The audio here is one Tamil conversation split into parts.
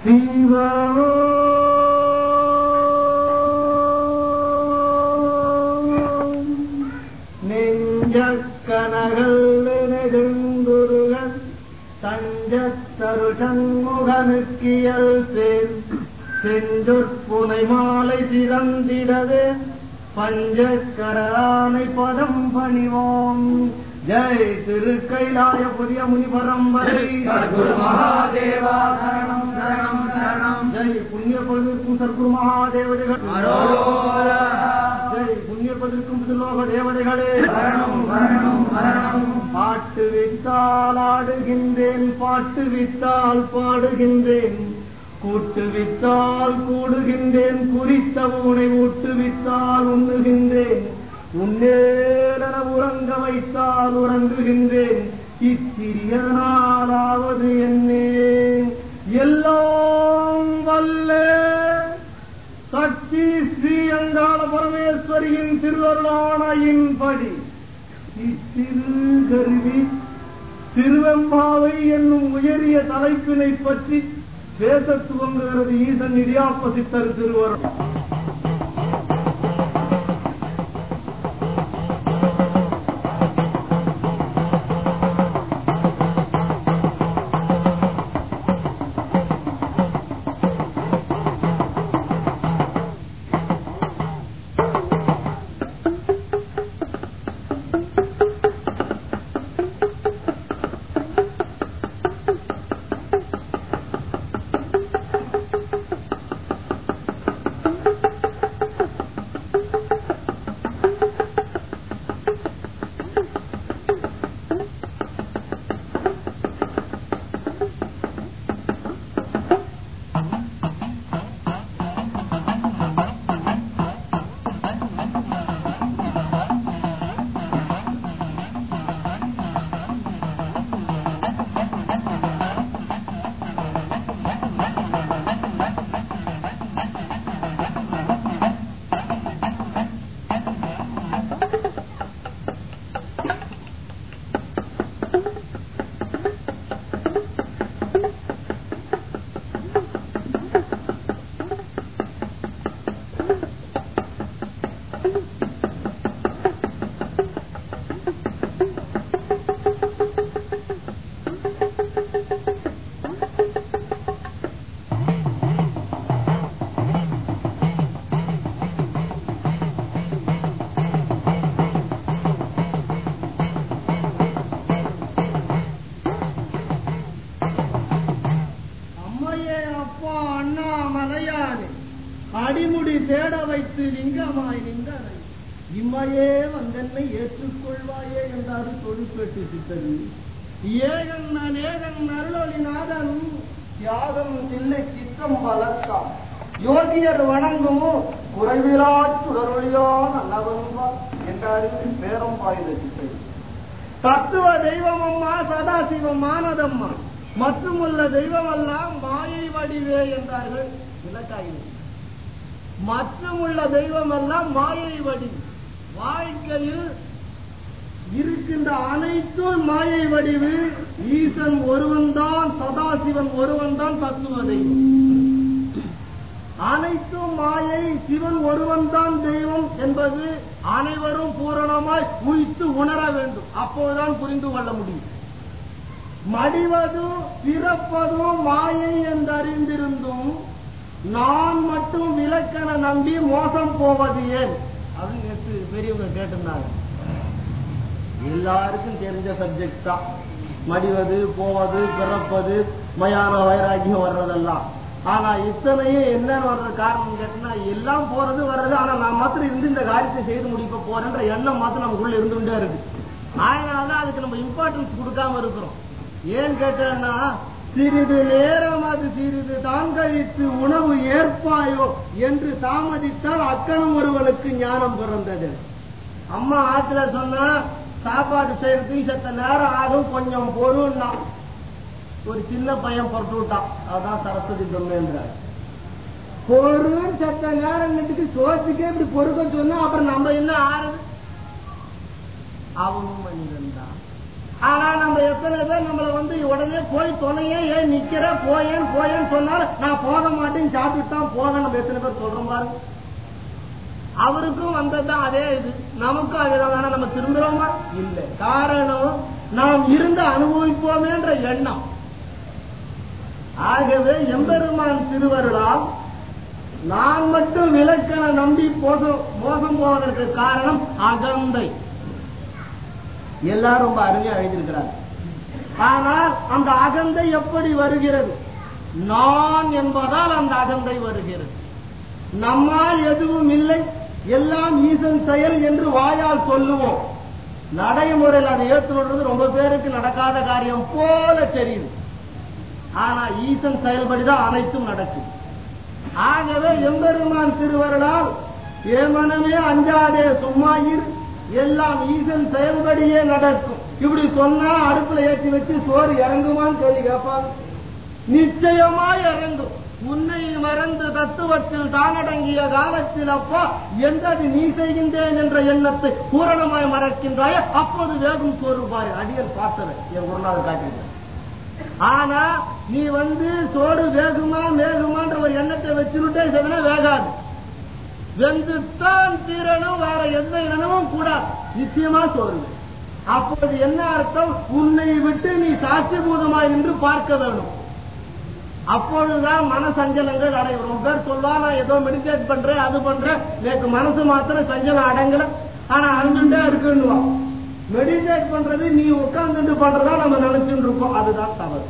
சிவோ நெஞ்ச கனகல் நெடுங்குருகன் தஞ்சத்தரு சண்முகனுக்கியல் சேர் செஞ்சொற்புனை மாலை சிறந்திடவே பஞ்சக்கரானை பதம் பணிவோம் ஜெய் திருக்கைலாய புதிய முனி பரம்பரை சத்குரு மகாதேவா சரணம் சரணம் சரணம் ஜெய் புண்ணிய பதிர்க்கும் சர்க்குரு மகாதேவதைகள் அரோகரா. ஜெய் புண்ணிய பதிர்க்கும் திருலோக தேவதைகளே சரணம் சரணம் சரணம் பாட்டு வித்தால் ஆடுகின்றேன் பாட்டு வித்தால் பாடுகின்றேன் கூட்டு வித்தால் கூடுகின்றேன் குறித்த ஊனை ஊட்டு வித்தால் உண்ணுகின்றேன் உன்னேலன உறங்க வைத்தால் உறங்குகின்றேன் இச்சிறிய நாளாவது என்னே எல்லாம் வல்லே சக்தி ஸ்ரீ அங்காள பரமேஸ்வரியின் திருவருளானையின்படி இத்திரு கருவி திருவெம்பாவை என்னும் உயரிய தலைப்பினை பற்றி பேசத் துவங்குகிறது ஈசன் இடியாப்ப சித்தர் திருவருள் அம்மையே அப்பா அண்ணா மலையானே அடிமுடி தேட வைத்து லிங்கமாய் நின்றனை இம்மையே வந்தென்னை ஏற்றுக்கொள்வாயே என்றாரு தொழுப்பேட்டு சித்தரு ஏகன் நான் ஏகன் அருளொளிநாதன் தியாகம் தில்லை சித்தம் வளர்த்தான் யோகியர் வணங்கும் குறைவிலா சுடரொளியான் அல்லவன்பா என்றாரு பேரம் பாய்ந்த சித்தரு தத்துவ தெய்வமம்மா சதாசிவம் மானதம்மா மற்றுமுள்ள தெய்வமெல்லாம் மாயை வடிவே என்றார்கள் இலக்காயில் மற்றுமுள்ள தெய்வமெல்லாம் மாயை வடி வாழ்க்கையில் இருக்கின்ற அனைத்தும் மாயை வடிவு ஈசன் ஒருவன்தான் சதாசிவன் ஒருவன்தான் தத்துவ தெய்வம் அனைத்தும் மாயை சிவன் ஒருவன்தான் தெய்வம் என்பது அனைவரும் பூரணமாய் உயித்து உணர வேண்டும் அப்போதுதான் புரிந்து கொள்ள முடியும் மடிவதும் பிறப்பதும் மாயை என்றறிந்திருந்தும் நான் மட்டும் விளக்கென நம்பி மோசம் போவது ஏன் அப்படின்னு நேற்று பெரியவங்க கேட்டிருந்தாங்க எல்லாருக்கும் தெரிஞ்ச சப்ஜெக்ட் தான் மடிவது போவது பிறப்பது மயான வைராக்கியம் வர்றதெல்லாம் ஆனா இத்தனையும் என்னன்னு வர்ற காரணம் கேட்டா எல்லாம் போறது வர்றது ஆனா நான் மாத்திரம் இருந்து இந்த காரியத்தை செய்து முடிக்க போறேன்ற எண்ணம் மாத்திரம் நமக்குள்ள இருந்துட்டே இருக்கு அதனாலதான் அதுக்கு நம்ம இம்பார்ட்டன்ஸ் கொடுக்காம இருக்கிறோம் ஏன் கேட்டேன்னா சிறிது நேரம் அது சிறிது தான் கழித்து உணவு ஏற்பாயோ என்று தாமதித்தால் அக்கணம் ஒருவனுக்கு ஞானம் பிறந்தது அம்மா ஆத்துல சொன்னா சாப்பாடு செய்யறதுக்கு செத்த நேரம் ஆகும் கொஞ்சம் பொருள்னா ஒரு சின்ன பையன் பொறுத்து விட்டான் அதான் சரஸ்வதி பிரம்மேந்திரன் பொருள் செத்த நேரம் நின்றுட்டு சோத்துக்கே இப்படி பொறுக்க சொன்னா அப்புறம் நம்ம என்ன ஆறுது அவனும் மனிதன் தான் ஆனா நம்ம எத்தனை பேர் நம்மள வந்து உடனே போய் துணையே ஏன் நிக்கிற போயேன் போயேன்னு சொன்னாலும் நான் போக மாட்டேன்னு சாப்பிட்டுட்டான் போக நம்ம எத்தனை பேர் சொல்றோம் பாருங்க அவருக்கும் வந்ததுதான் அதே இது நமக்கும் அதுதான் ஆனா நம்ம திரும்புறோமா இல்ல காரணம் நாம் இருந்து அனுபவிப்போமேன்ற எண்ணம் ஆகவே எம்பெருமான் திருவருளால் நான் மட்டும் விளக்கண நம்பி போதும் மோசம் போவதற்கு காரணம் அகந்தை எல்லாரும் ரொம்ப அருமையா எழுதியிருக்கிறார் ஆனால் அந்த அகந்தை எப்படி வருகிறது நான் என்பதால் அந்த அகந்தை வருகிறது நம்மால் எதுவும் இல்லை எல்லாம் ஈசன் செயல் என்று வாயால் சொல்லுவோம் நடைமுறையில் அதை ஏற்றுவது ரொம்ப பேருக்கு நடக்காத காரியம் போல தெரியுது ஆனா ஈசன் செயல்படிதான் அனைத்தும் நடக்கும் ஆகவே எம்பெருமான் திருவருளால் ஏமனமே அஞ்சாதே சும்மா இரு எல்லாம் ஈசன் செயல்படியே நடக்கும் இப்படி சொன்னா அடுப்புல ஏற்றி வச்சு சோறு இறங்குமான்னு சொல்லி கேட்பாங்க நிச்சயமா இறங்கும் உன்னை மறந்து தத்துவத்தில் தானடங்கிய காலத்தில் அப்பா எந்தது நீ செய்கின்றேன் என்ற எண்ணத்தை பூரணமாய் மறக்கின்றாய அப்போது வேகும் சோறு பாரு அடியல் பார்த்தவன் என் ஒரு நாள் காட்டியிருந்தேன் ஆனா நீ வந்து சோறு வேகுமா வேகுமான்ற ஒரு எண்ணத்தை வச்சுக்கிட்டே செவனா வேகாது வெந்துத்தான் தீரணும் வேற எந்த இனமும் கூடாது நிச்சயமா சோறு அப்போது என்ன அர்த்தம் உன்னை விட்டு நீ சாட்சிபூதமாய் நின்று பார்க்க வேணும் அப்பொழுதுதான் மன சஞ்சலங்கள் அடையும் ரொம்ப பேர் சொல்லுவா நான் ஏதோ மெடிடேட் பண்றேன் அது பண்றேன் எனக்கு மனசு மாத்திரம் சஞ்சலம் அடங்கல ஆனா அழுந்துட்டே இருக்குன்னுவான் மெடிடேட் பண்றது நீ உட்கார்ந்துட்டு பண்றதா நம்ம நினைச்சுட்டு இருக்கோம் அதுதான் தவறு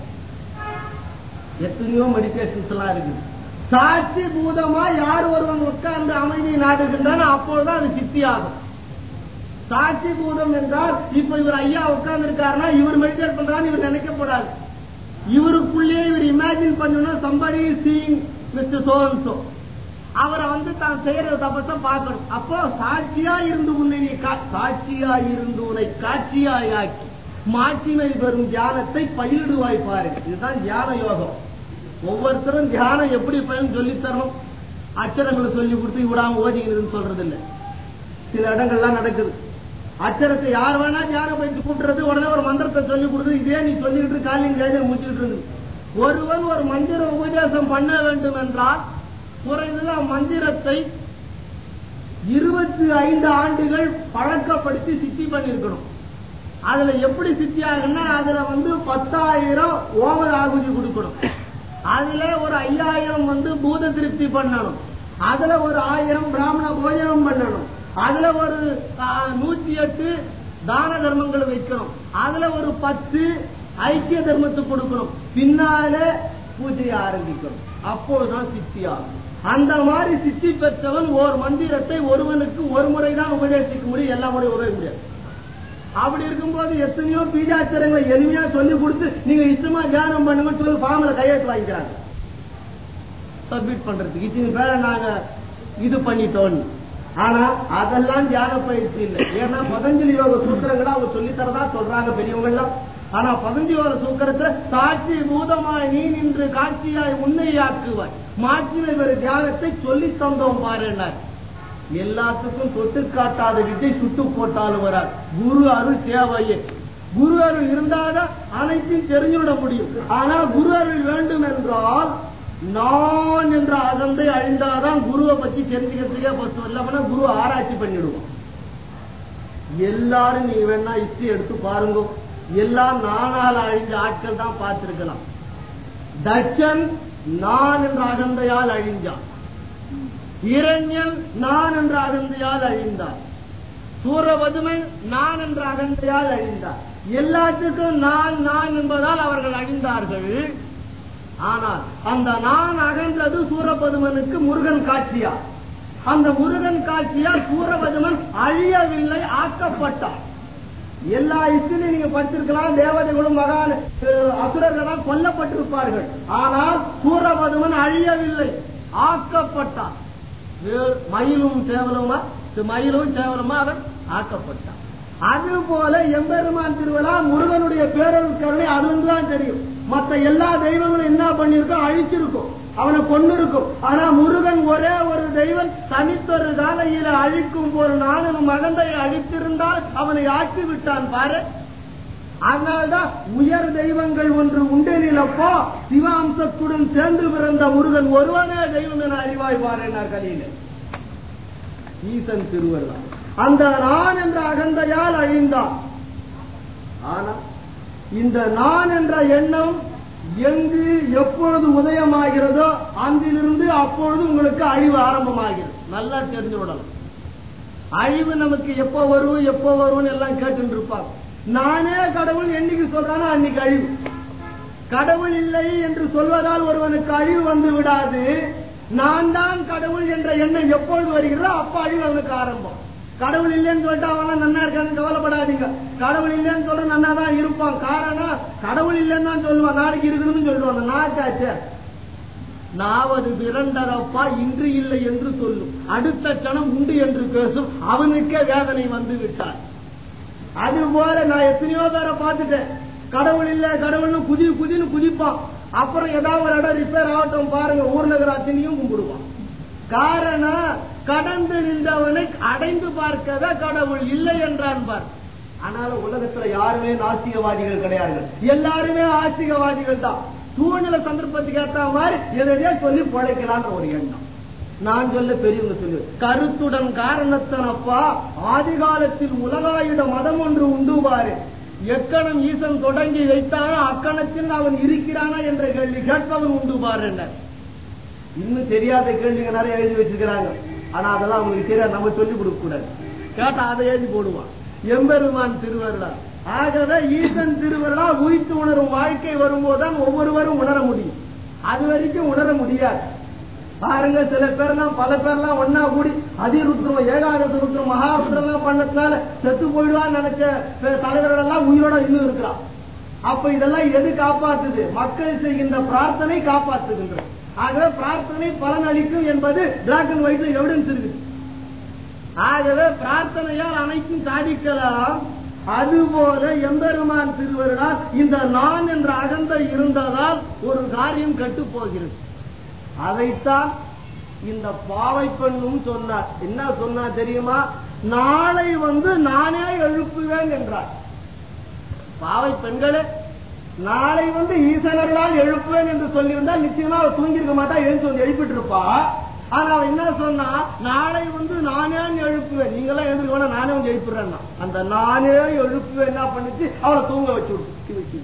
எத்தனையோ மெடிடேஷன்ஸ் எல்லாம் இருக்குது சாட்சி பூதமா யார் ஒருவன் உட்கார்ந்து அமைதி நாடுகின்றான் அப்பொழுதுதான் அது சித்தி ஆகும் சாட்சி பூதம் என்றால் இப்ப இவர் ஐயா உட்கார்ந்து இருக்காருன்னா இவர் மெடிடேட் பண்றான்னு இவர் நினைக்கப்படாது இவருக்குள்ளே இவர் இமேஜின் பண்ணணும் சம்படி சீங் மிஸ்டர் சோன்சோ அவரை வந்து தான் செய்யற தப்பத்தான் பார்க்கணும் அப்போ சாட்சியா இருந்து உன்னை நீ கா- சாட்சியா இருந்து உன்னை காட்சியாய் ஆக்கி மாட்சிமை பெறும் தியானத்தை பயிரிடுவாய் பாரு இதுதான் தியான யோகம் ஒவ்வொருத்தரும் தியானம் எப்படி பயன் சொல்லித் தரணும் அச்சரங்களை சொல்லி கொடுத்து விடாம ஓதிக்கிறதுன்னு சொல்றது இல்ல சில இடங்கள்லாம் நடக்குது அச்சரத்தை யார் வேணா தியானம் பயிற்சி கூட்டுறது உடனே ஒரு மந்திரத்தை சொல்லி கொடுத்து இதே நீ சொல்லிட்டு காலையும் கையில் முடிச்சுட்டு இருந்து ஒருவன் ஒரு மந்திர உபதேசம் பண்ண வேண்டும் என்றால் குறைந்தது மந்திரத்தை இருபத்தி ஐந்து ஆண்டுகள் பழக்கப்படுத்தி சித்தி பண்ணிருக்கணும் அதுல எப்படி சித்தி ஆகுன்னா அதுல வந்து பத்தாயிரம் ஓம ஆகுதி கொடுக்கணும் அதுல ஒரு ஐயாயிரம் வந்து பூத திருப்தி பண்ணணும் அதுல ஒரு ஆயிரம் பிராமண போஜனம் பண்ணணும் அதுல ஒரு ஆ, நூத்தி எட்டு தான தர்மங்கள் வைக்கணும் அதுல ஒரு பத்து ஐக்கிய தர்மத்துக்கு கொடுக்கணும் பின்னால பூஜையை ஆரம்பிக்கணும் அப்பொழுதுதான் சித்தி ஆகும் அந்த மாதிரி சித்தி பெற்றவன் ஓர் மந்திரத்தை ஒருவனுக்கு ஒரு முறைதான் உபதேசிக்க முடியும் எல்லா முறையும் உதவ முடியாது அப்படி இருக்கும்போது எத்தனையோ பீஜாச்சரங்களை எளிமையா சொல்லி கொடுத்து நீங்க இஷ்டமா தியானம் பண்ணுங்கன்னு சொல்லி ஃபார்ம்ல கையெழுத்து வாங்கிக்கிறாங்க சப்மிட் பண்றதுக்கு இத்தனை பேரை நாங்க இது பண்ணிட்டோம் ஆனா அதெல்லாம் தியான பயிற்சி இல்லை ஏன்னா பதஞ்சலி யோக சூத்திரங்களை அவங்க சொல்லி தரதா சொல்றாங்க பெரியவங்க எல்லாம் ஆனா பதஞ்சலி யோக சூத்திரத்துல சாட்சி பூதமாய் நீ நின்று காட்சியாய் உன்னையாக்குவாய் மாற்றினை ஒரு தியானத்தை சொல்லி தந்தோம் பாருன்னார் எல்லாத்துக்கும் தொட்டு காட்டாத வித்தை சுட்டு போட்டாலும் வராது குரு அருள் தேவையே குரு அருள் இருந்தாதான் அனைத்தையும் தெரிஞ்சுவிட முடியும் ஆனா குரு அருள் வேண்டும் என்றால் நான் என்ற அகந்தை அழிந்தாதான் குருவை பத்தி தெரிஞ்சுக்கிறதுக்கே பத்து இல்லாம குரு ஆராய்ச்சி பண்ணிடுவோம் எல்லாரும் நீ வேணா ஹிஸ்டரி எடுத்து பாருங்க எல்லாம் நானால் அழிஞ்ச ஆட்கள் தான் பார்த்திருக்கலாம் தட்சன் நான் என்ற அகந்தையால் அழிஞ்சான் இரண்யன் நான் என்ற அகந்தையால் அழிந்தார் சூரபதுமை நான் என்ற அகந்தையால் அழிந்தார் எல்லாத்துக்கும் நான் நான் என்பதால் அவர்கள் அழிந்தார்கள் ஆனால் அந்த நான் அகன்றது சூரபதுமனுக்கு முருகன் காட்சியா அந்த முருகன் காட்சியால் சூரபதுமன் அழியவில்லை ஆக்கப்பட்டார் எல்லா இஸ்திலையும் நீங்க படிச்சிருக்கலாம் தேவதைகளும் மகான் அஹ், அசுரர்களால் கொல்லப்பட்டிருப்பார்கள் ஆனால் சூரபதுமன் அழியவில்லை ஆக்கப்பட்டான் வே- மயிலும் சேவலுமா மயிலும் சேவலுமா அவன் ஆக்கப்பட்டான் அது போல எம்பெருமான் திருவிழா முருகனுடைய பேரருள் கருணை அதுல தான் தெரியும் மத்த எல்லா தெய்வங்களும் என்ன பண்ணிருக்கோம் அழிச்சிருக்கும் அவனை கொண்டு இருக்கும் ஆனா முருகன் ஒரே ஒரு தெய்வன் தனித்தொரு காலையில அழிக்கும் ஒரு நானும் மகந்தை அழித்திருந்தால் அவனை ஆக்கி விட்டான் பாரு அதனால்தான் உயர் தெய்வங்கள் ஒன்று உண்டெனிலப்போ சிவாம்சத்துடன் சேர்ந்து பிறந்த முருகன் ஒருவனே தெய்வம் என அறிவாய் பாருனார் கலியில ஈசன் திருவள்ளுவர் அந்த நான் என்ற அகந்தையால் அழிந்தான் ஆனா இந்த நான் என்ற எண்ணம் எங்கு எப்பொழுது உதயமாகிறதோ அன்றிலிருந்து அப்பொழுது உங்களுக்கு அழிவு ஆரம்பமாகிறது நல்லா தெரிஞ்சு விடலாம் அழிவு நமக்கு எப்போ வரும் எப்போ வரும்னு எல்லாம் கேட்டு இருப்பாங்க நானே கடவுள் என்னைக்கு சொல்றானோ அன்னைக்கு அழிவு கடவுள் இல்லை என்று சொல்வதால் ஒருவனுக்கு அழிவு வந்து விடாது நான் தான் கடவுள் என்ற எண்ணம் எப்பொழுது வருகிறதோ அப்ப அழிவு அவனுக்கு ஆரம்பம் கடவுள் இல்லைன்னு சொல்லிட்டு அவன் நன்னா இருக்கான்னு கவலைப்படாதீங்க கடவுள் இல்லைன்னு சொல்ற நன்னா தான் இருப்பான் காரணம் கடவுள் இல்லைன்னு தான் சொல்லுவான் நாளைக்கு இருக்குதுன்னு சொல்லுவான் நாச்சாச்சே நாவது பிறண்டரப்பா இன்று இல்லை என்று சொல்லும் அடுத்த கணம் உண்டு என்று பேசும் அவனுக்கே வேதனை வந்து விட்டார் அது போல நான் எத்தனையோ பேரை பார்த்துட்டேன் கடவுள் இல்ல கடவுள்னு குதி குதின்னு குதிப்பான் அப்புறம் ஏதாவது ஒரு இடம் ரிப்பேர் ஆகட்டும் பாருங்க ஊர் நகர அத்தனையும் கும்பிடுவான் காரணம் கடந்து நின்றவனை அடைந்து பார்க்கவே கடவுள் இல்லை என்றான் பார் ஆனாலும் உலகத்துல யாருமே நாஸ்திகவாதிகள் கிடையாது எல்லாருமே ஆஸ்திகவாதிகள் தான் சூழ்நிலை சந்தர்ப்பத்துக்கு ஏற்ற மாதிரி எதையோ சொல்லி பிழைக்கலான்ற ஒரு எண்ணம் நான் சொல்ல பெரியவங்க சொல்லு கருத்துடன் காரணத்தனப்பா ஆதி காலத்தில் உலகாயுட மதம் ஒன்று உண்டு பாரு எக்கணம் ஈசன் தொடங்கி வைத்தானோ அக்கணத்தில் அவன் இருக்கிறானா என்ற கேள்வி கேட்பவன் உண்டு பாரு என்ன இன்னும் தெரியாத கேள்விங்க நிறைய எழுதி வச்சிருக்கிறாங்க ஆனா அதெல்லாம் அவங்களுக்கு தெரியாது நம்ம சொல்லி கொடுக்க கூடாது கேட்டா அதை எழுதி போடுவான் எம்பெருமான் திருவருளா ஆகவே ஈசன் திருவருளா உயித்து உணரும் வாழ்க்கை வரும்போதுதான் ஒவ்வொருவரும் உணர முடியும் அது வரைக்கும் உணர முடியாது பாருங்க சில பேர்லாம் பல பேர்லாம் ஒன்னா கூடி அதிருத்ரம் ஏகாதச ருத்ரம் மகாருத்ரம் எல்லாம் பண்ணதுனால செத்து போயிடுவான்னு நினைச்ச தலைவர்கள் எல்லாம் உயிரோட இன்னும் இருக்கிறான் அப்ப இதெல்லாம் எது காப்பாத்துது மக்கள் செய்கின்ற பிரார்த்தனை காப்பாத்துகின்றது ஆகவே பிரார்த்தனை பலன் அளிக்கும் என்பது பிளாக் அண்ட் ஒயிட்ல எவிடன்ஸ் இருக்குது ஆகவே பிரார்த்தனையால் அனைத்தும் சாதிக்கலாம் அதுபோல எம்பெருமான் திருவருளால் இந்த நான் என்ற அகந்தை இருந்ததால் ஒரு காரியம் கெட்டு போகிறது அதைத்தான் இந்த பாவை பெண்ணும் சொன்னார் என்ன சொன்னா தெரியுமா நாளை வந்து நானே எழுப்புவேன் என்றார் பாவை பெண்களே நாளை வந்து ஈசனர்களால் எழுப்புவேன் என்று சொல்லியிருந்தால் நிச்சயமா அவள் தூங்கியிருக்க மாட்டா எழுந்து வந்து எழுப்பிட்டு இருப்பா ஆனா அவன் என்ன சொன்னா நாளை வந்து நானே எழுப்புவேன் நீங்க எல்லாம் எழுந்துருக்கோனா நானே வந்து எழுப்புறேன் அந்த நானே எழுப்புவேன் என்ன பண்ணிச்சு அவளை தூங்க வச்சு விட்டு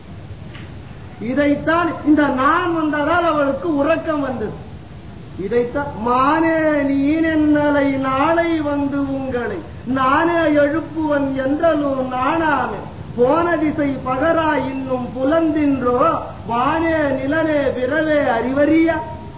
இதைத்தான் இந்த நான் வந்ததால் அவளுக்கு உறக்கம் வந்தது இதைத்தான் மானே நீனென்னலை நாளை வந்து உங்களை நானே எழுப்புவன் என்றலும் நானாமே போன திசை பகரா இன்னும் புலந்தின்றோ வானே நிலனே விரவே அறிவறியா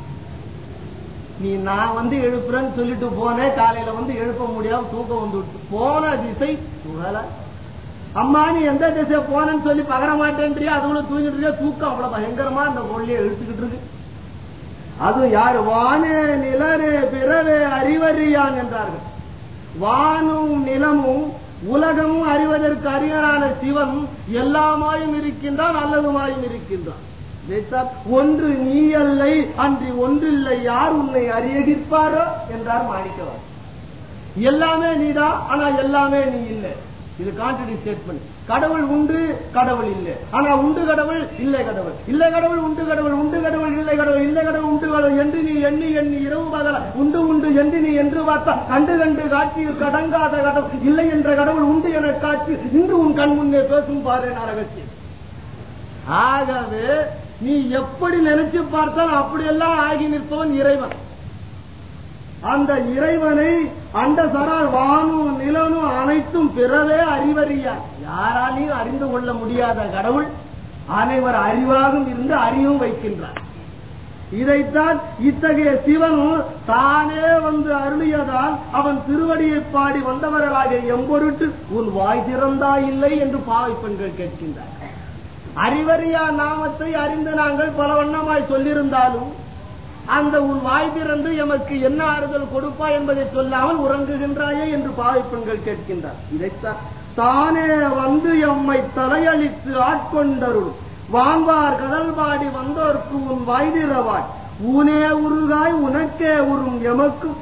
நீ நான் வந்து எழுப்புறேன்னு சொல்லிட்டு போனேன் காலையில வந்து எழுப்ப முடியாம தூக்கம் வந்து விட்டு போன திசை புகழ அம்மா நீ எந்த திசை போனேன்னு சொல்லி பகர மாட்டேன்றியா அதுக்குள்ள தூங்கிட்டு இருக்கியா தூக்கம் அவ்வளவு பயங்கரமா அந்த பொருளையே எழுத்துக்கிட்டு இருக்கு அது யாரு வானே நிலரே பிறவே அறிவறியான் என்றார்கள் வானும் நிலமும் உலகமும் அறிவதற்கு அறியரான சிவன் எல்லாமாயும் இருக்கின்றான் அல்லதுமாயும் இருக்கின்றான் ஒன்று நீ அல்லை அன்றி ஒன்றில்லை யார் உன்னை அறியகிற்பாரோ என்றார் மாணிக்கவர் எல்லாமே நீதான் ஆனா எல்லாமே நீ இல்லை இது கான்ட்ரடி ஸ்டேட்மெண்ட் கடவுள் உண்டு கடவுள் இல்லை ஆனா உண்டு கடவுள் இல்லை கடவுள் இல்லை கடவுள் உண்டு கடவுள் உண்டு கடவுள் இல்லை கடவுள் இல்லை கடவுள் உண்டு கடவுள் என்று நீ எண்ணி எண்ணி இரவு பகல உண்டு உண்டு என்று நீ என்று பார்த்தா கண்டு கண்டு காட்சியில் கடங்காத கடவுள் இல்லை என்ற கடவுள் உண்டு என காட்சி இன்று உன் கண் முன்னே பேசும் பாரு நரகத்தில் ஆகவே நீ எப்படி நினைச்சு பார்த்தால் அப்படியெல்லாம் ஆகி நிற்பவன் இறைவன் அந்த இறைவனை அண்ட சரா வானும் நிலனும் அனைத்தும் பிறவே அறிவறியார் யாராலையும் அறிந்து கொள்ள முடியாத கடவுள் அனைவர் அறிவாகவும் இருந்து அறிவும் வைக்கின்றார் இதைத்தான் இத்தகைய சிவன் தானே வந்து அருளியதால் அவன் திருவடியை பாடி வந்தவர்களாக எம்பொருட்டு உன் வாய் திறந்தா இல்லை என்று பாவை பெண்கள் கேட்கின்றார் அறிவறியா நாமத்தை அறிந்து நாங்கள் பல வண்ணமாய் சொல்லியிருந்தாலும் அந்த உன் வாய் திறந்து எமக்கு என்ன ஆறுதல் கொடுப்பா என்பதை சொல்லாமல் உறங்குகின்றாயே என்று பாவை பெண்கள் கேட்கின்றார் இதைத்தான் தானே வந்து எம்மை தலையளித்து ஆட்கொண்டருள் வாங்கார் கடல் பாடி வந்தோர்க்கு உன் வாய்திரவாய் ஊனே உருகாய் உனக்கே உறும் எமக்கும்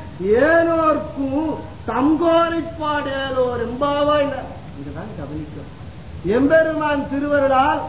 ஏனோர்க்கும் தங்கோலை பாடேலோர் எம்பாவாய் இதுதான் கவனிக்கும் எம்பெருமான் திருவருளால்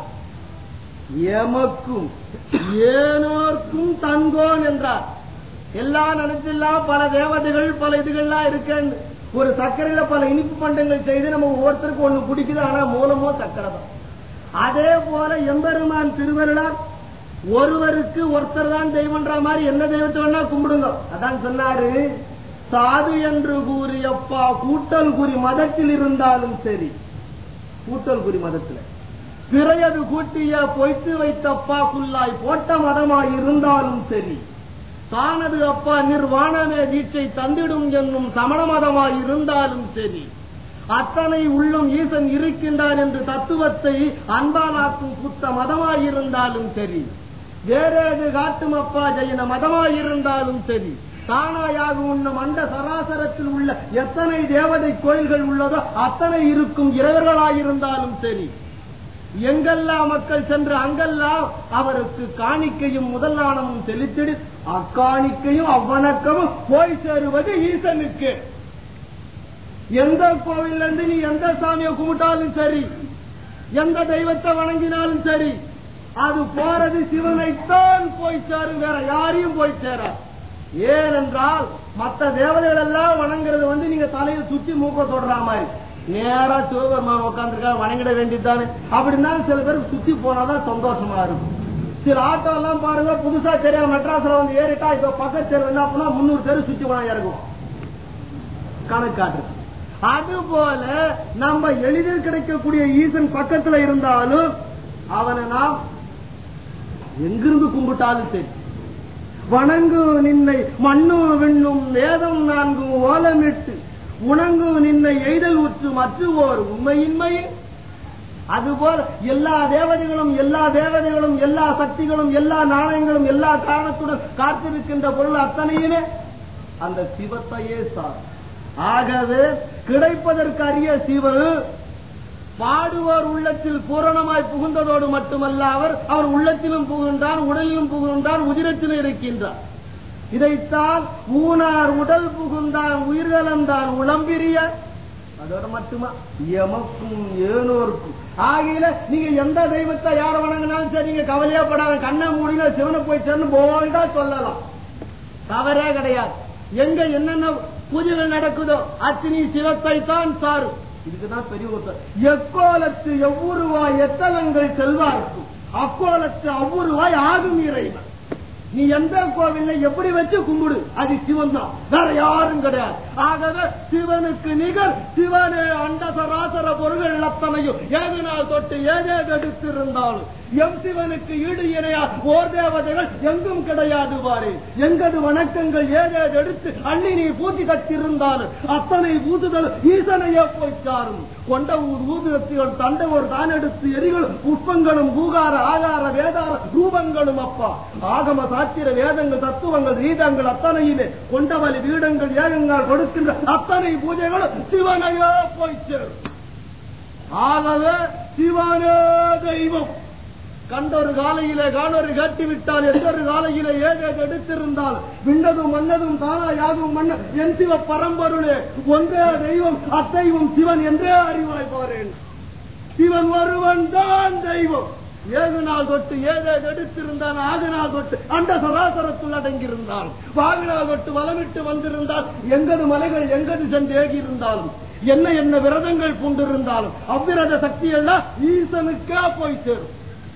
எமக்கும் ஏனோர்க்கும் தங்கோன் என்றார் எல்லா நினைச்செல்லாம் பல தேவதைகள் பல இதுகள்லாம் இருக்கேன்னு ஒரு சர்க்கரையில பல இனிப்பு பண்டங்கள் செய்து நம்ம ஒவ்வொருத்தருக்கும் ஒண்ணு பிடிக்குது ஆனா மூலமோ சர்க்கரை தான் அதே போல எம்பெருமான் திருவருளால் ஒருவருக்கு ஒருத்தர் தான் தெய்வம்ன்ற மாதிரி என்ன தெய்வத்தை வேணா கும்பிடுங்க அதான் சொன்னாரு சாது என்று கூறியப்பா கூட்டல் கூறி மதத்தில் இருந்தாலும் சரி கூட்டல் குறி மதத்துல பிறையது கூட்டிய பொய்த்து வைத்தப்பா குல்லாய் போட்ட மதமாய் இருந்தாலும் சரி தானது அப்பா நிர்வாணமே வீச்சை தந்திடும் என்னும் சமண மதமாய் இருந்தாலும் சரி அத்தனை உள்ளும் ஈசன் இருக்கின்றான் என்று தத்துவத்தை அன்பாலாக்கும் புத்த மதமாய் இருந்தாலும் சரி வேறேது காட்டும் அப்பா ஜெயின மதமாய் இருந்தாலும் சரி தானாயாக உண்ணும் அண்ட சராசரத்தில் உள்ள எத்தனை தேவதை கோயில்கள் உள்ளதோ அத்தனை இருக்கும் இறைவர்களாயிருந்தாலும் சரி எங்கெல்லாம் மக்கள் சென்று அங்கெல்லாம் அவருக்கு காணிக்கையும் முதல் நாணமும் செலுத்திடு அக்காணிக்கையும் அவ்வணக்கமும் போய் சேருவது ஈசனுக்கு எந்த கோவில்ல இருந்து நீ எந்த சாமியை கும்பிட்டாலும் சரி எந்த தெய்வத்தை வணங்கினாலும் சரி அது போறது சிவனைத்தான் போய் சேரும் வேற யாரையும் போய் சேராது ஏனென்றால் மற்ற தேவதைகள் எல்லாம் வணங்குறது வந்து நீங்க தலையை சுத்தி மூக்க தொடுற மாதிரி நேரா சிவபெருமான் உட்காந்துருக்கா வணங்கிட வேண்டியதுதானே அப்படின்னா சில பேருக்கு சுத்தி போனாதான் சந்தோஷமா இருக்கும் சில ஆட்டோ எல்லாம் பாருங்க புதுசா தெரியாம மெட்ராஸ்ல வந்து ஏறிட்டா இப்ப பக்கத்து தெரு என்ன பண்ணா முன்னூறு தெரு சுத்தி போனா இறங்குவோம் கணக்காட்டு அது போல நம்ம எளிதில் கிடைக்கக்கூடிய ஈசன் பக்கத்துல இருந்தாலும் அவனை நாம் எங்கிருந்து கும்பிட்டாலும் சரி வணங்கு நின்னை மண்ணும் விண்ணும் வேதம் நான்கும் ஓலமிட்டு உணங்கு நின்னை எய்தல் உற்று மற்றுவோர் உண்மையின்மை அதுபோல் எல்லா தேவதைகளும் எல்லா தேவதைகளும் எல்லா சக்திகளும் எல்லா நாணயங்களும் எல்லா காரணத்துடன் காத்திருக்கின்ற பொருள் அத்தனையுமே அந்த சிவத்தையே சார் ஆகவே கிடைப்பதற்கு அரிய சிவன் பாடுவோர் உள்ளத்தில் பூரணமாய் புகுந்ததோடு மட்டுமல்ல அவர் அவர் உள்ளத்திலும் புகுகின்றான் உடலிலும் புகுகின்றான் உதிரத்திலும் இருக்கின்றார் இதைத்தான் ஊனார் உடல் புகுந்தான் உயிர்களந்தான் உளம்பிரிய அதோட மட்டுமா எமக்கும் ஏனோருக்கும் ஆகையில நீங்க எந்த தெய்வத்தை யார வணங்கினாலும் சரி நீங்க கவலையே படாத கண்ணை மூடினா சிவனை போய் சேர்ந்து போல்டா சொல்லலாம் தவறே கிடையாது எங்க என்னென்ன பூஜைகள் நடக்குதோ அத்தினி சிவத்தை தான் சாரும் இதுக்குதான் பெரிய ஒருத்தர் எக்கோலத்து எவ்வுருவாய் எத்தலங்கள் செல்வார்க்கும் அக்கோலத்து அவ்வுருவாய் ஆகும் இறைவன் நீ எந்த கோவில்ல எப்படி வச்சு கும்பிடு அது சிவன் தான் வேற யாரும் கிடையாது ஆகவே சிவனுக்கு நிகர் சிவனே அண்ட சராசர பொருள்கள் அத்தனையும் ஏது நாள் தொட்டு ஏதே எடுத்திருந்தாலும் எம் சிவனுக்கு ஈடு இணையா ஓர் தேவதைகள் எங்கும் கிடையாது பாரு எங்கது வணக்கங்கள் ஏதே எடுத்து அள்ளி நீ பூசி கட்டிருந்தாலும் அத்தனை பூசுதல் ஈசனையே போய் சாரும் கொண்ட ஊர் ஊதுகத்திகள் தண்டை ஒரு தான் எடுத்து எரிகளும் புஷ்பங்களும் பூகார ஆகார வேதார ரூபங்களும் அப்பா ஆகம சாத்திர வேதங்கள் தத்துவங்கள் ரீதங்கள் அத்தனையுமே கொண்டவலி வீடங்கள் ஏகங்கள் கொடுக்கின்ற அத்தனை பூஜைகளும் சிவனையோ போய் சேரும் ஆகவே சிவனே தெய்வம் கண்டொரு காலையிலே காணொரு கட்டி விட்டால் எந்தொரு காலையிலே ஏதே எடுத்திருந்தால் விண்ணதும் மன்னதும் தானா யாகும் மன்ன என் சிவ பரம்பொருளே ஒன்றே தெய்வம் அத்தெய்வம் சிவன் என்றே அறிவாய் பாரேன் சிவன் ஒருவன் தான் தெய்வம் ஏழு நாள் தொட்டு ஏழு எடுத்திருந்தான் ஆகு நாள் தொட்டு அந்த சராசரத்துள் அடங்கியிருந்தான் வாகு நாள் தொட்டு வளமிட்டு வந்திருந்தால் எங்கது மலைகள் எங்கது சென்று ஏகியிருந்தாலும் என்ன என்ன விரதங்கள் கொண்டிருந்தாலும் அவ்விரத சக்தி எல்லாம் ஈசனுக்கே போய் சேரும்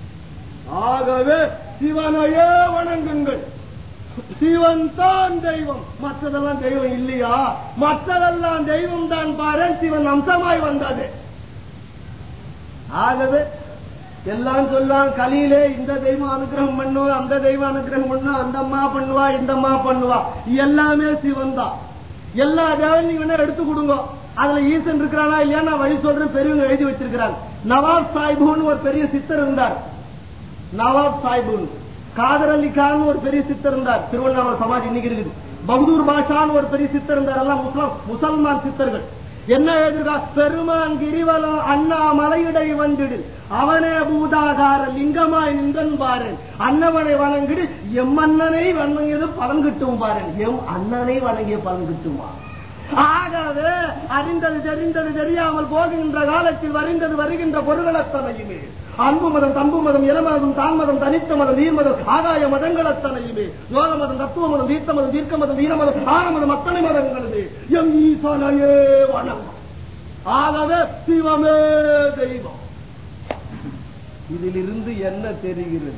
ஆகவே சிவனையே வணங்குங்கள் சிவன் தான் தெய்வம் மற்றதெல்லாம் தெய்வம் இல்லையா மற்றதெல்லாம் தெய்வம் தான் பாரு சிவன் அம்சமாய் வந்தது ஆகவே எல்லாம் சொல்லாம் கலியிலே இந்த தெய்வம் அனுகிரகம் பண்ணுவா அந்த தெய்வம் அனுகிரகம் பண்ணுவா அந்த அம்மா பண்ணுவா இந்த அம்மா பண்ணுவா எல்லாமே சிவன் தான் எல்லா தேவன் நீங்க வேணா எடுத்து கொடுங்க அதுல ஈசன் இருக்கிறானா இல்லையா நான் வழி சொல்றேன் பெரியவங்க எழுதி வச்சிருக்கிறாங்க நவாப் சாஹிபுன்னு ஒரு பெரிய சித்தர் இருந்தார் நவாப் சாஹிபுன்னு காதர் அலி கான் ஒரு பெரிய சித்தர் இருந்தார் திருவண்ணாமலை சமாஜ் இன்னைக்கு இருக்குது பகதூர் பாஷான்னு ஒரு பெரிய சித்தர் இருந்தார் எல்லாம் முஸ்லாம் முசல்மான் சித்தர்கள் என்ன எழுதுகா பெருமான் கிரிவலம் அண்ணா மலையிடை வந்திடு அவனே பூதாகார லிங்கமாய் நின்றன் பாரன் அன்னவனை வணங்கிடு எம் அண்ணனை வணங்கியது பலன் கிட்டும் பாரன் எம் அண்ணனை வணங்கிய பலன் கிட்டுமா ஆகவே அறிந்தது தெரிந்தது தெரியாமல் போகின்ற காலத்தில் வருந்தது வருகின்ற பொருள்களத்தனையுமே அன்பு மதம் தம்பு மதம் இளமதம் தான் மதம் தனித்த மதம் நீர் மதம் ஆகாய மதங்களத்தனையுமே யோக மதம் தத்துவ மதம் தீர்த்த மதம் தீர்க்க மதம் வீர மதம் ஆன மதம் அத்தனை மதங்களது எம் ஈசானையே வணங்கும் ஆகவே சிவமே தெய்வம் இதிலிருந்து என்ன தெரிகிறது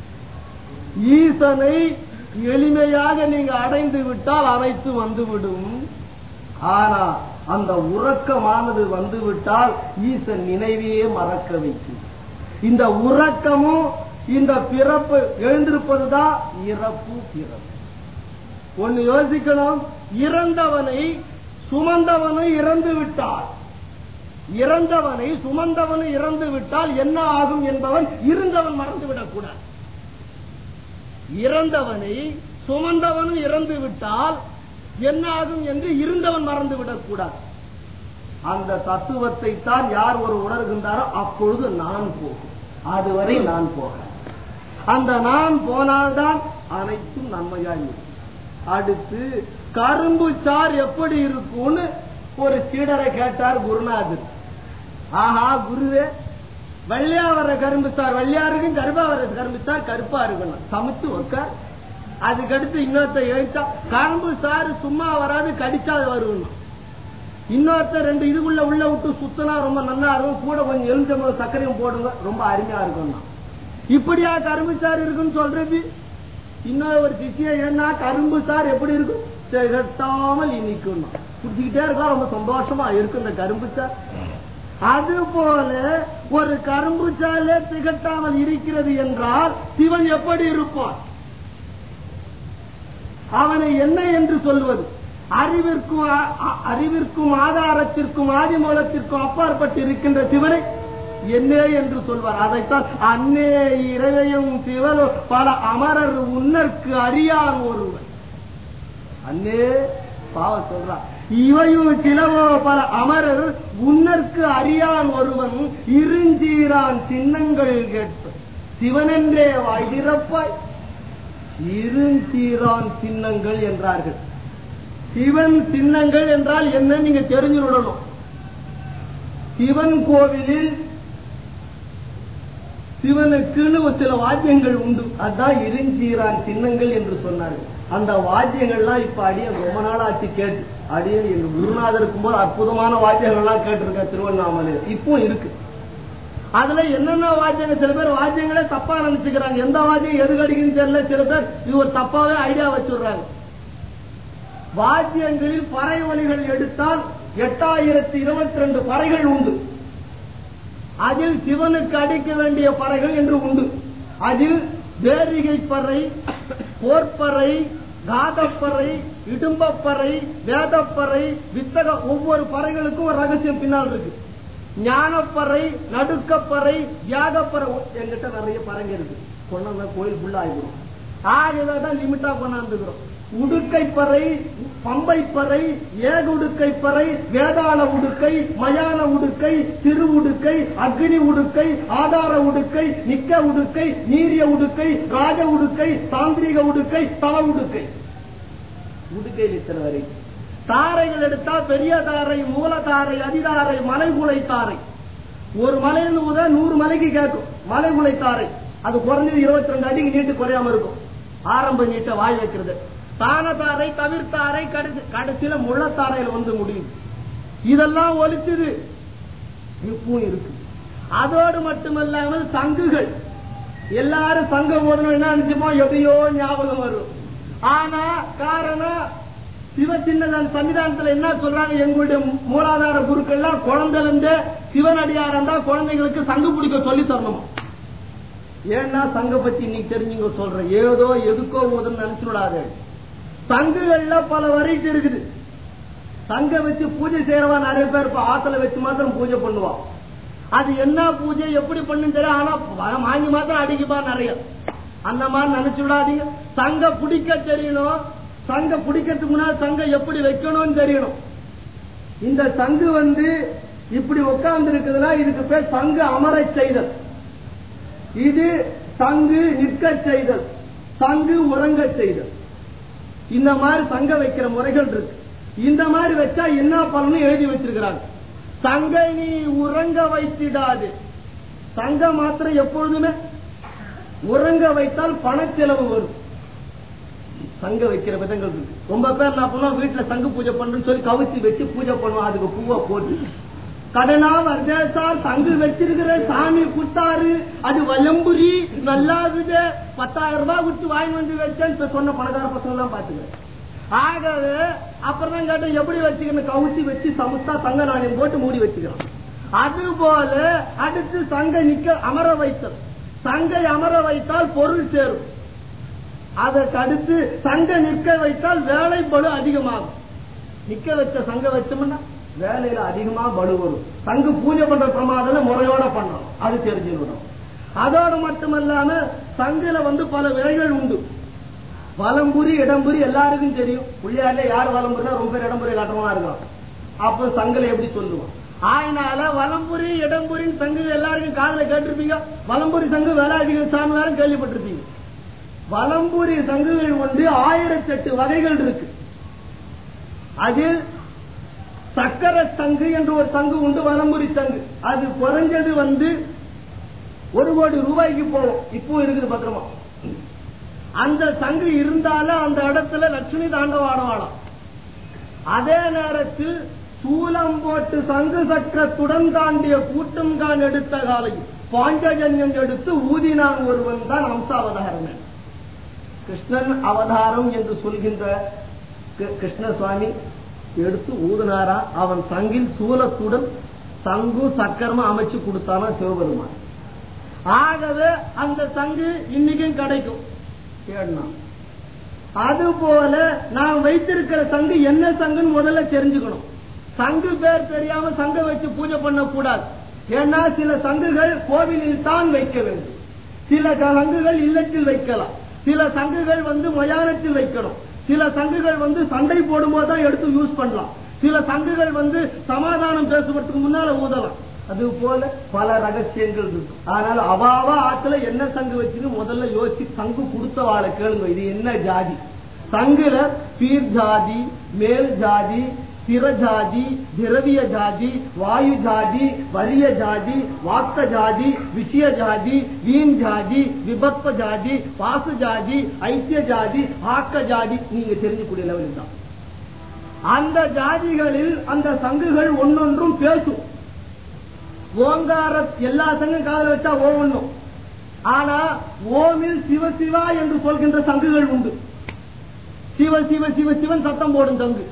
ஈசனை எளிமையாக நீங்க அடைந்து விட்டால் அனைத்து வந்துவிடும் ஆனா அந்த உறக்கமானது வந்துவிட்டால் ஈசன் நினைவையே மறக்க வைக்கும் இந்த உறக்கமும் இந்த பிறப்பு எழுந்திருப்பதுதான் இறப்பு பிறப்பு ஒன்னு யோசிக்கணும் இறந்தவனை சுமந்தவனை இறந்து விட்டால் இறந்தவனை சுமந்தவனை இறந்து விட்டால் என்ன ஆகும் என்பவன் இருந்தவன் மறந்து விடக்கூடாது இறந்தவனை சுமந்தவனும் இறந்து விட்டால் என்ன ஆகும் என்று இருந்தவன் மறந்து விடக்கூடாது அந்த தத்துவத்தை தான் யார் ஒரு உணர்கின்றாரோ அப்பொழுது நான் போகும் அதுவரை நான் போக அந்த நான் போனால்தான் அனைத்தும் நன்மையாய் இருக்கும் அடுத்து கரும்பு சார் எப்படி இருக்கும்னு ஒரு சீடரை கேட்டார் குருநாதர் ஆஹா குருவே வெள்ளையா வர்ற கரும்பு சார் வெள்ளையா இருக்கும் கருப்பா வர்ற கரும்பு சார் கருப்பா இருக்கணும் சமைச்சு உட்கார் அதுக்கடுத்து இன்னொருத்த எழுத்தா கரும்பு சாறு சும்மா வராது கடிச்சா வருவணும் இன்னொருத்த ரெண்டு இதுக்குள்ள உள்ள விட்டு சுத்தனா ரொம்ப நல்லா இருக்கும் கூட கொஞ்சம் எலுமிச்சம்பழம் சர்க்கரையும் போடுங்க ரொம்ப அருமையா இருக்கும் இப்படியா கரும்பு சாறு இருக்குன்னு சொல்றது இன்னொரு ஒரு சிஷிய ஏன்னா கரும்பு சார் எப்படி இருக்கும் திகட்டாமல் இனிக்கும் குடிச்சுக்கிட்டே இருக்கா ரொம்ப சந்தோஷமா இருக்கும் இந்த கரும்பு சார் அது போல ஒரு கரும்பு சாலே திகட்டாமல் இருக்கிறது என்றால் சிவன் எப்படி இருப்பான் அவனை என்ன என்று சொல்வது அறிவிற்கும் அ- அறிவிற்கும் ஆதாரத்திற்கும் ஆதிமூலத்திற்கும் அப்பாற்பட்டு இருக்கின்ற சிவனை என்னே என்று சொல்வார் அதைத்தான் அன்னே இறைவையும் சிவனும் பல அமரர் உன்னற்கு அறியான் ஒருவன் அன்னே பாவ சொல்றான் இவையும் சிலவோ பல அமரர் உன்னற்கு அறியான் ஒருவன் இருஞ்சீரான் சின்னங்கள் கேட்ப சிவனென்றே வாய்திறப்பாய் இருஞ்சீரான் சின்னங்கள் என்றார்கள் சிவன் சின்னங்கள் என்றால் என்ன நீங்க தெரிஞ்சு விடணும் சிவன் கோவிலில் சிவனுக்குன்னு ஒரு சில வாத்தியங்கள் உண்டு அதான் இருஞ்சீரான் சின்னங்கள் என்று சொன்னார்கள் அந்த வாத்தியங்கள்லாம் இப்ப அடியன் ரொம்ப நாள் ஆச்சு கேட்டு அடியன் எங்க குருநாதர் இருக்கும்போது அற்புதமான வாத்தியங்கள்லாம் கேட்டிருக்கேன் திருவண்ணாமலையில் இப்போ இருக்கு அதுல என்னென்ன வாத்தியங்கள் சில பேர் வாத்தியங்களே தப்பா நினைச்சுக்கிறாங்க எந்த வாத்தியம் எது கிடைக்குன்னு தெரியல சில பேர் இது ஒரு தப்பாவே ஐடியா வச்சுடுறாங்க வாத்தியங்களில் பறை ஒலிகள் எடுத்தால் எட்டாயிரத்தி இருபத்தி ரெண்டு பறைகள் உண்டு அதில் சிவனுக்கு அடிக்க வேண்டிய பறைகள் என்று உண்டு அதில் வேரிகை பறை போர்ப்பறை காதப்பறை இடும்பப்பறை வேதப்பறை வித்தக ஒவ்வொரு பறைகளுக்கும் ஒரு ரகசியம் பின்னால் இருக்கு ஞானப்பறை நடுக்கப்பறை தியாகப்பறை ஓ, என்கிட்ட நிறைய பறைங்க இருக்கு கொண்டாந்த கோயில் ஃபுல்லா ஆகிடும் ஆகதான் லிமிட்டா கொண்டாந்துக்கிறோம் உடுக்கைப்பறை பம்பைப்பறை ஏக உடுக்கைப்பறை வேதாள உடுக்கை மயான உடுக்கை திரு உடுக்கை அக்னி உடுக்கை ஆதார உடுக்கை நிக்க உடுக்கை நீரிய உடுக்கை ராஜ உடுக்கை தாந்திரிக உடுக்கை தல உடுக்கை உடுக்கையில் இத்தனை வரை தாரைகள் எடுத்தா பெரிய தாரை மூல தாரை அதிதாரை மலைகுலை தாரை ஒரு மலையில ஊத நூறு மலைக்கு கேட்கும் மலைகுலை தாரை அது குறைஞ்சது இருபத்தி ரெண்டு அடிக்கு நீட்டு குறையாம இருக்கும் ஆரம்ப நீட்ட வாய் வைக்கிறது தானதாரை தவிர்த்தாரை கடைசி கடைசியில முள்ளத்தாரையில் வந்து முடியும் இதெல்லாம் ஒலிச்சுது இப்பவும் இருக்கு அதோடு மட்டுமல்லாமல் சங்குகள் எல்லாரும் சங்கம் ஓடணும் என்ன நினைச்சுமோ எதையோ ஞாபகம் வரும் ஆனா காரணம் சிவ சின்னதன் சன்னிதானத்துல என்ன சொல்றாங்க எங்களுடைய மூலாதார குருக்கள்லாம் குழந்தைல இருந்து சிவனடியார் இருந்தா குழந்தைங்களுக்கு சங்கு பிடிக்க சொல்லி தரணும் ஏன்னா சங்க பத்தி இன்னைக்கு தெரிஞ்சுங்க சொல்றேன் ஏதோ எதுக்கோ போதுன்னு நினைச்சு விடாது சங்குகள்ல பல வெரைட்டி இருக்குது சங்க வச்சு பூஜை செய்யறவன் நிறைய பேர் இப்ப ஆத்துல வச்சு மாத்திரம் பூஜை பண்ணுவான் அது என்ன பூஜை எப்படி பண்ணுன்னு தெரியும் ஆனா வ- வாங்கி மாத்திரம் அடிக்குப்பா நிறைய அந்த மாதிரி நினைச்சு விடாதீங்க சங்க பிடிக்க தெரியணும் சங்க பிடிக்கிறதுக்கு முன்னாடி சங்க எப்படி வைக்கணும்னு தெரியணும் இந்த சங்கு வந்து இப்படி உட்கார்ந்து இருக்குதுன்னா இதுக்கு பேர் சங்கு அமரச் செய்தல் இது சங்கு நிற்கச் செய்தல் சங்கு உறங்கச் செய்தல் இந்த மாதிரி சங்க வைக்கிற முறைகள் இருக்கு இந்த மாதிரி வச்சா என்ன பண்ணணும் எழுதி வச்சிருக்கிறாங்க சங்கை நீ உறங்க வைத்திடாது சங்க மாத்திரம் எப்பொழுதுமே உறங்க வைத்தால் பணச்செலவு வரும் சங்க வைக்கிற விதங்கள் இருக்கு ரொம்ப பேர் என்ன பண்ணுவோம் வீட்டுல சங்கு பூஜை பண்றேன்னு சொல்லி கவுச்சி வச்சு பூஜை பண்ணுவோம் அதுக்கு பூவை போட்டு கடனா வருதே சார் சங்கு வச்சிருக்கிற சாமி குத்தாரு அது வலம்புரி நல்லா இருக்குது பத்தாயிரம் ரூபாய் கொடுத்து வாங்கி வந்து வச்சேன்னு சொன்ன பணக்கார பசங்க எல்லாம் பாத்துக்கிறேன் ஆகவே அப்புறம் தான் கேட்டேன் எப்படி வச்சுக்கணும் கவுச்சி வச்சு சமுத்தா தங்க நாணயம் போட்டு மூடி வச்சுக்கிறோம் அது போல அடுத்து சங்க நிக்க அமர வைத்தல் சங்கை அமர வைத்தால் பொருள் சேரும் அதற்கு அடுத்து சங்க நிற்க வைத்தால் வேலை பளு அதிகமாகும் நிக்க வச்ச சங்க வச்சோம்னா வேலையில அதிகமா பலு வரும் சங்கு பூஜை பண்ற பிரமாதத்துல முறையோட பண்றோம் அது தெரிஞ்சுக்கணும் அதோடு மட்டுமல்லாம சங்குல வந்து பல விலைகள் உண்டு வலம்புரி இடம்புரி எல்லாருக்கும் தெரியும் புள்ளியார்ல யார் வலம்புரினா ரொம்ப பேர் இடம்புரி காட்டுறவனா இருக்கிறோம் அப்ப சங்குல எப்படி சொல்லுவோம் ஆயினால வலம்புரி இடம்புரின்னு சங்கு எல்லாருக்கும் காதுல கேட்டிருப்பீங்க வலம்புரி சங்கு வேலை அதிகம் சாமி வேற கேள்விப்பட்டிருப்பீங்க வலம்புரி சங்குகள் வந்து ஆயிரத்தெட்டு வகைகள் இருக்கு அது சக்கர சங்கு என்று ஒரு சங்கு உண்டு வலம்புரி சங்கு அது குறைஞ்சது வந்து ஒரு கோடி ரூபாய்க்கு போகும் இப்போ இருக்குது பத்திரமா அந்த சங்கு இருந்தாலும் அந்த இடத்துல லட்சுமி தாண்டவாடவாளம் அதே நேரத்தில் சூலம் போட்டு சங்கு சக்கரத்துடன் தாண்டிய கூட்டம் தான் எடுத்த காலையில் பாஞ்சஜன்யம் எடுத்து ஊதினான் ஒருவன் தான் அம்சாவதாரன் கிருஷ்ணன் அவதாரம் என்று சொல்கின்ற கி- கிருஷ்ண சுவாமி எடுத்து ஊதுனாரா அவன் சங்கில் சூலத்துடன் சங்கு சக்கரமா அமைச்சு கொடுத்தானா சிவபெருமான் ஆகவே அந்த சங்கு இன்னைக்கும் கிடைக்கும் கேடலாம் அது போல நான் வைத்திருக்கிற சங்கு என்ன சங்குன்னு முதல்ல தெரிஞ்சுக்கணும் சங்கு பேர் தெரியாம சங்க வச்சு பூஜை பண்ணக்கூடாது ஏன்னா சில சங்குகள் கோவிலில் தான் வைக்க வேண்டும் சில சங்குகள் இல்லத்தில் வைக்கலாம் சில சங்குகள் வந்து மயானத்தில் வைக்கணும் சில சங்குகள் வந்து சண்டை போடும்போது தான் எடுத்து யூஸ் பண்ணலாம் சில சங்குகள் வந்து சமாதானம் பேசுவதற்கு முன்னால ஊதலாம் அது போல பல ரகசியங்கள் இருக்கு அதனால அவாவா ஆத்துல என்ன சங்கு வச்சுன்னு முதல்ல யோசிச்சு சங்கு கொடுத்தவாளை கேளுங்க இது என்ன ஜாதி சங்குல பீர் ஜாதி மேல் ஜாதி ஸ்திர ஜாதி திரவிய ஜாதி வாயு ஜாதி வரிய ஜாதி வாக்க ஜாதி விஷய ஜாதி வீண் ஜாதி விபத்வ ஜாதி வாசு ஜாதி ஐக்கிய ஜாதி ஆக்க ஜாதி நீங்க தெரிஞ்சக்கூடிய லெவலில் தான் அந்த ஜாதிகளில் அந்த சங்குகள் ஒன்னொன்றும் பேசும் ஓங்கார எல்லா சங்கும் காதல வச்சா ஓவண்ணும் ஆனா ஓமில் சிவ சிவா என்று சொல்கின்ற சங்குகள் உண்டு சிவ சிவ சிவ சிவன் சத்தம் போடும் சங்கு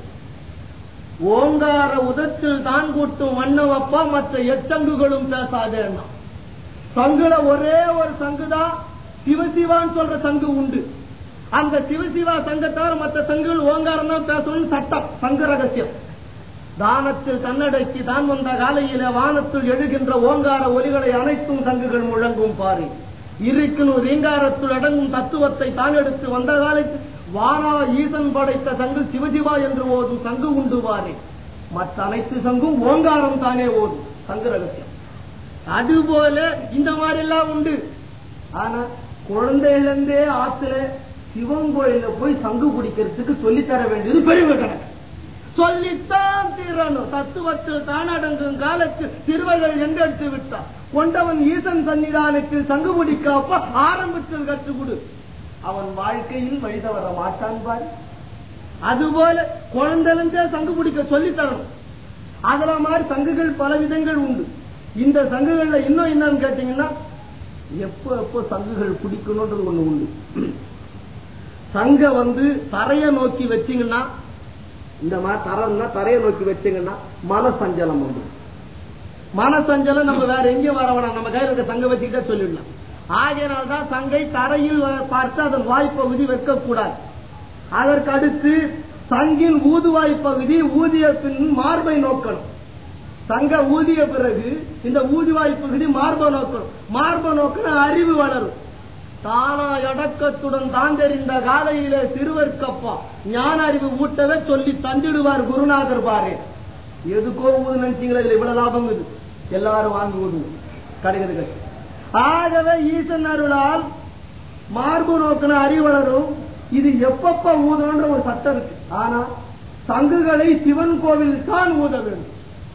ஓங்கார உதத்தில் தான் கூட்டும் வண்ணவப்பா மற்ற எச்சங்குகளும் பேசாதேன்னா சங்குல ஒரே ஒரு சங்குதான் சிவசிவான்னு சொல்ற சங்கு உண்டு அந்த சிவசிவா சங்கத்தார் மற்ற சங்குகள் ஓங்காரம் தான் பேசணும்னு சட்டம் சங்க ரகசியம் தானத்தில் தன்னடக்கி தான் வந்த காலையில வானத்தில் எழுகின்ற ஓங்கார ஒலிகளை அனைத்தும் சங்குகள் முழங்கும் பாரு இருக்கும் ரீங்காரத்தில் அடங்கும் தத்துவத்தை தான் எடுத்து வந்த காலத்தில் வானா ஈசன் படைத்த சங்கு சிவசிவா என்று ஓதும் சங்கு உண்டு பாரு மற்ற அனைத்து சங்கும் ஓங்காரம் தானே ஓதும் சங்கு ரகசியம் அதுபோல இந்த மாதிரி எல்லாம் உண்டு ஆனா குழந்தையிலிருந்தே ஆத்துல சிவன் கோயில போய் சங்கு குடிக்கிறதுக்கு சொல்லித்தர வேண்டியது பெரிய கணக்கு சொல்லித்தான் தீரணும் தத்துவத்தில் தான் அடங்கும் காலத்தில் சிறுவர்கள் எங்கெடுத்து விட்டார் கொண்டவன் ஈசன் சன்னிதானத்தில் சங்கு முடிக்க அப்ப ஆரம்பத்தில் கற்றுக் கொடு அவன் வாழ்க்கையில் வழி தவற மாட்டான் பாரு அதுபோல குழந்தைலேருந்தே சங்கு பிடிக்க சொல்லித் தரணும் அதுல மாதிரி சங்குகள் பல விதங்கள் உண்டு இந்த சங்குகள்ல இன்னும் என்னன்னு கேட்டீங்கன்னா எப்போ எப்போ சங்குகள் பிடிக்கணும்ன்றது ஒண்ணு உண்டு சங்க வந்து தரைய நோக்கி வச்சீங்கன்னா இந்த மாதிரி தரம்னா தரைய நோக்கி வச்சீங்கன்னா மனசஞ்சலம் வந்து மனசஞ்சலம் நம்ம வேற எங்கேயும் வர வேணாம் நம்ம கையில் இருக்க சங்க வச்சுக்கிட்டே சொல்லிடலாம் ஆகையினால்தான் சங்கை தரையில் பார்த்து அதன் வாய்ப்பகுதி வைக்கக்கூடாது அதற்கு அடுத்து சங்கின் ஊதுவாய் பகுதி ஊதிய பின் மார்பை நோக்கணும் சங்க ஊதிய பிறகு இந்த ஊதுவாய் பகுதி மார்பை நோக்கணும் மார்பை நோக்கின அறிவு வளரும் தானா அடக்கத்துடன் தான் தெரிந்த காலையிலே சிறுவர்க்கப்பா ஞான அறிவு ஊட்டவே சொல்லி தந்திடுவார் குருநாதர் பாரு எதுக்கோ ஊது நினைச்சீங்களா இதுல இவ்வளவு லாபம் இது எல்லாரும் வாங்கி ஊதுங்க கிடைக்கிறது கஷ்டம் ஆகவே ஈசன் அருளால் மார்பு நோக்கின அறிவு வளரும் இது எப்பப்ப ஊதணுன்ற ஒரு சட்டம் இருக்கு ஆனா சங்குகளை சிவன் கோவில் தான் ஊத வேண்டும்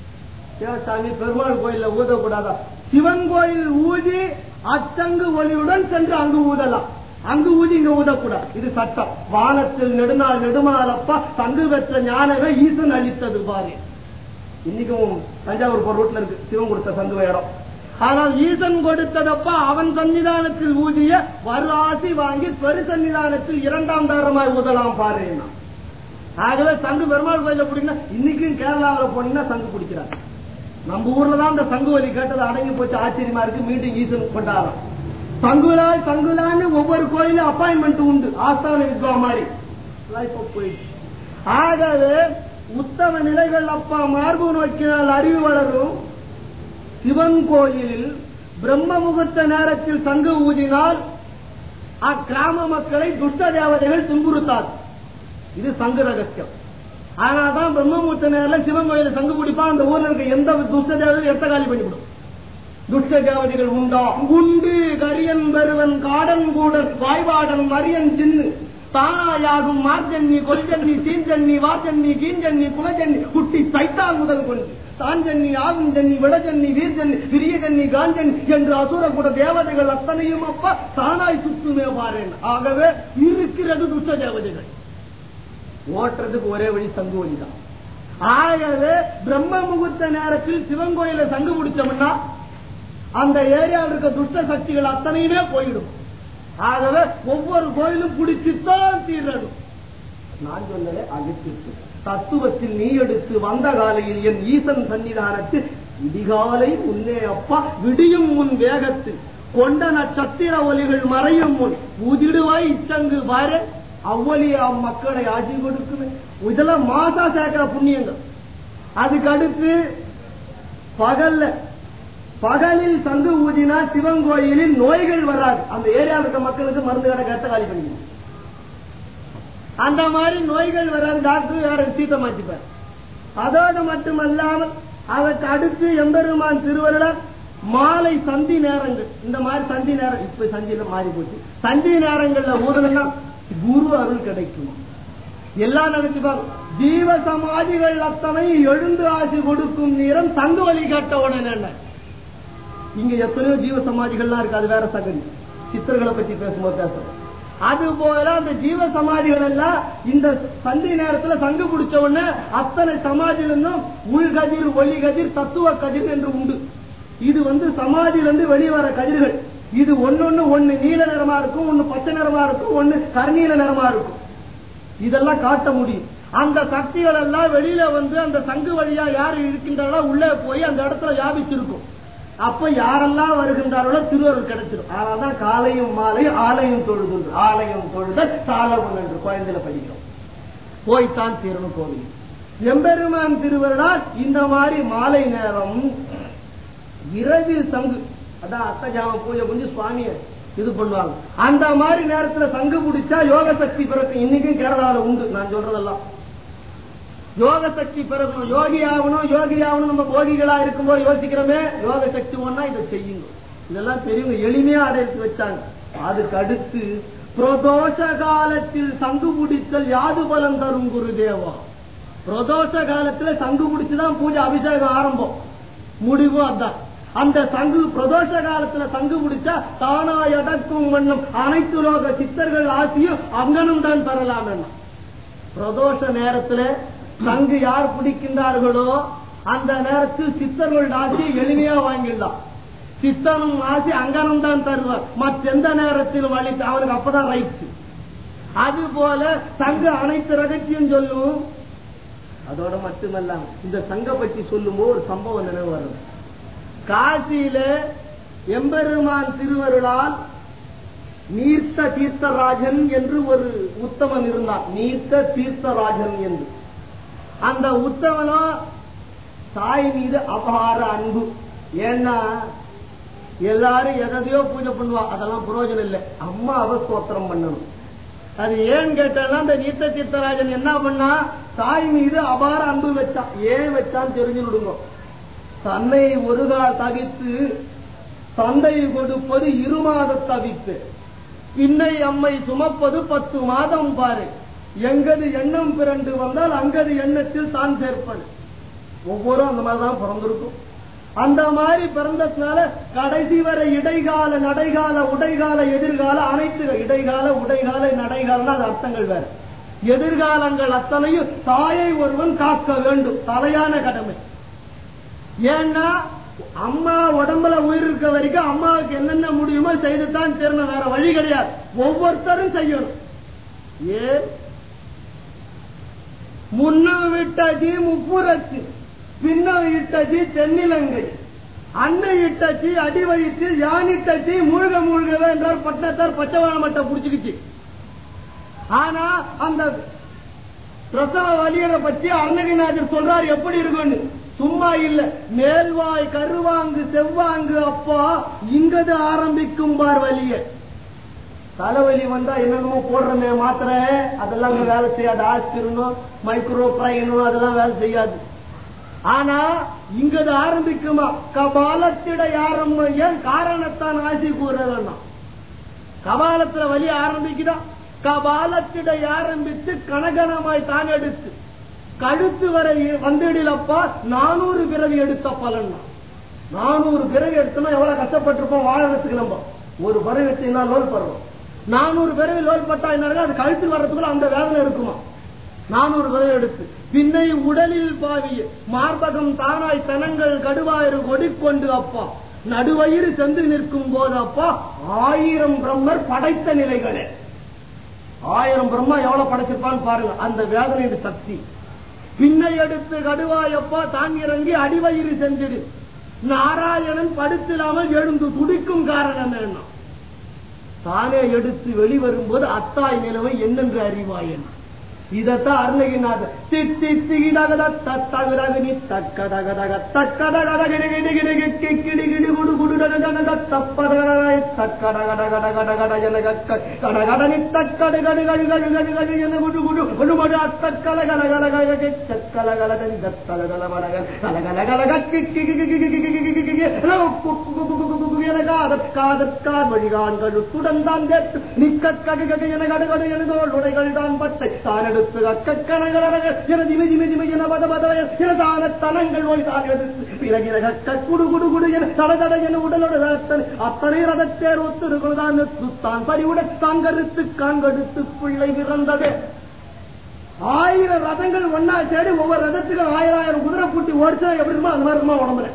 ஏன் சாமி பெருமாள் கோயில்ல ஊதக்கூடாதா சிவன் கோயில் ஊதி அச்சங்கு ஒளியுடன் சென்று அங்கு ஊதலாம் அங்கு ஊதி இங்க ஊதக்கூடாது இது சட்டம் வானத்தில் நெடுநாள் நெடுமாலப்பா சங்கு பெற்ற ஞானவே ஈசன் அளித்தது பாரு இன்னைக்கும் தஞ்சாவூர் போற ரூட்ல இருக்கு சிவன் கொடுத்த சங்கு இடம் ஆனால் ஈசன் கொடுத்ததப்பா அவன் சன்னிதானத்தில் ஊதிய வராசி வாங்கி பெரு சன்னிதானத்தில் இரண்டாம் தாரமாய் ஊதலாம் பாரு ஆகவே சங்கு பெருமாள் கோயில பிடிக்கணும் இன்னைக்கும் கேரளாவில் போனீங்கன்னா சங்கு பிடிக்கிறாங்க நம்ம ஊர்ல தான் இந்த சங்கு வலி கேட்டது அடங்கி போச்சு ஆச்சரியமா இருக்கு மீண்டும் ஈசன் கொண்டாடுறோம் சங்குலா சங்குலான்னு ஒவ்வொரு கோயிலும் அப்பாயின்மெண்ட் உண்டு ஆஸ்தான வித்வா மாதிரி இதெல்லாம் இப்ப போயிடுச்சு ஆகவே உத்தம நிலைகள் அப்பா மார்பு நோக்கினால் அறிவு வளரும் சிவன் கோயிலில் பிரம்ம முகூர்த்த நேரத்தில் சங்கு ஊதினால் அக்கிராம மக்களை துஷ்ட தேவதைகள் துன்புறுத்தாது இது சங்கு ரகசியம் அதனால்தான் பிரம்ம முகூர்த்த நேரில் சிவன் கோயில சங்கு குடிப்பா அந்த ஊர்ல இருக்க எந்த துஷ்ட தேவதையும் எட்ட காலி பண்ணிவிடும் துஷ்ட தேவதைகள் உண்டா உண்டு கரியன் பெருவன் காடன் கூடன் வாய்வாடன் மரியன் சின்னு தானாயாகும் மார்ஜன்னி கொல்ஜன்னி தீஞ்சன்னி வார்ஜன்னி கீஞ்சன்னி குலஜன்னி குட்டி சைத்தான் முதல் கொண்டு தாஞ்சன்னி ஆகும் ஜன்னி விடஜன்னி வீர்ஜன்னி விரியஜன்னி காஞ்சன்னி என்று அசுர கூட தேவதைகள் அத்தனையும் அப்பா தானாய் சுத்துமே பாருங்க ஆகவே இருக்கிறது துஷ்ட தேவதைகள் ஓட்டுறதுக்கு ஒரே வழி சங்கு வழிதான் ஆகவே பிரம்ம முகூர்த்த நேரத்தில் சிவன் கோயில சங்கு முடிச்சோம்னா அந்த ஏரியாவில் இருக்க துஷ்ட சக்திகள் அத்தனையுமே போயிடும் ஆகவே ஒவ்வொரு கோயிலும் பிடிச்சுத்தான் தீரணும் நான் சொன்னதே அழித்திற்கு தத்துவத்தில் நீ எடுத்து வந்த காலையில் என் ஈசன் சன்னிதானத்தில் விடிகாலை முன்னே அப்பா விடியும் முன் வேகத்தில் கொண்ட நட்சத்திர ஒலிகள் மறையும் முன் உதிடுவாய் இச்சங்கு பாரு அவ்வளி மக்களை ஆட்சி கொடுக்குமே இதெல்லாம் மாசா சேர்க்கிற புண்ணியங்கள் அதுக்கு அடுத்து பகல்ல பகலில் சங்கு ஊதினா சிவன் கோயிலில் நோய்கள் வராது அந்த ஏரியாவில் இருக்க மக்களுக்கு மருந்து கடை கட்ட காலி பண்ணிக்கணும் அந்த மாதிரி நோய்கள் வராது டாக்டர் வேற சீத்தை மாத்திப்பார் அதோடு மட்டுமல்லாமல் அதற்கு அடுத்து எம்பெருமான் திருவருளர் மாலை சந்தி நேரங்கள் இந்த மாதிரி சந்தி நேரம் இப்ப சந்தியில மாறி போச்சு சந்தி நேரங்கள்ல ஊதலன்னா குரு அருள் கிடைக்கும் எல்லாம் நினைச்சுப்பாங்க ஜீவ சமாதிகள் அத்தனை எழுந்து ஆசி கொடுக்கும் நேரம் சங்கு வழி கட்ட உடனே என்ன இங்க எத்தனையோ ஜீவ சமாதிகள்லாம் இருக்கு அது வேற சகதி சித்தர்களை பத்தி பேசும்போது பேசுறோம் அது போல அந்த ஜீவ சமாதிகள் எல்லாம் இந்த சந்தி நேரத்துல சங்கு பிடிச்ச உடனே அத்தனை சமாதியிலிருந்தும் உள்கதிர் ஒளி கதிர் தத்துவ கதிர் என்று உண்டு இது வந்து சமாதியிலிருந்து வெளிவர கதிர்கள் இது ஒன்னொன்னு ஒண்ணு நீல நிறமா இருக்கும் ஒண்ணு பச்சை நிறமா இருக்கும் ஒண்ணு கருநீல நிறமா இருக்கும் இதெல்லாம் காட்ட முடியும் அந்த சக்திகள் எல்லாம் வெளியில வந்து அந்த சங்கு வழியா யார் இருக்கின்றார்களோ உள்ளே போய் அந்த இடத்துல வியாபிச்சிருக்கும் அப்ப யாரெல்லாம் வருகின்றார்களோ திருவருள் கிடைச்சிடும் அதனால்தான் காலையும் மாலையும் ஆலயம் தொழுது ஆலயம் தொழுத சாலவன் என்று குழந்தையில படிக்கிறோம் போய்த்தான் தீரணும் கோவில் எம்பெருமான் திருவருளால் இந்த மாதிரி மாலை நேரம் இரவில் சங்கு அதான் அத்தஜாம பூஜை புரிஞ்சு சுவாமியை இது பண்ணுவாங்க அந்த மாதிரி நேரத்துல சங்கு பிடிச்சா யோக சக்தி பிறக்கும் இன்னைக்கும் கேரளாவில் உண்டு நான் சொல்றதெல்லாம் யோக சக்தி பிறக்கணும் யோகி ஆகணும் யோகி ஆகணும் நம்ம போகிகளா இருக்கும்போது யோசிக்கிறோமே யோக சக்தி ஒன்னா இதை செய்யுங்க இதெல்லாம் பெரியவங்க எளிமையா அடைத்து வச்சாங்க அதுக்கு அடுத்து பிரதோஷ காலத்தில் சங்கு பிடித்தல் யாது பலம் தரும் குருதேவா பிரதோஷ காலத்துல சங்கு பிடிச்சுதான் பூஜை அபிஷேகம் ஆரம்பம் முடிவும் அதான் அந்த சங்கு பிரதோஷ காலத்துல சங்கு பிடிச்சா தானா எடக்கும் வண்ணம் அனைத்து லோக சித்தர்கள் ஆசியும் அங்கனும் தான் பெறலாம் என்ன பிரதோஷ நேரத்துல சங்கு யார் பிடிக்கின்றார்களோ அந்த நேரத்தில் சித்தர்கள் ஆசி எளிமையா வாங்கிடலாம் சித்தனும் ஆசி அங்கனும் தான் தருவார் மற்றெந்த நேரத்திலும் அளித்து அவனுக்கு அப்பதான் ரைட் அது போல சங்கு அனைத்து ரகசியம் சொல்லும் அதோட மட்டுமல்ல இந்த சங்க பற்றி சொல்லும் ஒரு சம்பவம் நினைவு வரும் காசியில எம்பெருமான் திருவருளால் நீர்த்த தீர்த்தராஜன் என்று ஒரு உத்தமன் இருந்தான் நீர்த்த தீர்த்தராஜன் என்று அந்த உத்தமனும் தாய் மீது அபார அன்பு ஏன்னா எல்லாரும் எதையோ பூஜை பண்ணுவா அதெல்லாம் பிரயோஜனம் இல்லை அம்மா அவ ஸ்தோத்திரம் பண்ணணும் அது ஏன் கேட்டா அந்த நீத்த தீர்த்தராஜன் என்ன பண்ணா தாய் மீது அபார அன்பு வச்சான் ஏன் வச்சான்னு தெரிஞ்சு விடுங்க தன்னை ஒரு கால் தவித்து தந்தை கொடுப்பது இரு மாத தவித்து பின்னை அம்மை சுமப்பது பத்து மாதம் பாரு எங்கது எண்ணம் பிறண்டு வந்தால் அங்கது எண்ணத்தில் தான் சேர்ப்பது ஒவ்வொரு அந்த மாதிரி தான் பிறந்திருக்கும் அந்த மாதிரி பிறந்ததுனால கடைசி வரை இடைகால நடைகால உடைகால எதிர்கால அனைத்து இடைகால உடைகால நடைகாலம்னா அது அர்த்தங்கள் வேற எதிர்காலங்கள் அத்தனையும் தாயை ஒருவன் காக்க வேண்டும் தலையான கடமை ஏன்னா அம்மா உடம்புல உயிர் இருக்க வரைக்கும் அம்மாவுக்கு என்னென்ன முடியுமோ செய்துதான் தீரணும் வேற வழி கிடையாது ஒவ்வொருத்தரும் செய்யணும் ஏன் முன்னம் விட்டாச்சு முப்புரச்சு பின்னம் இட்டச்சு தென்னிலங்கை அன்னை இட்டச்சு அடி வயிற்று யானிட்டச்சு மூழ்க மூழ்கவே என்றால் பட்டத்தார் பச்சைவாழ மட்டை புடிச்சுக்கிச்சு ஆனா அந்த பிரசவ வலியரை பற்றி அருணகிரிநாதர் சொல்றார் எப்படி இருக்கும்னு சும்மா இல்ல மேல்வாய் கருவாங்கு செவ்வாங்கு அப்பா இங்கது ஆரம்பிக்கும் பார் வலிய தலைவலி வந்தா என்னென்னமோ போடுறமே மாத்திரை அதெல்லாம் இங்க வேலை செய்யாது ஆஸ்பிரினும் மைக்ரோ பிரைனும் அதெல்லாம் வேலை செய்யாது ஆனா இங்கது ஆரம்பிக்குமா கபாலத்திட ஆரம்ப ஏன் காரணத்தான் ஆசி கூறலன்னா கபாலத்துல வலி ஆரம்பிக்குதா கபாலத்திட ஆரம்பித்து கனகனமாய் தான் எடுத்து கழுத்து வரை வந்திடலப்பா நானூறு பிறவி எடுத்த பலன் நானூறு பிறவி எடுத்தோம்னா எவ்வளவு கஷ்டப்பட்டிருப்போம் வாழறதுக்கு நம்ம ஒரு பிறவி எடுத்தீங்கன்னா லோல் பருவம் நானூறு பிறவி லோல் பட்டா என்ன அது கழுத்து வர்றதுக்குள்ள அந்த வேதனை இருக்குமா நானூறு பிறவி எடுத்து பின்னை உடலில் பாவிய மார்பகம் தானாய் தனங்கள் கடுவாயிரு கொடிக்கொண்டு அப்பா நடுவயிறு சென்று நிற்கும் போது அப்பா ஆயிரம் பிரம்மர் படைத்த நிலைகளே ஆயிரம் பிரம்மா எவ்வளவு படைச்சிருப்பான்னு பாருங்க அந்த வேதனையின் சக்தி பின்னை எடுத்து கடுவாயப்பா தான் இறங்கி அடிவயிறு சென்றிடு நாராயணன் படுத்தில்லாமல் எழுந்து துடிக்கும் காரணம் என்ன தானே எடுத்து வெளிவரும்போது அத்தாய் நிலவை என்னென்று அறிவாயன் இதத்தான் அருணகிரிநாத திட்டி திகிடகத தத்தகடகனி தக்கடகடக தக்கடகடகிடிகிடிகிடிகி கிடிகிடி குடு குடுடனக தப்படகடக தக்கடகடகடகடகட எனக கடகடனி தக்கடகடுகடுகடுகடுகடு என குடு குடு குடுமடு அத்தக்கலகலகலகலக சக்கலகலகனி தத்தலகலமடக கலகலகலக கிக்கி எனக்கு அதற்காதற்கார் வழிகான்கள் துடந்தான் கேட்டு நிக்க கடுகடு என கடுகடு எனதோள் உடைகள் தான் பட்டை தான் எடுத்து அக்கக்கணங்கள் எனது இமை இமை இமை என பத பத எனதான தலங்கள் நோய் தான் எடுத்து பிறகு கக்க குடு குடு குடு என தடதட என உடலோடு அத்தனை அத்தனை ரதத்தேர் ஒத்திருக்கிறதான் தான் பறிவுடன் தான் கருத்து காண்கடுத்து பிள்ளை பிறந்தது ஆயிரம் ரதங்கள் ஒன்னா சேடி ஒவ்வொரு ரதத்துக்கும் ஆயிரம் ஆயிரம் குதிரை பூட்டி ஓடிச்சா எப்படி இருக்குமோ அந்த மாதிரி இருக்குமா உடம்புல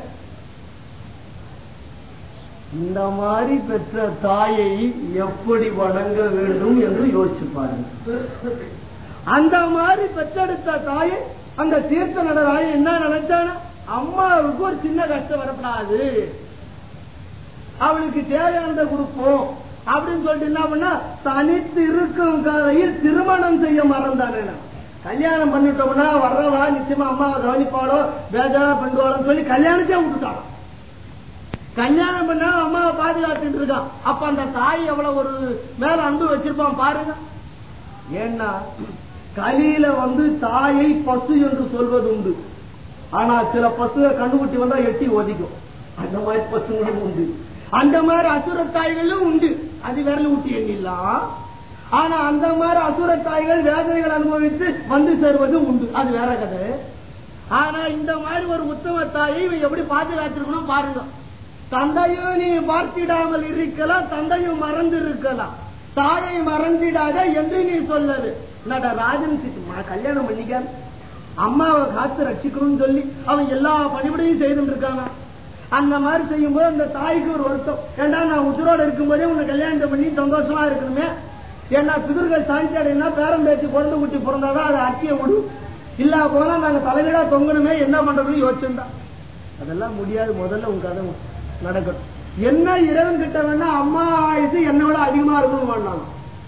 இந்த மாதிரி பெற்ற தாயை எப்படி வணங்க வேண்டும் என்று யோசிச்சு பாருங்க அந்த மாதிரி பெற்றெடுத்த தாயை அந்த தீர்த்த நடராய என்ன நினைச்சானா அம்மாவுக்கு ஒரு சின்ன கஷ்டம் வரப்படாது அவளுக்கு தேவையானதை கொடுப்போம் அப்படின்னு சொல்லிட்டு என்ன பண்ணா தனித்து இருக்கும் கதையில் திருமணம் செய்ய மறந்தானே கல்யாணம் பண்ணிட்டோம்னா வர்றவா நிச்சயமா அம்மாவை கவனிப்பாளோ பேஜா பண்ணுவாளோன்னு சொல்லி கல்யாணத்தையே விட்டுட்டாலும் கல்யாணம் பண்ணா அம்மாவை பாதுகாத்துட்டு இருக்கான் அப்ப அந்த தாய் எவ்வளவு ஒரு மேல அன்பு வச்சிருப்பான் பாருங்க ஏன்னா கலியில வந்து தாயை பசு என்று சொல்வது உண்டு ஆனா சில பசுக கண்டுபிட்டி வந்தா எட்டி ஒதிக்கும் அந்த மாதிரி பசுங்களும் உண்டு அந்த மாதிரி அசுர தாய்களும் உண்டு அது விரல் ஊட்டி எண்ணிடலாம் ஆனா அந்த மாதிரி அசுர தாய்கள் வேதனைகள் அனுபவித்து வந்து சேர்வது உண்டு அது வேற கதை ஆனா இந்த மாதிரி ஒரு உத்தம தாயை இவன் எப்படி பாதுகாத்திருக்கணும் பாருங்க தந்தையும் நீ பார்த்திடாமல் இருக்கலாம் தந்தையும் மறந்து இருக்கலாம் தாயை மறந்திடாத என்று நீ சொல்லது நட ராஜன் சிட்டு கல்யாணம் பண்ணிக்க அம்மாவை காத்து ரட்சிக்கணும்னு சொல்லி அவன் எல்லா பணிபடியும் செய்துட்டு இருக்கானா அந்த மாதிரி செய்யும்போது அந்த தாய்க்கு ஒரு வருத்தம் ஏண்டா நான் உசுரோட இருக்கும்போதே உன்னை கல்யாணம் பண்ணி சந்தோஷமா இருக்கணுமே ஏன்னா பிதர்கள் சாந்தி அடையினா பேரம் பேச்சு குழந்தை குட்டி பிறந்தாதான் அதை அட்டிய விடும் இல்ல போனா நாங்க தலைவீடா தொங்கணுமே என்ன பண்றதுன்னு யோசிச்சிருந்தா அதெல்லாம் முடியாது முதல்ல உங்க கதை நடக்கட்டும் என்ன இறைவன் கிட்ட வேணா அம்மா ஆயுசு என்னை விட அதிகமா இருக்கணும் வேண்டாம்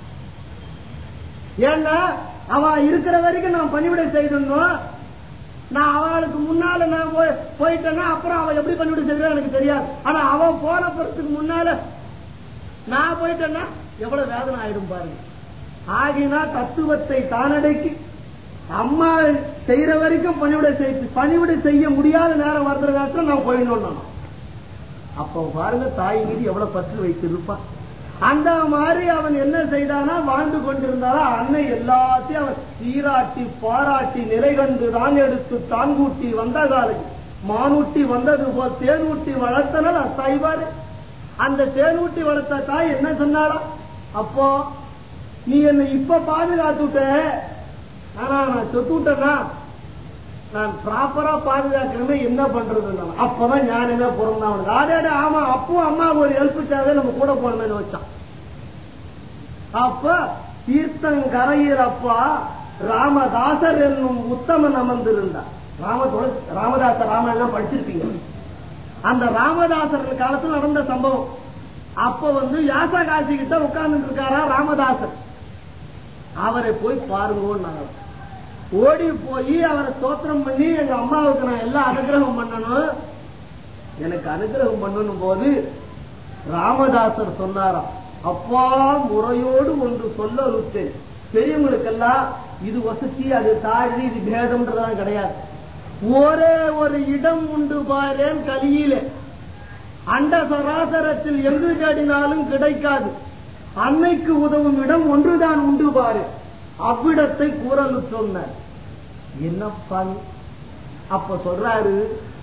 ஏன்னா அவ இருக்கிற வரைக்கும் நான் பணிவிடை செய்திருந்தோம் நான் அவளுக்கு முன்னால நான் போய் போயிட்டேன்னா அப்புறம் அவ எப்படி பண்ணிவிட செய்யறா எனக்கு தெரியாது ஆனா அவ போன பிறத்துக்கு முன்னால நான் போயிட்டேன்னா எவ்வளவு வேதனை ஆயிடும் பாருங்க ஆகினா தத்துவத்தை தானடைக்கு அம்மா செய்யற வரைக்கும் பணிவிடை செய்து பணிவிடை செய்ய முடியாத நேரம் வருகிற நேரத்தில் நான் போயிடணும் அப்ப பாருங்க தாய் மீது எவ்வளவு பற்று வைத்திருப்பா அந்த மாதிரி அவன் என்ன செய்தானா வாழ்ந்து கொண்டிருந்தாரா அன்னை எல்லாத்தையும் அவன் சீராட்டி பாராட்டி நிலை கண்டு தான் எடுத்து தாங்கூட்டி வந்த காலை மானூட்டி வந்தது போல் தேனூட்டி வளர்த்தனால் அத்தாய்வாரு அந்த தேனூட்டி வளர்த்த தாய் என்ன சொன்னாரா அப்போ நீ என்னை இப்ப பாதுகாத்துட்ட ஆனா நான் சொத்து விட்டேன்னா நான் ப்ராப்பரா பாதுகாக்கணுமே என்ன பண்றது அப்பதான் ஞானமே என்ன பிறந்தான் ஆடே ஆமா அப்பவும் அம்மா ஒரு ஹெல்ப் தேவை நம்ம கூட போனோம்னு வச்சான் அப்ப தீர்த்தங்கரையிறப்பா ராமதாசர் என்னும் உத்தமன் அமர்ந்திருந்தார் ராம ராமதாசர் ராமாயணம் படிச்சிருப்பீங்க அந்த ராமதாசர் காலத்தில் நடந்த சம்பவம் அப்ப வந்து யாசகாசி கிட்ட உட்கார்ந்து இருக்காரா ராமதாசர் அவரை போய் பாருங்க ஓடி போய் அவரை ஸ்தோத்திரம் பண்ணி எங்க அம்மாவுக்கு நான் எல்லாம் அனுகிரகம் பண்ணணும் எனக்கு அனுகிரகம் பண்ணணும் போது ராமதாசர் சொன்னாராம் அப்பா முறையோடு ஒன்று சொல்ல ருத்தேன் பெரியவங்களுக்கெல்லாம் இது வசதி அது தாழ்வு இது பேதம்ன்றதான் கிடையாது ஒரே ஒரு இடம் உண்டு பாரேன் கலியிலே அண்ட சராசரத்தில் எங்கு தேடினாலும் கிடைக்காது அன்னைக்கு உதவும் இடம் ஒன்றுதான் உண்டு பாரு அவ்விடத்தை கூறலு சொன்னார் என்னப்பா அப்ப சொல்றாரு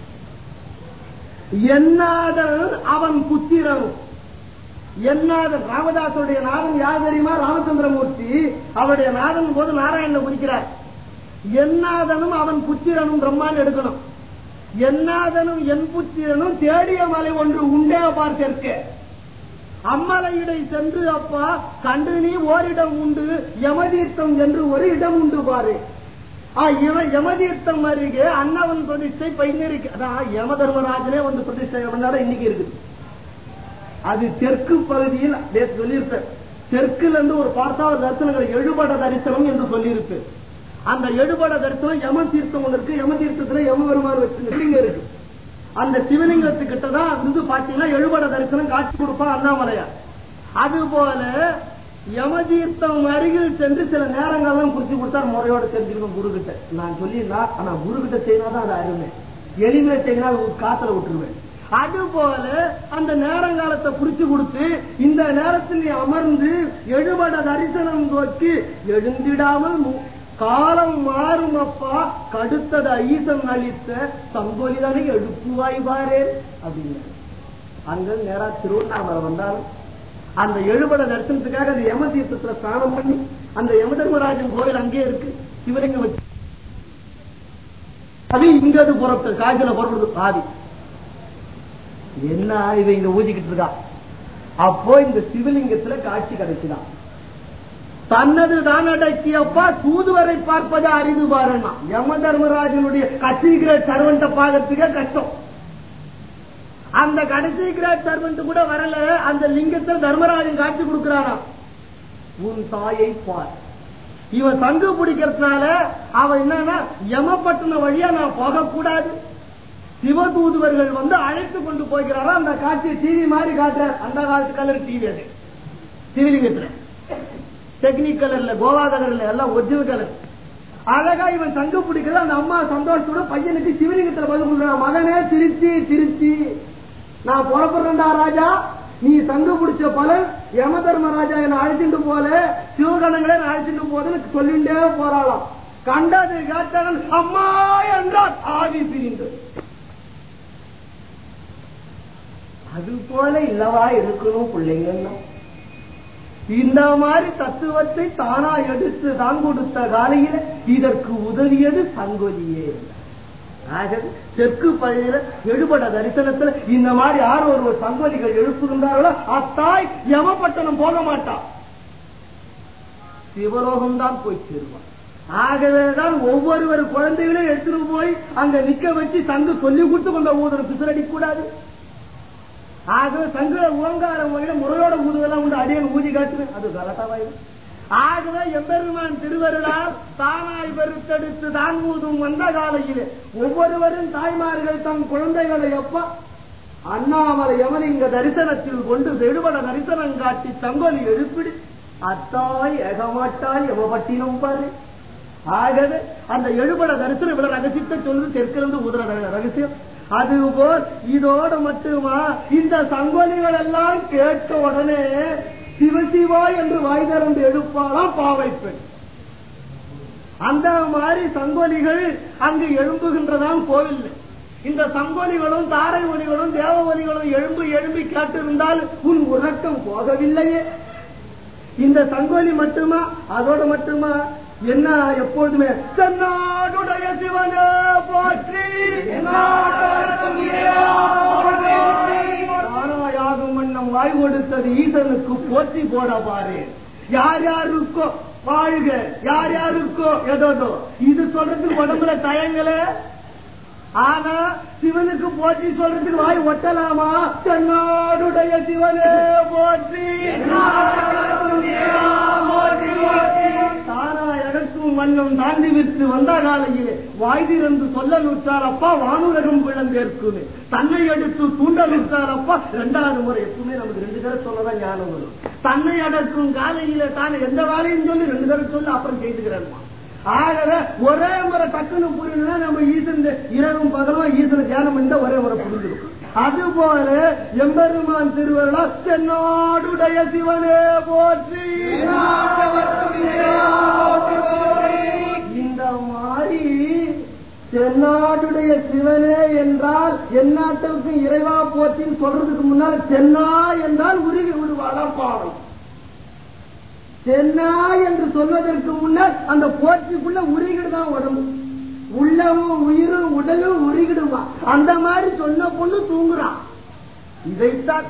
என்னாதன் அவன் புத்திரன் என்னாதன் ராமதாசருடைய நாதன் யார் தெரியுமா ராமச்சந்திரமூர்த்தி அவருடைய நாதன் போது நாராயணன் குறிக்கிறார் என்னாதனும் அவன் புத்திரனும் பிரம்மான் எடுக்கணும் என்னாதனும் என் புத்திரனும் தேடிய மலை ஒன்று உண்டே பார்க்க அம்மலையிடை சென்று அப்பா கண்டு நீ ஓரிடம் உண்டு யமதீர்த்தம் என்று ஒரு இடம் உண்டு பாரு யமதீர்த்தம் அருகே அன்னவன் பிரதிஷ்டை பைநெறிக்கு அதான் யம தர்மராஜனே வந்து பிரதிஷ்டை பண்ணாட இன்னைக்கு இருக்கு அது தெற்கு பகுதியில் சொல்லியிருப்பேன் தெற்குல இருந்து ஒரு பார்த்தா ஒரு தரிசனங்கள் எழுபட தரிசனம் என்று சொல்லியிருக்கு அந்த எழுபட தரிசனம் யம தீர்த்தம் ஒன்று இருக்கு யம தீர்த்தத்துல யம பெருமாள் வச்சு இருக்கு அந்த சிவலிங்கத்துக்கிட்ட தான் இருந்து பாத்தீங்கன்னா எழுபட தரிசனம் காட்சி கொடுப்பான் அண்ணாமலையார் அது போல யமதீர்த்தம் அருகில் சென்று சில நேரங்கள்லாம் குறிச்சு கொடுத்தார் முறையோட தெரிஞ்சுக்கணும் குரு கிட்ட நான் சொல்லியிருந்தா ஆனா குரு கிட்ட செய்யினாதான் அது அருமை எளிமையா செய்யினா காத்துல விட்டுருவேன் அது போல அந்த நேரங்காலத்தை குறிச்சு கொடுத்து இந்த நேரத்தில் நீ அமர்ந்து எழுபட தரிசனம் நோக்கி எழுந்திடாமல் காலம் மாறும் அப்பா கடுத்தத ஈசன் அளித்த சங்கொலிதானே எழுப்புவாய் பாரே அப்படின்னு அங்க நேரா திருவண்ணாமலை வந்தாலும் அந்த எழுபட தரிசனத்துக்காக அந்த யம தீர்த்தத்துல ஸ்நானம் பண்ணி அந்த யம தர்மராஜன் கோவில் அங்கே இருக்கு சிவலிங்கம் வச்சு அது இங்கது புறப்பட்டு காய்ச்சல புறப்படுது ஆதி என்ன இதை இங்க ஊதிக்கிட்டு இருக்கா அப்போ இந்த சிவலிங்கத்துல காட்சி கிடைச்சுதான் தன்னது தான் அடக்கியப்பா தூதுவரை பார்ப்பது அறிவு பாருன்னா யம தர்மராஜனுடைய கட்சி கிரேட் சர்வன்ட்ட பாக்கிறதுக்கே கஷ்டம் அந்த கடைசி கிரேட் சர்வன்ட் கூட வரல அந்த லிங்கத்தில் தர்மராஜன் காட்சி கொடுக்கிறானா உன் தாயை பார் இவன் சங்கு பிடிக்கிறதுனால அவன் என்னன்னா யமப்பட்டின வழியா நான் போகக்கூடாது சிவதூதுவர்கள் வந்து அழைத்து கொண்டு போகிறாரா அந்த காட்சியை டிவி மாதிரி காட்டுறார் அந்த காலத்து கலர் டிவி அது சிவலிங்கத்துல டெக்னிக் கலர்ல கோவா கலர்ல எல்லாம் ஒரிஜினல் கலர் அழகா இவன் சங்கு பிடிக்கிறது அந்த அம்மா சந்தோஷத்தோட பையனுக்கு சிவலிங்கத்துல பதில் கொடுக்குறான் மகனே திருச்சி திருச்சி நான் புறப்படுறேன்டா ராஜா நீ சங்கு பிடிச்ச பலன் யம தர்மராஜா என்ன அழைச்சிட்டு போல சிவகணங்களே அழைச்சிட்டு போதுன்னு சொல்லிண்டே போறாளாம் கண்டது காட்டவன் அம்மா என்றார் ஆவி பிரிந்து அது போல இல்லவா இருக்கணும் பிள்ளைங்கன்னா இந்த மாதிரி தத்துவத்தை தானா எடுத்து தான் கொடுத்த காலையில இதற்கு உதவியது சங்கொலியே ஆகவே தெற்கு பகுதியில எழுபட தரிசனத்துல இந்த மாதிரி யார் ஒரு சங்கோதிகள் எழுப்புகின்றார்களோ அத்தாய் யமப்பட்டணம் போக மாட்டான் சிவலோகம் தான் போய் சேருவான் ஆகவேதான் ஒவ்வொருவர் குழந்தைகளையும் எடுத்துட்டு போய் அங்க நிக்க வச்சு சங்கு சொல்லி கொடுத்து கொண்ட ஊதரம் பிசரடி கூடாது ஆகவே சங்க ஓங்காரம் வகையில முறையோட ஊதுவெல்லாம் உண்டு அடியன் ஊதி காட்டுவேன் அது கலட்டாவாயிடும் ஆகவே எம்பெருமான் திருவருளால் தானாய் பெருத்தெடுத்து தான் ஊதும் வந்த காலையிலே ஒவ்வொருவரும் தாய்மார்கள் தம் குழந்தைகளை எப்ப அண்ணாமலை யமலிங்க தரிசனத்தில் கொண்டு வெடுபட தரிசனம் காட்டி தங்கொலி எழுப்பிடு அத்தாய் எகமாட்டாய் எமப்பட்டினம் பாரு ஆகவே அந்த எழுபட தரிசனம் இவ்வளவு ரகசியத்தை சொல்லுது தெற்கிலிருந்து ஊதுற ரகசியம் அதுபோல் இதோடு மட்டுமா இந்த சங்கொலிகள் எல்லாம் கேட்ட உடனே சிவசிவா என்று வாய் திறந்து எழுப்பாலாம் பாவை பெண் அந்த மாதிரி சங்கோலிகள் அங்கு எழும்புகின்றதாம் கோவில் இந்த சங்கோலிகளும் தாரை ஒலிகளும் தேவ ஒலிகளும் எழும்பி எழும்பி கேட்டிருந்தால் உன் உறக்கம் போகவில்லையே இந்த சங்கோலி மட்டுமா அதோட மட்டுமா என்ன எப்பொழுதுமே தன்னாடுடைய சிவனே போற்றி எந்நாட்டவர்க்கும் இறைவா போற்றி. தானாயாகும் வண்ணம் வாய் கொடுத்தது ஈசனுக்கு போற்றி போட பாரு யார் யாருக்கோ வாழ்க யார் யாருக்கோ ஏதோ இது சொல்றதுக்கு உடம்புல தயங்கல ஆனா சிவனுக்கு போற்றி சொல்றதுக்கு வாய் ஒட்டலாமா தென்னாடுடைய சிவனே போற்றி எந்நாட்டவர்க்கும் இறைவா போற்றி போற்றி. தானா எனக்கும் வண்ணம் தாண்டி விட்டு வந்த காலையிலே வாய் திறந்து சொல்ல நுற்றார் அப்பா வானுலகம் பிழந்தேற்குமே தன்னை எடுத்து தூண்ட நுற்றார் அப்பா இரண்டாவது முறை எப்பவுமே நமக்கு ரெண்டு தடவை சொல்லதான் ஞானம் வரும் தன்னை அடக்கும் காலையில தான் எந்த வேலையும் சொல்லி ரெண்டு தடவை சொல்லி அப்புறம் செய்துக்கிறேன்மா ஆகவே ஒரே முறை டக்குன்னு புரியணும்னா நம்ம ஈசன் இரவும் பகலும் ஈசனை தியானம் பண்ணி ஒரே முறை புரிஞ்சிடும் அதுபோல எம்பெருமான் திருவருளா தென்னாடுடைய சிவனே போற்றி எந்நாட்டவர்க்கும் இறைவா போற்றி போற்றி. இந்த மாதிரி தென்னாடுடைய சிவனே என்றால் எந்நாட்டுக்கு இறைவா போற்றின்னு சொல்றதுக்கு முன்னால் தென்னா என்றால் உருகி விடுவாளா பாவம் தென்னா என்று சொல்வதற்கு முன்னால் அந்த போற்றிக்குள்ள உருகிடுதான் உடம்பு உள்ளமும் உயிரும் உடலும் உருகிடுமா அந்த மாதிரி சொன்ன பொண்ணு தூங்குறான் இதைத்தான்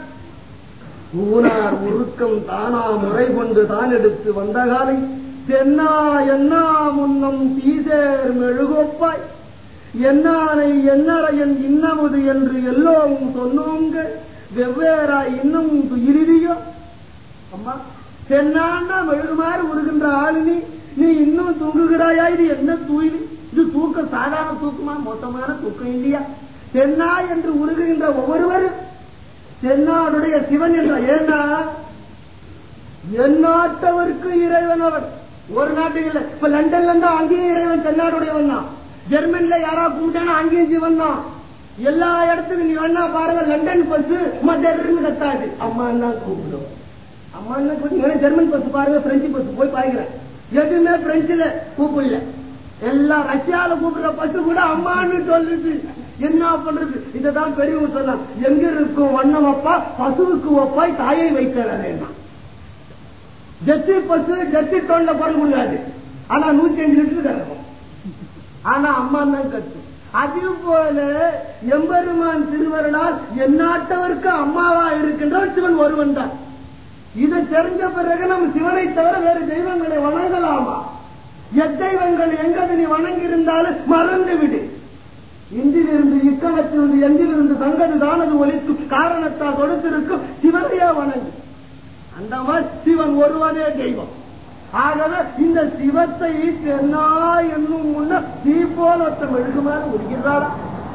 ஊனார் உருக்கம் தானா முறை கொண்டு தான் எடுத்து வந்த காலை தென்னா என்னா முன்னம் தீசேர் மெழுகொப்பாய் என்னானை என்னறையன் இன்னமுது என்று எல்லோரும் சொன்னோங்க வெவ்வேறாய் இன்னும் துயிலியோ அம்மா தென்னான்னா மெழுகுமாறு உருகின்ற ஆளு நீ நீ இன்னும் தூங்குகிறாயா இது என்ன தூயில் இது தூக்கம் சாதாரண தூக்கமா மொத்தமான தூக்கம் இல்லையா தென்னா என்று உருகுகின்ற ஒவ்வொருவரும் தென்னாடுடைய சிவன் என்ற ஏன்னா எந்நாட்டவருக்கு இறைவன் அவன் ஒரு நாட்டுக்கு இல்ல இப்ப லண்டன்ல இருந்தா அங்கேயும் இறைவன் தென்னாடுடையவன் தான் ஜெர்மன்ல யாரா கூப்பிட்டானா அங்கேயும் சிவன் தான் எல்லா இடத்துக்கும் நீ வேணா பாருங்க லண்டன் பஸ் மத்தியிருந்து கத்தாது அம்மா என்ன கூப்பிடும் அம்மா என்ன கூப்பிட்டு ஜெர்மன் பஸ் பாருங்க பிரெஞ்சு பஸ் போய் பாருக்கிறேன் எதுவுமே பிரெஞ்சுல கூப்பிடல எல்லாம் ரஷ்யால கூப்பிடுற பஸ் கூட அம்மான்னு சொல்லுது என்ன பண்றது இததான் பெரியவங்க சொன்னாங்க எங்க இருக்கும் வண்ணம் அப்பா பசுவுக்கு ஒப்பாய் தாயை வைக்கிறேன் ஜெர்சி பசு ஜெர்சி டோன்ல போட முடியாது ஆனா நூத்தி அஞ்சு லிட்டர் கறக்கும் ஆனா அம்மா தான் கத்து அதே போல எம்பெருமான் திருவருளால் எந்நாட்டவருக்கு அம்மாவா இருக்கின்றவர் சிவன் ஒருவன் தான் இதை தெரிஞ்ச பிறகு நம்ம சிவனை தவிர வேறு தெய்வங்களை வணங்கலாமா எத்தெய்வங்கள் எங்கது நீ வணங்கி இருந்தாலும் மறந்து விடு இந்திலிருந்து இக்கணத்திலிருந்து எந்திலிருந்து தங்கது தானது ஒலிக்கும் காரணத்தால் கொடுத்திருக்கும் சிவனையே வணங்கு அந்த மாதிரி சிவன் ஒருவனே தெய்வம் ஆகவே இந்த சிவத்தை தென்னா என்னும் முன்ன தீ போல ஒருத்தம் எழுகுமாறு உருகிறாளா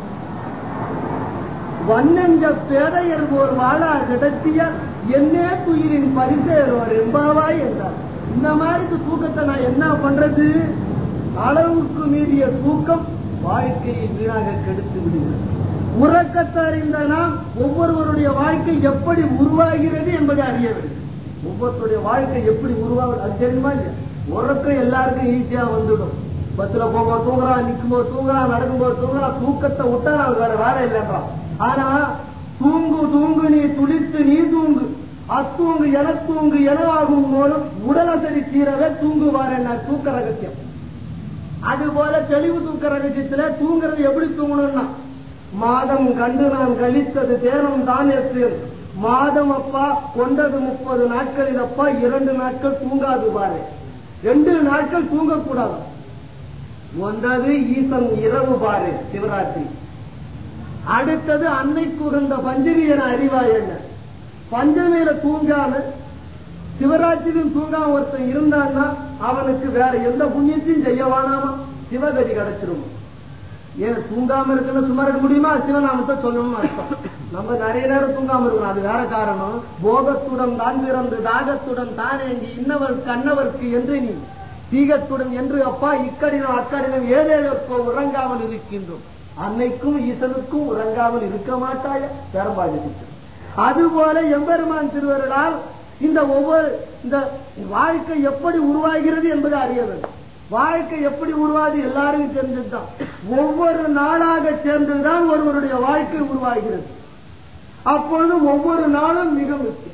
வண்ணஞ்ச பேரையர் ஓர் வாழா கிடத்திய என்னே துயிரின் பரிசேரோர் எம்பாவாய் என்றார் இந்த மாதிரி தூக்கத்தை நான் என்ன பண்றது அளவுக்கு மீறிய தூக்கம் வாழ்க்கையை வீணாக கெடுத்து விடுகிறது உறக்கத்தை அறிந்த நாம் ஒவ்வொருவருடைய வாழ்க்கை எப்படி உருவாகிறது என்பதை அறிய வேண்டும் ஒவ்வொருத்தருடைய வாழ்க்கை எப்படி உருவாகுது அது தெரியுமா இல்லையா உறக்கம் எல்லாருக்கும் ஈஸியா வந்துடும் பஸ்ல போகும்போது தூங்குறான் நிக்கும்போது தூங்குறான் நடக்கும்போது தூங்குறான் தூக்கத்தை விட்டா நான் வேற வேலை இல்லைன்றான் ஆனா தூங்கு தூங்கு நீ துளித்து நீ தூங்கு அத்தூங்கு என தூங்கு என ஆகும் போதும் உடலசரி தீரவே தூங்குவார் என்ன தூக்க ரகசியம் அது போல தெளிவு தூக்க ரகசியத்துல தூங்குறது எப்படி தூங்கணும்னா மாதம் கண்டு நான் கழித்தது தேனம் தான் எத்தேன் மாதம் அப்பா கொண்டது முப்பது நாட்களில் அப்பா இரண்டு நாட்கள் தூங்காது பாரு ரெண்டு நாட்கள் தூங்கக்கூடாது ஒன்றது ஈசன் இரவு பாரு சிவராத்திரி அடுத்தது அன்னைக்கு உகந்த பஞ்சமி என அறிவாய் என்ன பஞ்சமியில தூங்காம சிவராத்திரியும் தூங்காம ஒருத்தன் இருந்தான்னா அவனுக்கு வேற எந்த புண்ணியத்தையும் செய்ய வேணாமா சிவகதி கிடைச்சிரும் ஏன் தூங்காம இருக்குன்னு சும்மா இருக்க முடியுமா சிவநாமத்தை சொல்லணும்னு அர்த்தம் நம்ம நிறைய நேரம் தூங்காம இருக்கணும் அது வேற காரணம் போகத்துடன் தான் பிறந்து தாகத்துடன் தானேங்கி இன்னவர் கண்ணவர்க்கு என்று நீ தீகத்துடன் என்று அப்பா இக்கடினம் அக்கடினம் ஏதேதற்கோ உறங்காமல் இருக்கின்றோம் அன்னைக்கும் ஈசனுக்கும் உறங்காமல் இருக்க மாட்டாய பெரும்பாடு அதுபோல எம்பெருமான் திருவருளால் இந்த ஒவ்வொரு இந்த வாழ்க்கை எப்படி உருவாகிறது என்பதை அறிய வேண்டும் வாழ்க்கை எப்படி உருவாது எல்லாருக்கும் தெரிஞ்சதுதான் ஒவ்வொரு நாளாக சேர்ந்துதான் ஒருவருடைய வாழ்க்கை உருவாகிறது அப்பொழுது ஒவ்வொரு நாளும் மிக முக்கியம்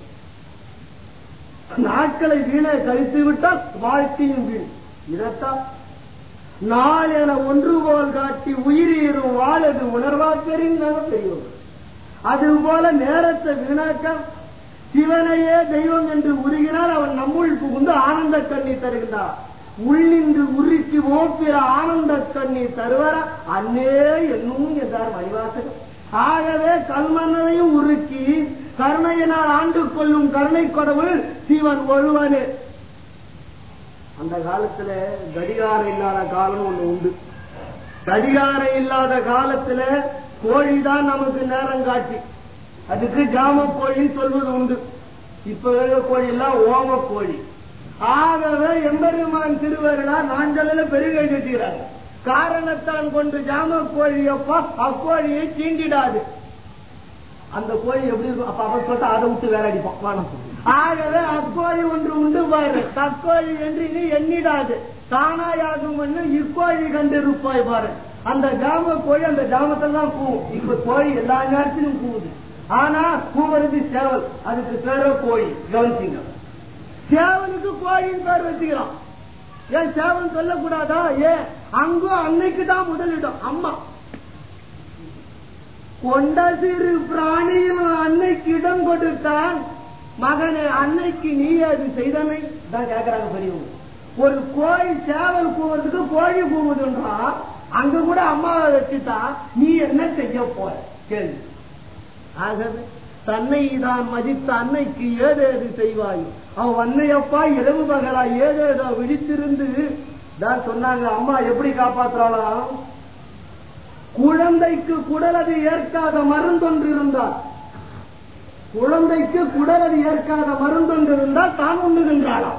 நாட்களை வீணை கழித்து விட்டால் வாழ்க்கையும் வீண் இதத்தான் நாள் என ஒன்று போல் காட்டி உயிரீரும் வாழது உணர்வா பெரியவங்க பெரியவங்க அதுபோல நேரத்தை வீணாக்க சிவனையே தெய்வம் என்று உருகினால் அவன் நம்முள் புகுந்து ஆனந்த கண்ணீர் தருகின்றார் உள்ளின்று உருக்கி ஓப்பிற ஆனந்த கண்ணீர் தருவர அன்னே என்னும் என்றார் மணிவாசகர் ஆகவே கல்மன்னனையும் உருக்கி கருணையினால் ஆண்டு கொள்ளும் கருணை கடவுள் சிவன் ஒருவனே அந்த காலத்துல கடிகாரம் இல்லாத காலம் ஒண்ணு உண்டு கடிகாரம் இல்லாத காலத்துல கோழிதான் நமக்கு நேரம் காட்டி அதுக்கு ஜாம கோழின்னு சொல்வது உண்டு இப்ப இருக்கிற கோழி எல்லாம் ஓம கோழி ஆகவே எம்பெருமான் திருவருளார் நாஞ்சலில் பெருகை கட்டுகிறார் காரணத்தான் கொண்டு ஜாம கோழியப்பா அக்கோழியை தீண்டிடாது அந்த கோழி எப்படி இருக்கும் அப்ப அவன் சொல்லிட்டு அதை விட்டு வேலை அடிப்பான் வானம் ஆகவே அக்கோழி ஒன்று உண்டு பாரு தக்கோழி என்று நீ எண்ணிடாது தானாயாகும் இக்கோழி கண்டு இருப்பாய் பாரு அந்த ஜாம கோழி அந்த ஜாமத்தில் தான் கூவும் இப்ப கோழி எல்லா நேரத்திலும் கூவுது ஆனா கூவுறது சேவல் அதுக்கு பேரோ கோழி கவனிச்சிங்க சேவலுக்கு கோழின்னு பேர் வச்சுக்கிறான் ஏன் சேவல் சொல்லக்கூடாதா ஏன் அங்கும் அன்னைக்கு தான் முதலிடம் அம்மா கொண்ட சிறு பிராணியும் அன்னைக்கு இடம் கொடுத்தான் மகனே அன்னைக்கு நீ அது செய்தனை தான் கேக்குறாங்க பெரியவங்க ஒரு கோழி சேவல் கூவுறதுக்கு கோழி கூவுதுன்றா அங்க கூட அம்மாவை வச்சுட்டா நீ என்ன செய்ய போற கேள்வி ஆகவே தன்னை தான் மதித்த அன்னைக்கு ஏதேது செய்வாய் அவன் அன்னையப்பா இரவு பகலா ஏதேதோ விழித்திருந்து தான் சொன்னாங்க அம்மா எப்படி காப்பாத்துறாளாம் குழந்தைக்கு குடலது ஏற்காத மருந்தொன்று இருந்தால் குழந்தைக்கு குடலது ஏற்காத மருந்தொன்று இருந்தால் தான் உண்ணுகின்றாளாம்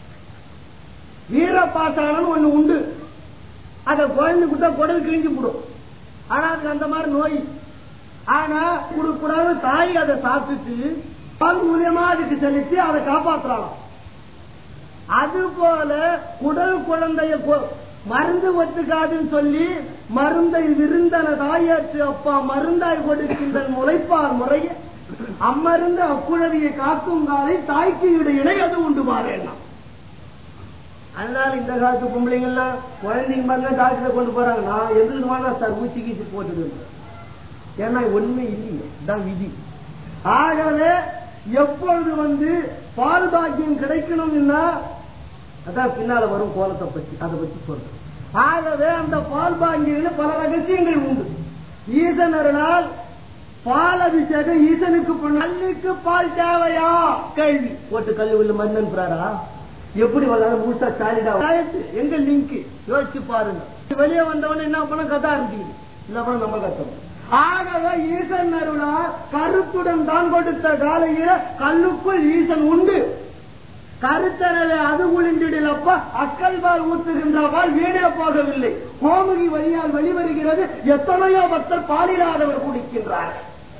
வீரப்பாசாளன் ஒண்ணு உண்டு அதை குழந்தை குட்டா குடல் கிழிஞ்சு விடும் ஆனா அதுக்கு அந்த மாதிரி நோய் ஆனா கொடுக்கூடாது தாய் அதை சாப்பிட்டு பால் மூலியமா அதுக்கு செலுத்தி அதை காப்பாத்துறாளாம் அது போல குடல் குழந்தைய கொ- மருந்து ஒத்துக்காதுன்னு சொல்லி மருந்தை விருந்தன தாயற்று அப்பா மருந்தாய் கொடுக்கின்ற முளைப்பார் முறைய அம்மருந்து அக்குழவியை காக்கும் காலை தாய்க்கு இடையிடை அது உண்டு பாருன்னா அதனால இந்த காலத்து பொம்பளைங்கள்லாம் குழந்தைங்க மாதிரி டாக்டரை கொண்டு போறாங்க நான் எதுக்கு வேணா சார் ஊசி கீசி போட்டுடுங்க ஏன்னா ஒண்ணுமே இல்லையே இதான் விதி ஆகவே எப்பொழுது வந்து பால் பாக்கியம் கிடைக்கணும்னா அதான் பின்னால வரும் கோலத்தை பத்தி அதை பத்தி சொல்றேன் ஆகவே அந்த பால் பாங்கியில் பல ரகசியங்கள் உண்டு ஈசன் அருளால் பால் அபிஷேகம் ஈசனுக்கு பண்ண- கல்லுக்கு பால் தேவையா கேள்வி போட்டு கல்லு உள்ள மன்னன் பிராரா எப்படி வந்தாலும் முழுசா சாலிடா ஆயிடுச்சு. எங்க லிங்க் யோசிச்சு பாருங்க வெளியே வந்தவன என்ன பண்ண கதா இருந்தீங்க இல்ல பண்ண நம்ம கத்தோம் ஆகவே ஈசன் அருளா கருத்துடன் தான் கொடுத்த காலையில கல்லுக்குள் ஈசன் உண்டு கருத்தரவே அது குளிந்திடலப்ப அக்கல் பால் ஊத்துகின்ற பால் வீணே போகவில்லை கோமுகி வழியால் வெளிவருகிறது எத்தனையோ பக்தர் பாலில்லாதவர் குடிக்கின்றார்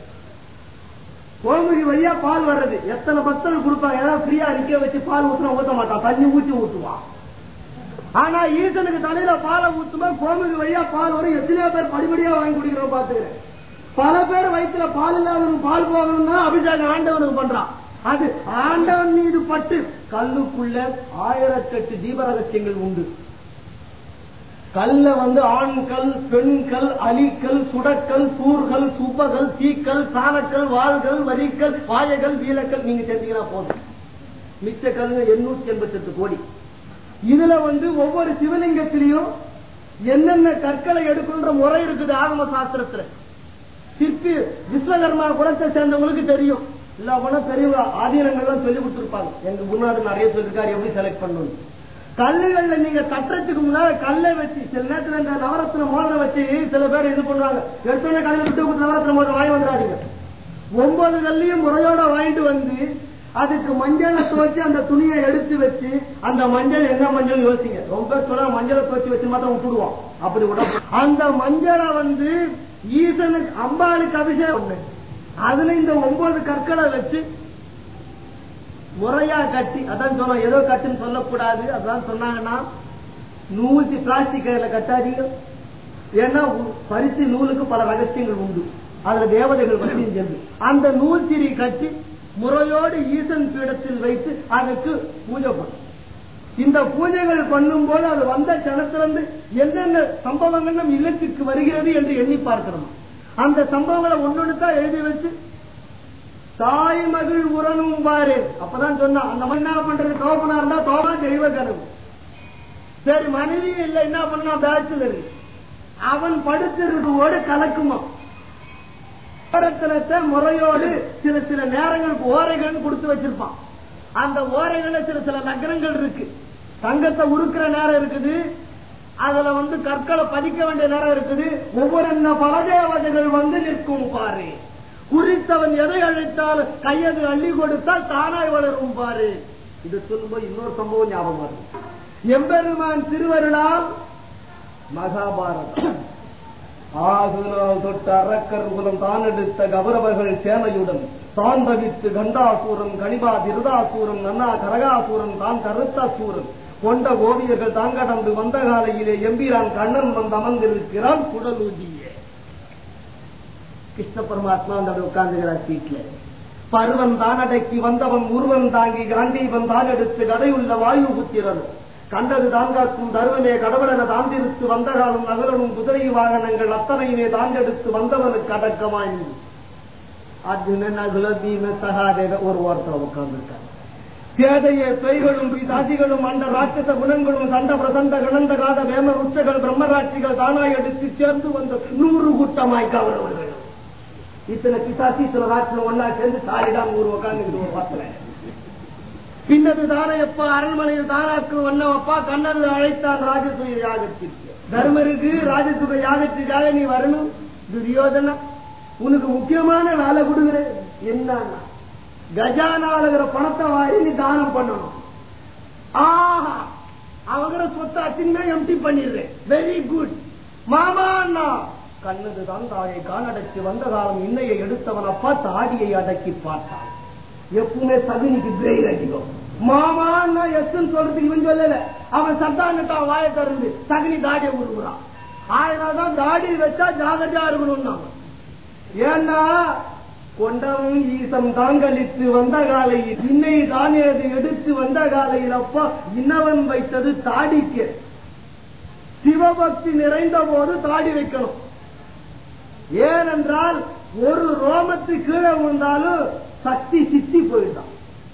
கோமுகி வழியா பால் வர்றது எத்தனை பக்தர்கள் கொடுப்பாங்க ஏதாவது ஃப்ரீயா நிக்க வச்சு பால் ஊத்துனா ஊத்த மாட்டான் தண்ணி ஊத்தி ஊத்துவான் ஆனா ஈசனுக்கு தலையில பாலை ஊத்தும்போது கோமுகி வழியா பால் வரும் எத்தனையோ பேர் படிப்படியா வாங்கி குடிக்கிறோம் பாத்துக்கிறேன் பல பேர் வயிற்றுல பால் இல்லாதவனுக்கு பால் போகணும்னா அபிஷேகம் ஆண்டவனுக்கு பண்றான் அது ஆண்டவன் மீது பட்டு கல்லுக்குள்ள ஆயிரத்தெட்டு தீபரகசியங்கள் உண்டு கல்ல வந்து ஆண்கள் பெண்கள் அலிக்கல் சுடக்கல் சூர்கள் சுப்பகள் தீக்கல் சாணக்கல் வாள்கள் வரிக்கல் வாயகள் வீலக்கல் நீங்க தெரிஞ்சுக்கிறா போதும் மிச்ச கல்லுங்க எண்ணூத்தி எண்பத்தி எட்டு கோடி இதுல வந்து ஒவ்வொரு சிவலிங்கத்திலையும் என்னென்ன கற்களை எடுக்கின்ற முறை இருக்குது ஆகம சாஸ்திரத்துல சிற்பி விஸ்வகர்மா குலத்தை சேர்ந்தவங்களுக்கு தெரியும் இல்ல போனா பெரிய ஆதீனங்கள்லாம் சொல்லி கொடுத்துருப்பாங்க எங்க முன்னாடி நிறைய சொல்லிருக்காரு எப்படி செலக்ட் பண்ணணும் கல்லுகள்ல நீங்க தட்டுறதுக்கு முன்னால கல்லை வச்சு சில நேரத்துல இந்த நவரத்ன மோதிரம் வச்சு சில பேர் இது பண்ணுவாங்க எடுத்தோடனே கல்லை விட்டு கொடுத்து நவரத்ன மோதிரம் வாங்கி வந்துடாதீங்க ஒன்பது கல்லையும் முறையோட வாங்கிட்டு வந்து அதுக்கு மஞ்சளை துவச்சி அந்த துணியை எடுத்து வச்சு அந்த மஞ்சள் என்ன மஞ்சள் யோசிங்க ரொம்ப பேர் சொன்னா மஞ்சளை துவச்சி வச்சு மாத்திரம் விட்டுடுவோம் அப்படி விட அந்த மஞ்சளை வந்து ஈசனுக்கு அம்பாளுக்கு அபிஷேகம் பண்ணு. அதுல இந்த ஒன்பது கற்களை வச்சு முறையா கட்டி அதான் சொன்னோம் ஏதோ கட்டுன்னு சொல்லக்கூடாது அதான் சொன்னாங்கன்னா நூல் பிளாஸ்டிக் கயிறுல கட்டாதீங்க ஏன்னா உ- பருத்தி நூலுக்கு பல ரகசியங்கள் உண்டு அதுல தேவதைகள் வரையும் சென்று அந்த நூல் திரி கட்டி முறையோடு ஈசன் பீடத்தில் வைத்து அதற்கு பூஜை பண்ணும் இந்த பூஜைகள் பண்ணும் போது அது வந்த கணத்திலிருந்து என்னென்ன சம்பவங்கள் நம் இல்லத்திற்கு வருகிறது என்று எண்ணி பார்க்கிறோம் அந்த சம்பவங்களை ஒன்னொன்னு தான் எழுதி வச்சு தாய் மகள் உறனும் பாரு அப்பதான் சொன்னா அந்த மாதிரி என்ன பண்றது தோப்பனா இருந்தா தோமா தெய்வ கனவு சரி மனைவி இல்ல என்ன பண்ணா பேச்சுலர் அவன் படுத்திருக்கோடு கலக்குமா ஓரத்தினத்தை முறையோடு சில சில நேரங்களுக்கு ஓரைகள் கொடுத்து வச்சிருப்பான் அந்த ஓரைகள்ல சில சில நகரங்கள் இருக்கு தங்கத்தை உருக்குற நேரம் இருக்குது அதுல வந்து கற்களை பதிக்க வேண்டிய நேரம் இருக்குது ஒவ்வொரு பலதேவதைகள் வந்து நிற்கும் பாரு குறித்தவன் எதை அழைத்தால் கையது அள்ளி கொடுத்தால் தானாய் வளரும் பாரு இது சொல்லும்போது இன்னொரு சம்பவம் ஞாபகம் வரும் எம்பெருமான் திருவருளால் மகாபாரதம் ஆகுனால் தொட்ட அரக்கர் குலம் தான் எடுத்த கௌரவர்கள் சேனையுடன் தான் தவித்து கண்டாசூரன் கனிபா திருதாசூரன் நன்னா கரகாசூரன் தான் கருத்தாசூரன் கொண்ட ஓவியர்கள் தான் கடந்து வந்த காலையிலே எம்பிரான் கண்ணன் வந்து அமர்ந்திருக்கிறான் குடலூதியே கிருஷ்ண பரமாத்மா அந்த உட்கார்ந்துகிறார் சீட்ல பருவன் தான் அடக்கி வந்தவன் உருவன் தாங்கி காண்டீவன் தான் எடுத்து கதையுள்ள வாயு புத்திரன் கண்டது தாங்காக்கும் தருவனே கடவுளென தாண்டிருத்து வந்த காலம் நகரனும் குதிரை வாகனங்கள் அத்தனையுமே தாண்டெடுத்து வந்தவனுக்கு அடக்கமாய் அர்ஜுனன் அகுல பீம சகாதேவ ஒரு வாரத்தில் உட்கார்ந்துருக்காங்க பேதைய பெய்களும் பிசாசிகளும் அண்ட ராட்சச குணங்களும் சண்ட பிரசண்ட கணந்த காத வேம ருச்சகள் பிரம்மராட்சிகள் தானாய் எடுத்து சேர்ந்து வந்த நூறு கூட்டமாய் கவரவர்கள் இத்தனை பிசாசி சில ராட்சம் ஒன்னா சேர்ந்து சாரிதான் ஊர் உட்காந்துக்கிட்டு ஒரு வாரத்துல பின்னது தானையப்பா அரண்மனையில் தானாக்கு வண்ணவப்பா கண்ணது அழைத்தான் ராஜசூய யாகத்திற்கு தர்மருக்கு ராஜசூய யாகத்திற்காக நீ வரணும் துரியோதனா உனக்கு முக்கியமான வேலை கொடுக்குறேன் என்னன்னா கஜானாலுகிற பணத்தை வாரி நீ தானம் பண்ணணும் ஆஹா அவங்கிற சொத்தை அத்தின்மே எம்டி பண்ணிடுறேன் வெரி குட் மாமா அண்ணா கண்ணது தான் தாயை காணடக்கி வந்த காலம் இன்னையை எடுத்தவன் அப்பா தாடியை அடக்கி பார்த்தான் எப்பவுமே சகுனிக்கு பிரெயின் அடிக்கும் மாமா நான் எஸ்ன்னு சொல்றதுக்கு இவன் சொல்லல அவன் சத்தான்ட்டான் வாயை திறந்து சகுனி தாடியை உருகுறான் ஆயிரம் தான் தாடி வச்சா ஜாகிரதையா இருக்கணும்னா ஏன்னா கொண்டவன் ஈசம் தாங்களித்து வந்த காலையில் இன்னை தானே அது எடுத்து வந்த காலையில் அப்பா இன்னவன் வைத்தது தாடிக்கு சிவபக்தி நிறைந்த போது தாடி வைக்கணும் ஏனென்றால் ஒரு ரோமத்து கீழே விழுந்தாலும் சக்தி சித்தி போயிட்டான்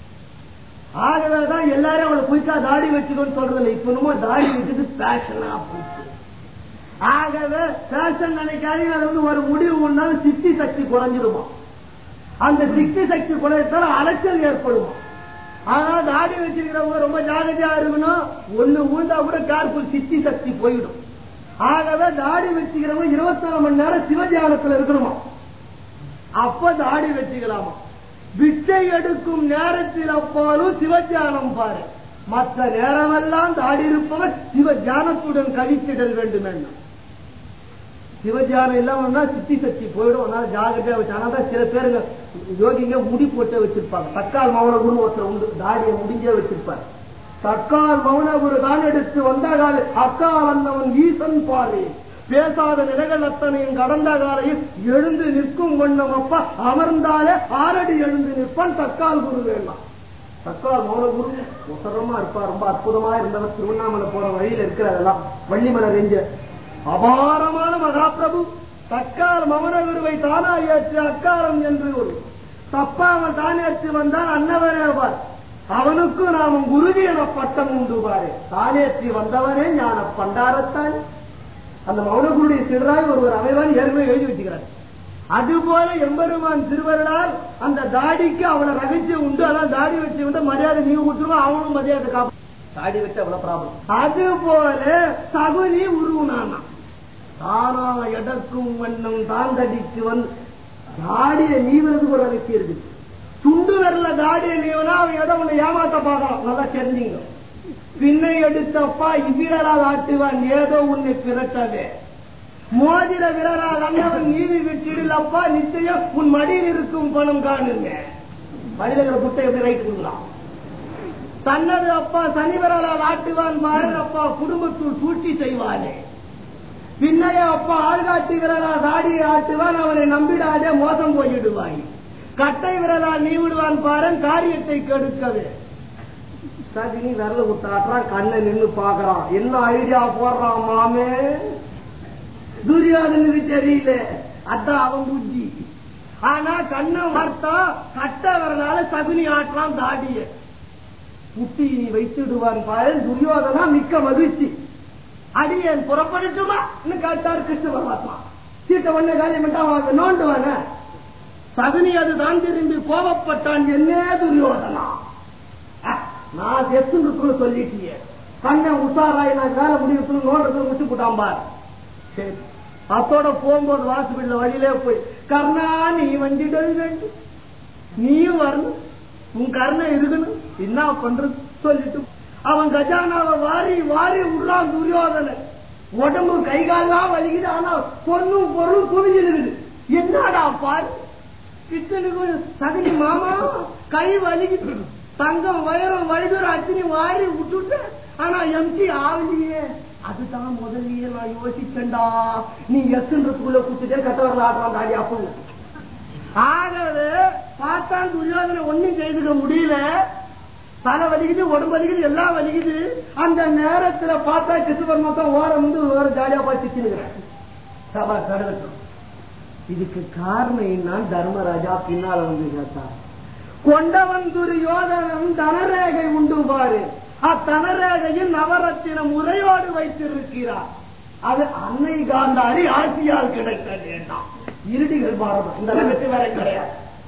ஆகவேதான் எல்லாரும் அவளை புதுசா தாடி வச்சுக்கோன்னு சொல்றதில்லை இப்ப என்னமோ தாடி வச்சுட்டு பேஷனா போச்சு ஆகவே பேஷன் நினைக்காதீங்க அது வந்து ஒரு முடிவு உண்டாலும் சித்தி சக்தி குறைஞ்சிடுமா அந்த சித்தி சக்தி குறையத்தால அலைச்சல் ஏற்படுமா ஆனா தாடி வச்சிருக்கிறவங்க ரொம்ப ஜாகிரதையா இருக்கணும் ஒண்ணு ஊழ்ந்தா கூட கேர்ஃபுல் சித்தி சக்தி போயிடும் ஆகவே தாடி வச்சுக்கிறவங்க இருபத்தி நாலு மணி நேரம் சிவத்தியானத்துல இருக்கணுமா அப்ப தாடி வச்சுக்கலாமா பிச்சை எடுக்கும் நேரத்தில் அப்பாலும் சிவத்தியானம் பாரு மற்ற நேரமெல்லாம் தாடி இருப்பவர் சிவ தியானத்துடன் கழித்திடல் வேண்டும் என்ன சிவஜானம் இல்லாம சித்தி சக்தி போயிடும் அதனால ஜாகிரதையா வச்சு ஆனா சில பேருங்க யோகிங்க முடி போட்டே வச்சிருப்பாங்க தக்கால் மௌன குரு ஒருத்தர் உண்டு தாடியை முடிஞ்சே வச்சிருப்பாரு தக்கால் மௌன குரு தான் எடுத்து வந்த கால அக்கா வந்தவன் ஈசன் பாரு பேசாத நிலைகள் அத்தனையும் கடந்த காலையில் எழுந்து நிற்கும் வண்ணம் அப்பா அமர்ந்தாலே ஆரடி எழுந்து நிற்பான் தக்கால் குரு வேண்டாம் தக்கால் மௌன குரு உசரமா இருப்பார் ரொம்ப அற்புதமா இருந்தவர் திருவண்ணாமலை போற வழியில இருக்கிறதெல்லாம் வள்ளிமலை ரெஞ்ச அபாரமான மகாபிரபு தக்கால் மௌன குருவை தானா ஏற்று அக்காரம் என்று ஒரு தப்பாமல் தானேற்று வந்தால் அன்னவரேவார் அவனுக்கும் நாமும் குருவி என பட்டம் உண்டு பாரு தானேற்றி வந்தவனே ஞான பண்டாரத்தான் அந்த மௌனகுருடைய சிறராக ஒருவர் அமைவான் ஏற்கனவே எழுதி வச்சுக்கிறார் அதுபோல எம்பெருமான் திருவருளால் அந்த தாடிக்கு அவனை ரகசியம் உண்டு அதான் தாடி வச்சு விட்டு மரியாதை நீங்க கொடுத்துருவோம் அவனும் மரியாதை காப்பா தாடி வச்சு அவ்வளவு ப்ராப்ளம் அது போல சகுனி உருவனானா தானா எடக்கும் வண்ணம் தாந்தடிக்கு வந்து தாடியை நீவதுக்கு ஒரு ரகசியம் இருக்கு துண்டு வரல தாடியை நீவனா அவன் எதை ஒண்ணு ஏமாத்த பார்க்கலாம் நல்லா தெரிஞ்சுங்க பின்னை எடுத்தப்பா இவ்விரலால் ஆட்டுவான் ஏதோ உன்னை பிறட்டவே மோதிர விரலால் அன்னவன் நீதி விட்டிடில் அப்பா நிச்சயம் உன் மடியில் இருக்கும் பணம் காணுங்க மடியில் இருக்கிற குட்டை எப்படி ரைட்டு கொடுக்கலாம் தன்னது அப்பா சனிவரால் ஆட்டுவான் பாரு அப்பா குடும்பத்துள் சூழ்ச்சி செய்வானே பின்னைய அப்பா ஆள்காட்டி விரலால் தாடியை ஆட்டுவான் அவனை நம்பிடாதே மோசம் போயிடுவாய் கட்டை விரலால் நீ விடுவான் பாரன் காரியத்தை கெடுக்கவே சதினி விரல விட்டாட்டுறான் கண்ணை நின்னு பாக்குறான் என்ன ஐடியா போடுறான் மாமே துரியோதனுக்கு தெரியல அதான் அவன் புத்தி ஆனா கண்ணை வார்த்தா கட்ட வரலால சகுனி ஆட்டுறான் தாடிய புத்தி நீ வைத்துடுவான் பாரு துரியோதனா மிக்க மகிழ்ச்சி அடியேன் புறப்படட்டுமா கேட்டார் கிருஷ்ண பரமாத்மா சீட்டை ஒண்ணு காலி பண்ணிட்டா நோண்டுவாங்க சகுனி அதுதான் திரும்பி கோபப்பட்டான் என்ன துரியோதனா அஹ், நான் எத்துன்னு சொல்லிட்டிய கண்ணை உஷாராய் நான் வேலை முடிவு நோண்டது முடிச்சு போட்டான் பார் சரி அத்தோட போகும்போது வாசுபிள்ள வழியிலே போய் கர்ணா நீ வண்டிடல் வேண்டும் நீயும் வரணும் உன் கர்ணை இருக்கணும் என்ன பண்றது சொல்லிட்டு அவன் கஜானாவை வாரி வாரி விடுறான் துரியோதனை உடம்பு கை கால்லாம் வலிக்குது ஆனா பொண்ணும் பொருளும் குவிஞ்சிருக்குது என்னடா பாரு கிருஷ்ணனுக்கு சகஜி மாமா கை வலிக்குது தங்கம் வயரம் வழிதூரம் அச்சினி வாரி விட்டுட்டு ஆனா எம்டி ஆவலியே அதுதான் முதல்லயே நான் யோசிச்சேன்டா நீ எத்துன்றதுக்குள்ள குத்துட்டே கட்டவர்கள் ஆடுறான் தாடி அப்போ ஆகவே பார்த்தான் துரியோதனை ஒண்ணும் செய்துக்க முடியல தலை வலிக்குது உடம்பு வலிக்குது எல்லாம் வலிக்குது அந்த நேரத்துல பார்த்தா கிருஷ்ணபர் மொத்தம் ஓரம் வந்து வேற ஜாலியா பார்த்துச்சுன்னு சபா கடகட்டும் இதுக்கு காரணம் என்ன தர்மராஜா பின்னால வந்து கேட்டார் கொண்டவன் துரியோதனன் தனரேகை உண்டு பாரு அத்தனரேகையில் நவரத்தின முறையோடு வைத்திருக்கிறார் அது அன்னை காந்தாரி ஆட்சியால் கிடைக்க வேண்டாம் இருடிகள் பாரதம் இந்த லகத்து வேற கிடையாது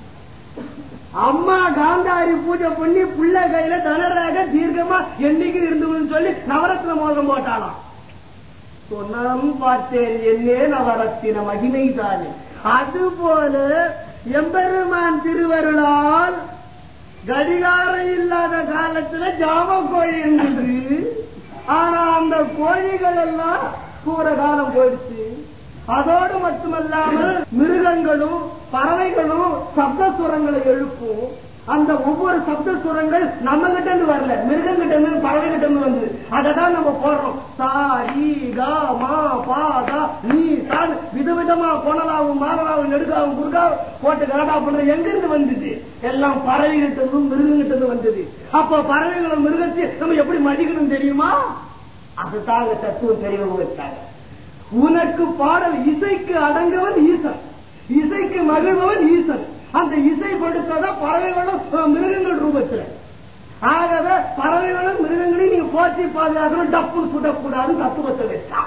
அம்மா காந்தாரி பூஜை பண்ணி புள்ள கையில தனராக தீர்க்கமா என்னைக்கு இருந்துன்னு சொல்லி நவரத்ன மோதம் போட்டாளாம் சொன்னாலும் பார்த்தேன் என்னே நவரத்தின மகிமை தானே அதுபோல எம்பெருமான் திருவருளால் கடிகாரம் இல்லாத காலத்துல ஜாம கோழி இருந்தது ஆனா அந்த கோழிகள் எல்லாம் கூற காலம் போயிடுச்சு அதோடு மட்டுமல்லாமல் மிருகங்களும் பறவைகளும் சப்த சுரங்களை எழுப்பும் அந்த ஒவ்வொரு சப்த சுரங்கள் நம்ம கிட்ட இருந்து வரல மிருகம் கிட்ட இருந்து பறவை கிட்ட இருந்து வந்து அதை தான் நம்ம போடுறோம் சா ஈ கா மா பா தா நீ தான் விதவிதமா கொணலாவும் மாறலாவும் நெடுக்காவும் குறுக்காவும் போட்டு கரடா பண்ற எங்க இருந்து வந்தது எல்லாம் பறவை கிட்ட இருந்தும் மிருகம் கிட்ட இருந்து வந்தது அப்ப பறவைகளும் மிருகத்தை நம்ம எப்படி மதிக்கணும் தெரியுமா அதுதான் அங்க தத்துவம் தெரியவங்க வச்சாங்க உனக்கு பாடல் இசைக்கு அடங்கவன் ஈசன் இசைக்கு மகிழ்பவன் ஈசன் அந்த இசை கொடுத்தத பறவைகளும் அஹ், மிருகங்கள் ரூபத்தில் ஆகவே பறவைகளும் மிருகங்களையும் நீங்க போற்றி பாதுகாக்கணும் டப்பு சுடக்கூடாது தத்துவத்தை வச்சா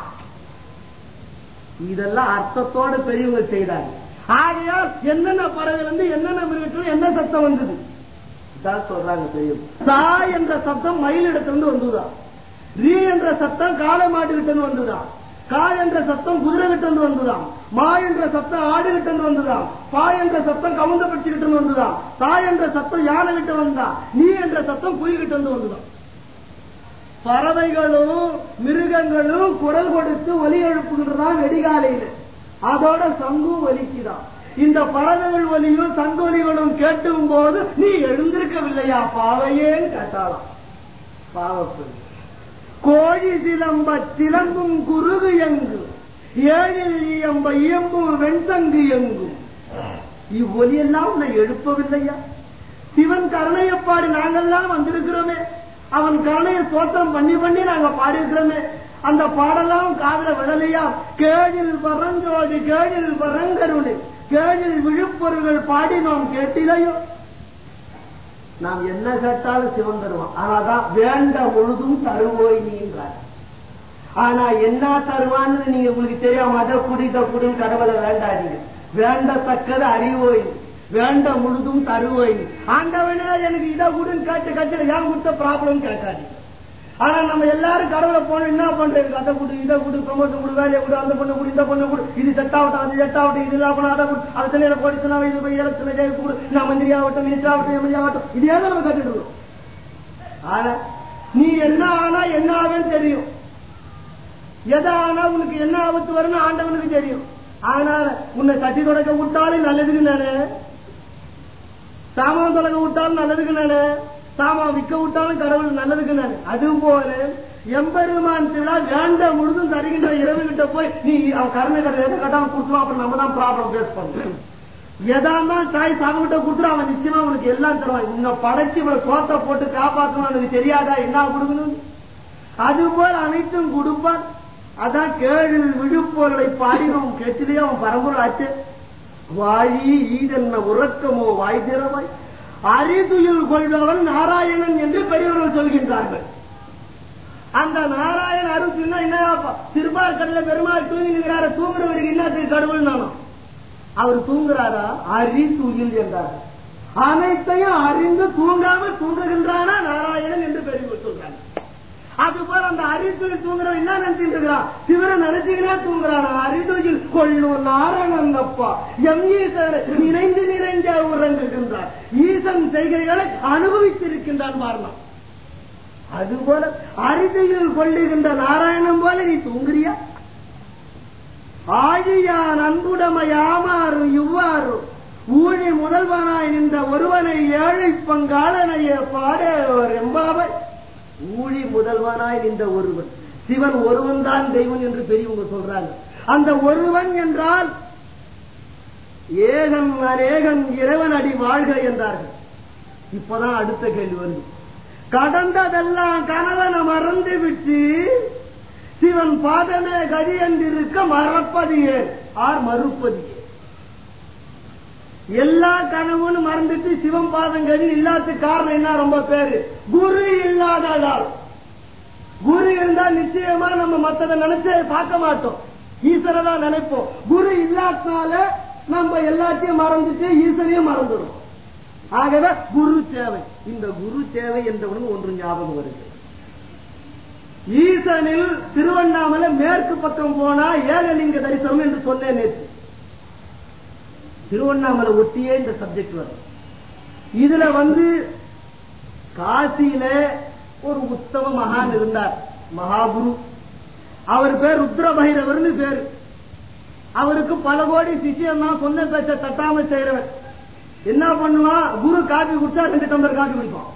இதெல்லாம் அர்த்தத்தோட பெரியவங்க செய்தாங்க ஆகையால் என்னென்ன பறவைகள் வந்து என்னென்ன மிருகத்தில் என்ன சத்தம் வந்தது இதான் சொல்றாங்க பெரியவங்க சா என்ற சத்தம் மயிலிடத்திலிருந்து வந்துதான் ரீ என்ற சத்தம் காளை மாட்டுக்கிட்ட இருந்து வந்துதான் கா என்ற சத்தம் குதிரை கிட்ட இருந்து வந்துதான் மா என்ற சத்தம் ஆடு கிட்ட இருந்து வந்துதான் பா என்ற சத்தம் கவுந்த பட்சி கிட்ட இருந்து வந்துதான் தா என்ற சத்தம் யானை கிட்ட வந்தா நீ என்ற சத்தம் குயில் கிட்ட இருந்து வந்துதான் பறவைகளும் மிருகங்களும் குரல் கொடுத்து ஒலி எழுப்புகின்றதான் வெடிகாலையில அதோட சங்கும் ஒலிக்குதான் இந்த பறவைகள் ஒலியும் சங்கொலிகளும் கேட்டும் போது நீ எழுந்திருக்கவில்லையா பாவையேன்னு கேட்டாலாம் பாவப்பெண் கோழி சிலம்ப சிலம்பும் குருகு எங்கு ஏழில் இயம்ப இயம்பும் வெண்சங்கு எங்கும் இவ்வொலியெல்லாம் உன்னை எழுப்பவில்லையா சிவன் கருணையை பாடி நாங்கெல்லாம் வந்திருக்கிறோமே அவன் கருணையை சோத்திரம் பண்ணி பண்ணி நாங்க பாடியிருக்கிறோமே அந்த பாடலாம் காதல விடலையா கேழில் பரஞ்சோடி கேழில் பரங்கருணை கேழில் விழுப்பொருள்கள் பாடி நாம் கேட்டிலையோ நாம் என்ன கேட்டாலும் சிவன் தருவான் ஆனாதான் வேண்ட முழுதும் தருவோய் நீங்கிறார் ஆனா என்ன தருவான்னு நீங்க உங்களுக்கு தெரியாம அதை குடித்த குடி கடவுளை வேண்டாதீங்க வேண்டத்தக்கது அறிவோய் வேண்ட முழுதும் தருவோய் ஆண்டவனே எனக்கு இதை கொடுன்னு கேட்டு கேட்டு ஏன் கொடுத்த ப்ராப்ளம் கேட்காதீங்க ஆனா நம்ம எல்லாரும் கடவுளை போனோம் என்ன பண்றது அதை கொடு இதை கொடு ப்ரமோஷன் கொடு வேலையை கொடு அந்த பொண்ணு கொடு இந்த பொண்ணு கொடு இது செட் ஆகட்டும் அது செட் ஆகட்டும் இது இல்லாம அதை கொடு அதை தண்ணி போடி சொன்னா இது போய் எலக்ஷன் ஜெயிப்பு கொடு நான் மந்திரி ஆகட்டும் மினிஸ்டர் ஆகட்டும் எம்எல்ஏ ஆகட்டும் இதே தான் நம்ம கட்டுட்டு இருக்கோம் ஆனா நீ என்ன ஆனா என்ன ஆகுன்னு தெரியும் எதை ஆனா உனக்கு என்ன ஆபத்து வரும்னு ஆண்டவனுக்கு தெரியும் அதனால உன்னை கட்டி தொடக்க விட்டாலும் நல்லதுக்கு நானு சாமான் தொடக்க விட்டாலும் நல்லதுக்கு நானு சாமான் விற்க விட்டாலும் கடவுள் நல்லதுக்கு நான் அது போல எம்பெருமான் திருவிழா வேண்ட முழுதும் தருகின்ற இரவு கிட்ட போய் நீ அவன் கருணை கடை எதை கட்டாம கொடுத்துருவான் அப்புறம் நம்ம தான் ப்ராப்ளம் ஃபேஸ் பண்ணணும் எதான்னா தாய் சாமிகிட்ட கொடுத்துரு அவன் நிச்சயமா உனக்கு எல்லாம் தருவான் இந்த படைச்சு இவளை சோத்தை போட்டு காப்பாற்றணும் எனக்கு தெரியாதா என்ன கொடுக்கணும் அதுபோல் அனைத்தும் கொடுப்பான் அதான் கேழு விழுப்பொருளை பாடினோம் கேட்டிலே அவன் பரம்பொருள் ஆச்சு வாயி ஈதென்ன உறக்கமோ வாய் திறவாய் அரிதுயில் கொள்பவன் நாராயணன் என்று பெரியவர்கள் சொல்கின்றார்கள் அந்த நாராயண அருசுன்னா என்ன திருப்பார்கடல பெருமாள் தூங்கினுகிறார தூங்குறவருக்கு என்னத்துக்கு கடவுள் நானும் அவர் தூங்குறாரா அரி தூயில் என்றார் அனைத்தையும் அறிந்து தூங்காம தூங்குகின்றானா நாராயணன் என்று பெரியவர் சொல்றாங்க அதுபோல அந்த அரிதுயில் தூங்குறவன் என்ன நினைச்சிட்டு இருக்கிறான் சிவனை நினைச்சுக்கினே தூங்குறானா அரிதுயில் கொள்ளும் நாராயணன் அப்பா எம் ஈசனை நினைந்து நிறைந்த உறங்குகின்றார் ஈசன் செய்கைகளை அனுபவித்திருக்கின்றான் மாறலாம் அதுபோல அரிதியில் கொள்ளுகின்ற நாராயணன் போல நீ தூங்குறியா ஆழியான் அன்புடமையாமாறு இவ்வாறு ஊழி முதல்வனாய் நின்ற ஒருவனை ஏழை பங்காளனைய பாடவர் எம்பாவை ஊழி முதல்வனாய் நின்ற ஒருவன் சிவன் ஒருவன் தான் தெய்வன் என்று பெரியவங்க சொல்றாங்க அந்த ஒருவன் என்றால் ஏகன் அநேகன் இறைவன் அடி வாழ்க என்றார்கள் இப்பதான் அடுத்த கேள்வி வருது கடந்ததெல்லாம் கணவனை மறந்து விட்டு சிவன் பாதமே கதி என்றிருக்க மறப்பது ஏன் ஆர் மறுப்பது ஏன் எல்லா கனவுன்னு மறந்துட்டு சிவன் பாதம் கதி இல்லாத காரணம் என்ன ரொம்ப பேரு குரு இல்லாததால் குரு இருந்தா நிச்சயமா நம்ம மத்ததை நினைச்சு பார்க்க மாட்டோம் ஈஸ்வரை தான் நினைப்போம் குரு இல்லாதனால நம்ம எல்லாத்தையும் மறந்துட்டு ஈஸ்வரையும் மறந்துடும் ஆகவே குரு தேவை இந்த குரு தேவை என்றவுடன் ஒன்று ஞாபகம் வருது ஈசனில் திருவண்ணாமலை மேற்கு பக்கம் போனா ஏகலிங்க தரிசனம் என்று சொன்னேன் நேற்று திருவண்ணாமலை ஒட்டியே இந்த சப்ஜெக்ட் வரும் இதுல வந்து காசியில ஒரு உத்தம மகான் இருந்தார் மகாகுரு அவர் பேர் ருத்ர பைரவர்னு பேரு அவருக்கு பல கோடி சிஷியம் தான் சொன்ன பேச்ச தட்டாம செய்யறவன் என்ன பண்ணுவான் குரு காபி குடிச்சா ரெண்டு டம்ளர் காபி குடிப்பான்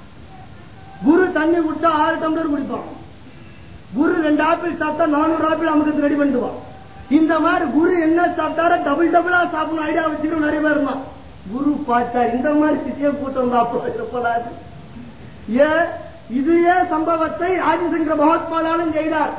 குரு தண்ணி குடிச்சா ஆறு டம்ளர் குடிப்பான் குரு ரெண்டு ஆப்பிள் சாப்பிட்டா நானூறு ஆப்பிள் அமுக்கத்துக்கு ரெடி பண்ணிடுவான் இந்த மாதிரி குரு என்ன சாப்பிட்டாரோ டபுள் டபுளா சாப்பிடணும் ஐடியா வச்சுக்கணும் நிறைய பேர் இருந்தான் குரு பார்த்தார் இந்த மாதிரி சித்திய கூட்டம் தான் ஏன் இதே சம்பவத்தை ஆதிசங்கர மகாத்மானாலும் செய்தார்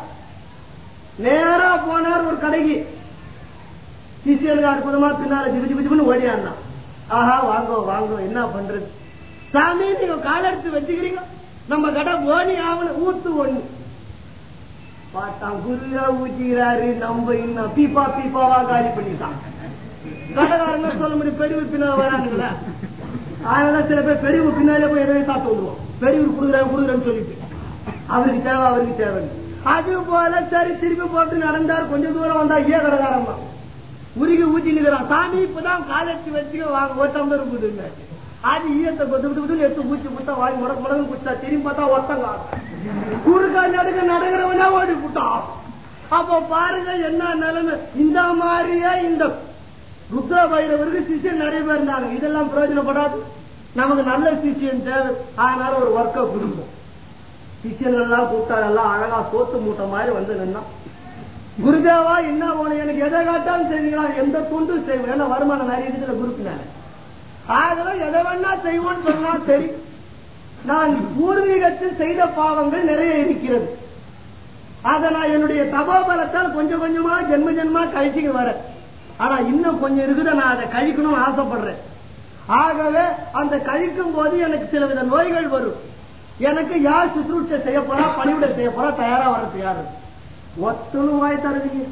நேரா போனார் ஒரு கடைக்கு சிசியலுக்கு அற்புதமா பின்னால ஜிபி ஜிபி ஜிபின்னு ஓடியாந்தான் ஆஹா வாங்கோ வாங்கோ என்ன பண்றது சாமி நீங்க கால எடுத்து வச்சுக்கிறீங்க நம்ம கடை ஓனி ஆகணும் ஊத்து ஒண்ணு பார்த்தான் குருயா ஊத்திக்கிறாரு நம்ம இன்னும் பீப்பா பீப்பாவா காலி பண்ணிட்டான் கடைக்காரங்க சொல்ல முடியும் பெரியவர் பின்னால் வரானுங்களா அதனால சில பேர் பெரியவர் பின்னாலே போய் எதையும் சாப்பிட்டு விடுவோம் பெரியவர் குடுக்குறாங்க குடுக்குறேன்னு சொல்லிட்டு அவருக்கு தேவை அவருக்கு தேவை அது போல சரி திருப்பி போட்டு நடந்தார் கொஞ்சம் தூரம் வந்தா ஏ கடைக்காரன் தான் உருகி ஊத்தி நிற்கிறான் சாமி இப்பதான் காலத்து வச்சு வாங்க ஒரு டம்ளர் இருக்குது அது ஈயத்தை கொத்து விட்டு விட்டு எடுத்து ஊச்சி புட்டா வாங்கி முடக்கு முடக்கு குடிச்சா திரும்பி பார்த்தா ஒத்தங்க குறுக்கா நடுக்க நடக்கிறவனா ஓடி புட்டான் அப்போ பாருங்க என்ன நிலைமை இந்த மாதிரியே இந்த ருத்ர பைரவருக்கு சிஷியன் நிறைய பேர் இருந்தாங்க இதெல்லாம் பிரயோஜனப்படாது நமக்கு நல்ல சிஷியன் தேவை அதனால ஒரு ஒர்க்கை கொடுப்போம் சிஷியன் எல்லாம் கூப்பிட்டா எல்லாம் அழகா சோத்து மூட்டை மாதிரி வந்து நின்னா குருதேவா என்ன போன எனக்கு எதை காட்டாலும் செய்வீங்களா எந்த துண்டும் செய்வேன் ஏன்னா வருமானம் நிறைய இதுல குருப்பினால ஆகவே எதை வேணா செய்வோம்னு சொன்னா சரி நான் பூர்வீகத்தில் செய்த பாவங்கள் நிறைய இருக்கிறது அதை நான் என்னுடைய தபோபலத்தால் கொஞ்சம் கொஞ்சமா ஜென்ம ஜென்மா கழிச்சுக்கு வரேன் ஆனா இன்னும் கொஞ்சம் இருக்குது நான் அதை கழிக்கணும்னு ஆசைப்படுறேன் ஆகவே அந்த கழிக்கும் போது எனக்கு சில வித நோய்கள் வரும் எனக்கு யார் சுற்றுச்சை செய்ய போறா பணிவிட செய்ய போறா தயாரா வர்றது யாரு ஒத்தனும் வாய் தருவீங்க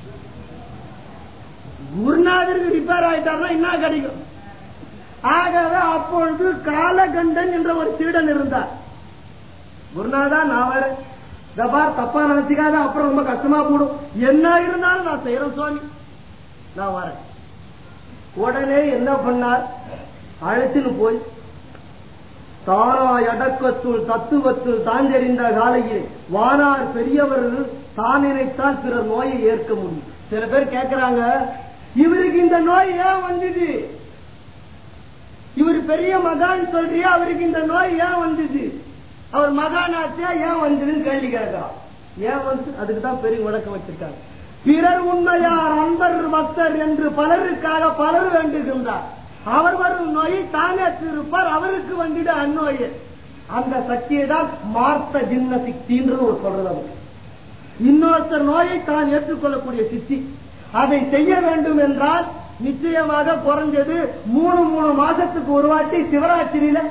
குருநாதருக்கு ரிப்பேர் ஆயிட்டாருன்னா என்ன கிடைக்கும் ஆகவே அப்பொழுது காலகண்டன் என்ற ஒரு சீடன் இருந்தார் குருநாதா நான் வரேன் தபார் தப்பா நினைச்சுக்காத அப்புறம் ரொம்ப கஷ்டமா போடும் என்ன இருந்தாலும் நான் செய்யறேன் சுவாமி நான் வரேன் உடனே என்ன பண்ணார் அழைத்துன்னு போய் தானா அடக்கத்துள் தத்துவத்துள் தான் தெரிந்த காலையில் வானார் பெரியவர்கள் தான் நினைத்தால் பிறர் நோயை ஏற்க முடியும் சில பேர் கேட்கிறாங்க இவருக்கு இந்த நோய் ஏன் வந்தது இவர் பெரிய மகான் சொல்றியா அவருக்கு இந்த நோய் ஏன் வந்தது அவர் மகானாச்சா ஏன் வந்ததுன்னு கேள்வி கேட்கிறான் ஏன் வந்து அதுக்கு தான் பெரிய விளக்கம் வச்சிருக்காங்க பிறர் உண்மையார் அன்பர் பக்தர் என்று பலருக்காக பலர் வேண்டுகின்றார் அவர் வரும் நோயை தானே திருப்பார் அவருக்கு வந்திட அந்நோயை அந்த சக்தியை தான் மார்த்த ஜின்ன சக்தின்றது ஒரு சொல்றது இன்னொருத்தர் நோயை தான் ஏற்றுக்கொள்ளக்கூடிய சித்தி அதை செய்ய வேண்டும் என்றால் நிச்சயமாக குறைஞ்சது மூணு மூணு மாசத்துக்கு ஒரு வாட்டி சிவராத்திரியில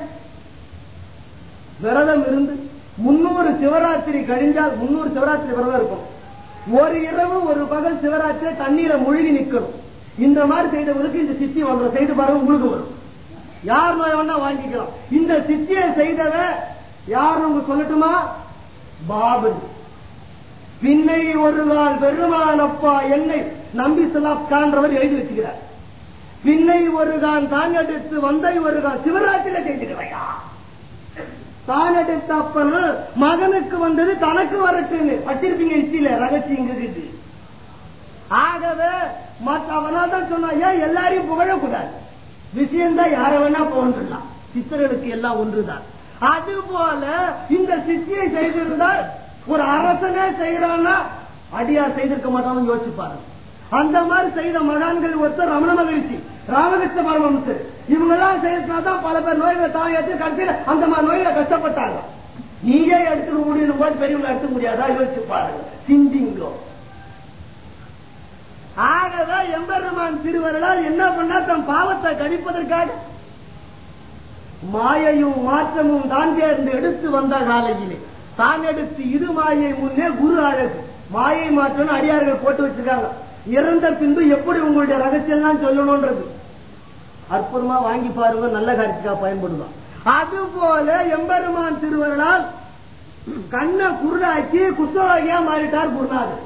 விரதம் இருந்து முன்னூறு சிவராத்திரி கழிஞ்சால் முன்னூறு சிவராத்திரி விரதம் இருக்கும் ஒரு இரவு ஒரு பகல் சிவராத்திரி தண்ணீரை முழுகி நிக்கணும் இந்த மாதிரி செய்தவங்களுக்கு இந்த சித்தி வந்துடும் செய்து பாருங்க உங்களுக்கு வரும் யார் நோய் வேணா வாங்கிக்கலாம் இந்த சித்தியை செய்தவன் யார் உங்க சொல்லட்டுமா பாபு பின்னை ஒரு நாள் பெருமான் அப்பா என்னை நம்பி சொல்லாப்கான்றவர் எழுதி வச்சுக்கிறார் பின்னை ஒரு கான் தான் எடுத்து வந்தை ஒரு கான் சிவராத்திரியில செய்திருவையா தான் எடுத்த அப்பன் மகனுக்கு வந்தது தனக்கு வரட்டுன்னு வச்சிருப்பீங்க இசில ரகசியம் இருக்குது ஆகவே மற்ற அவனால் தான் சொன்னா ஏன் எல்லாரையும் புகழக்கூடாது விஷயம்தான் யார வேணா போன்றலாம் சித்தர்களுக்கு எல்லாம் ஒன்றுதான் அது போல இந்த சித்தியை செய்திருந்தால் ஒரு அரசனே செய்யறான்னா அடியார் செய்திருக்க மாட்டான்னு யோசிச்சு பாருங்க அந்த மாதிரி செய்த மகான்கள் ஒருத்தர் ரமண மகிழ்ச்சி ராமகிருஷ்ண பரமஹம்சர் இவங்க எல்லாம் செய்யறதுனாதான் பல பேர் நோய்களை தாயத்து கடைசியில் அந்த மாதிரி நோய்களை கஷ்டப்பட்டாங்க நீயே எடுத்துக்க முடியும் போது பெரியவங்க எடுத்துக்க முடியாதா யோசிச்சு பாருங்க சிந்திங்கோ ஆகவே எம்பெருமான் திருவர்களால் என்ன பண்ணா தன் பாவத்தை கழிப்பதற்காக மாயையும் மாற்றமும் தான் சேர்ந்து எடுத்து வந்த காலையிலே தான் எடுத்து இது மாயை முன்னே குரு அழகு மாயை மாற்றம் அடியார்கள் போட்டு வச்சிருக்காங்க இறந்த பின்பு எப்படி உங்களுடைய ரகசியம் எல்லாம் சொல்லணும்ன்றது அற்புதமா வாங்கி பாருங்க நல்ல காரியத்துக்காக பயன்படுதான் அது போல எம்பெருமான் திருவர்களால் கண்ணை குருடாக்கி குத்தவாகியா மாறிட்டார் குருநாதர்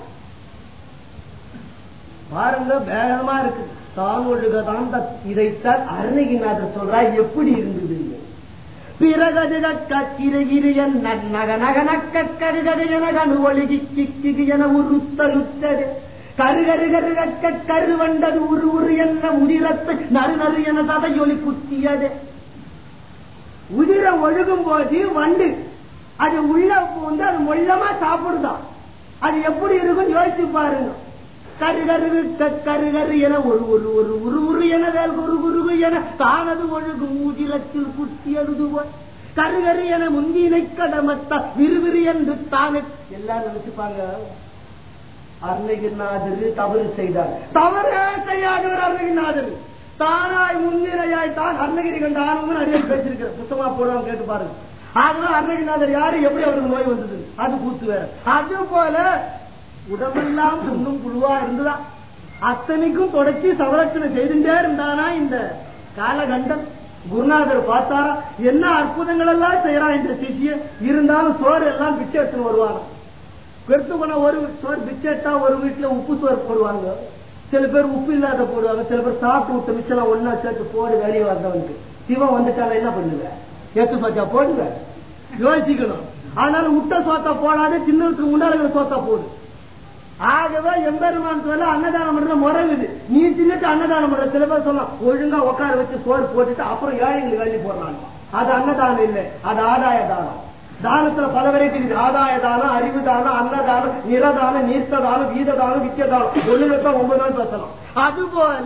பாருங்க வேகமா இருக்கு தான் ஒழுக தான் இதைத்தான் அருணகிநாதர் சொல்றா எப்படி இருந்தது பிறகது கக்கிரகிரியன் நக நக நக்க கருகருகன கனு ஒழுகி கிக்கு என உருத்தலுத்தது கருகரு கருகக்க கருவண்டது உரு உரு என்ன உதிரத்து நறு நறு என சதையொலி குத்தியது உதிர ஒழுகும் போது வண்டு அது உள்ள வந்து அது மொல்லமா சாப்பிடுதான் அது எப்படி இருக்கும் யோசிச்சு பாருங்க கருகரு கருகரு என ஒரு ஒரு ஒரு உரு உரு என வேல் குரு குரு என தானது ஒழுகும் ஊதிரத்தில் குத்தியது கருகரு என முந்தினை கடமத்த விறுவிறு என்று தானே எல்லாரும் நினைச்சுப்பாங்க அருணகிரிநாதர் தவறு செய்தார் தவறே செய்யாதவர் அருணகிரிநாதர் தானாய் முன்னிலையாய் தான் அருணகிரி கண்ட ஆனவங்க நிறைய பேசிருக்கிற புத்தகமா போடுவாங்க கேட்டு பாருங்க அதனால அருணகிரிநாதர் யாரு எப்படி அவருக்கு நோய் வந்தது அது கூத்து வேற அது போல உடம்பெல்லாம் புண்ணும் புழுவா இருந்ததா அத்தனைக்கும் தொடர்ச்சி சவரட்சணை செய்துட்டே இருந்தானா இந்த காலகண்டம் குருநாதர் பார்த்தாரா என்ன அற்புதங்கள் எல்லாம் செய்யறான் இந்த சிஷிய இருந்தாலும் சோறு எல்லாம் பிச்சை எடுத்துன்னு வருவாங்க பெருத்து போன ஒரு சோறு பிச்சை எடுத்தா ஒரு வீட்டுல உப்பு சோறு போடுவாங்க சில பேர் உப்பு இல்லாத போடுவாங்க சில பேர் சாப்பிட்டு விட்ட மிச்சம் ஒன்னா சேர்த்து போடு வெளியே வந்தவனுக்கு சிவன் வந்துட்டாங்க என்ன பண்ணுவேன் எட்டு பச்சா போடுவேன் யோசிக்கணும் அதனால முட்டை சோத்தா போடாத சின்னதுக்கு முன்னாடி சோத்தா போடு ஆகவே எம்பெருமான் சொல்ல அன்னதானம் பண்ற முறைங்குது நீ தின்னுட்டு அன்னதானம் பண்ற சில பேர் சொல்லலாம் ஒழுங்கா உட்கார வச்சு சோறு போட்டுட்டு அப்புறம் ஏழைங்களுக்கு கல்வி போடுறாங்க அது அன்னதானம் இல்லை அது ஆதாய தானம் தானத்துல பல வெரைட்டி இருக்கு ஆதாய தானம் அறிவு தானம் அன்னதானம் நிறதானம் நீர்த்த தானம் வீத தானம் வித்திய தானம் ஒண்ணு தான் ஒன்பது நாள் பேசலாம் அது போல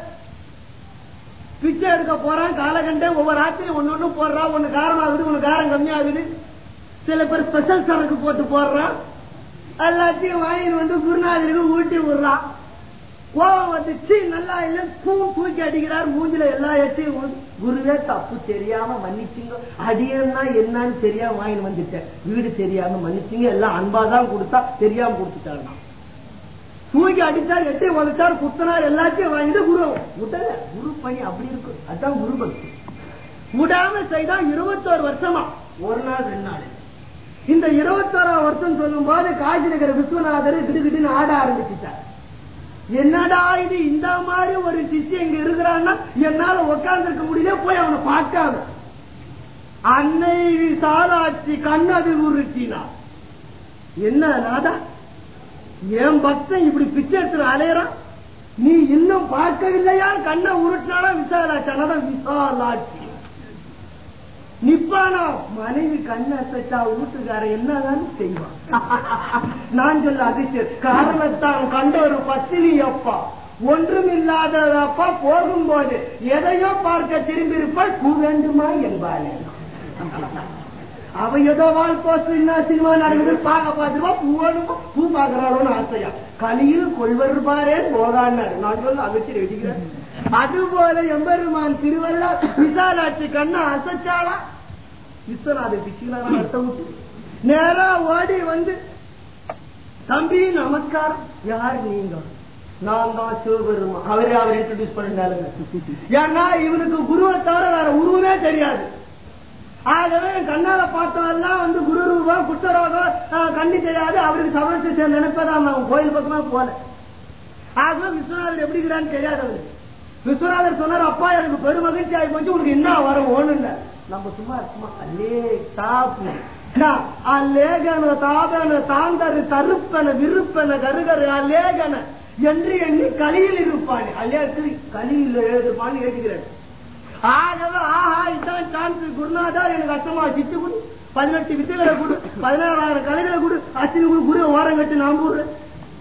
பிச்சை எடுக்க போறான் காலகண்டே ஒவ்வொரு ராத்திரி ஒன்னு ஒண்ணு போடுறான் ஒண்ணு காரம் ஆகுது ஒண்ணு காரம் கம்மியாகுது சில பேர் ஸ்பெஷல் சரக்கு போட்டு போடுறான் எல்லாத்தையும் வாங்கிட்டு வந்து குருநாதருக்கு ஊட்டி விடுறான் கோபம் வந்துச்சு நல்லா இல்ல பூ தூக்கி அடிக்கிறார் மூஞ்சில எல்லா எட்டையும் குருவே தப்பு தெரியாம மன்னிச்சுங்க அடியன்னா என்னன்னு தெரியாம வாங்கிட்டு வந்துட்டேன் வீடு தெரியாம மன்னிச்சுங்க எல்லாம் அன்பாதான் கொடுத்தா தெரியாம கொடுத்துட்டாரு தூக்கி அடிச்சா எட்டை உதச்சார் குத்தனார் எல்லாத்தையும் வாங்கிட்டு குரு விடல குரு பணி அப்படி இருக்கு அதான் குரு பக்தி விடாம செய்தா இருபத்தோரு வருஷமா ஒரு நாள் ரெண்டு நாள் இந்த இருபத்தோராம் வருஷம் சொல்லும் போது காஞ்சி நகர விஸ்வநாதர் திடுகிட்டுன்னு ஆட ஆரம்பிச்சுட்டார் என்னடா இது இந்த மாதிரி ஒரு சிஷி இங்க இருக்கிறான்னா என்னால உட்கார்ந்துருக்க முடியல போய் அவனை பார்க்காம அன்னை சாலாட்சி கண்ணது உருட்டினா என்ன நாதா என் பக்தன் இப்படி பிச்சை எடுத்து அலையறான் நீ இன்னும் பார்க்கவில்லையா கண்ணை உருட்டினாலும் விசாலாட்சி அதான் விசாலாட்சி நிப்பானா மனைவி கண்ணை அசைச்சா வீட்டுக்கார என்னதான் செய்வான் நான் சொல்ல அதிசயம் காரணத்தான் கண்ட ஒரு பத்தினி அப்பா ஒன்றுமில்லாத அப்பா போகும்போது எதையோ பார்க்க திரும்பி இருப்பாள் பூ வேண்டுமா என்பாள் அவ ஏதோ வாழ் போஸ்ட் என்ன சினிமா நடக்குது பார்க்க பார்த்துருவா பூ வேணுமா பூ பார்க்கறாளோன்னு ஆசையா கலியில் கொள்வர் பாரே போகான்னாரு நான் சொல்ல அமைச்சர் வெடிக்கிறேன் அதுபோல எம்பெருமான் திருவள்ளா விசாலாட்சி கண்ணை அசைச்சாளா விஸ்வநாத பிச்சுனாரா அடுத்த விட்டு நேரா ஓடி வந்து தம்பி நமஸ்காரம் யார் நீங்க நான் தான் சிவபெருமா அவரே அவர் இன்ட்ரோடியூஸ் பண்ணிட்டாருங்க ஏன்னா இவனுக்கு குருவை தவிர வேற உருவமே தெரியாது ஆகவே என் கண்ணால பார்த்தவெல்லாம் வந்து குரு ரூபம் குஷ்டரோகம் ஆஹ், கண்ணி தெரியாது அவருக்கு சமரத்தை சேர்ந்து நினைப்பதான் அவன் கோயில் பக்கமா போல ஆகவே விஸ்வநாதர் எப்படி இருக்கிறான்னு தெரியாது அவருக்கு விஸ்வநாதர் சொன்னார் அப்பா எனக்கு பெருமகிழ்ச்சி ஆகி போச்சு உனக்கு என்ன வரும் ஒண்ணு நம்ம சும்மா சும்மா அல்லே தாப்பு அல்லேகன தாபன தாந்தரு தருப்பன விருப்பன கருகரு அல்லேகன என்று எண்ணி கலியில் இருப்பான் அல்லே கலியில் எழுதுப்பான்னு எழுதுகிறேன் ஆகவே ஆஹா இதான் சான்ஸ் குருநாதா எனக்கு கஷ்டமா சித்து குடு பதினெட்டு வித்தைகளை கொடு பதினாறாயிரம் கலைகளை கொடு அச்சினு குடு குரு ஓரம் கட்டி நான் போடுறேன்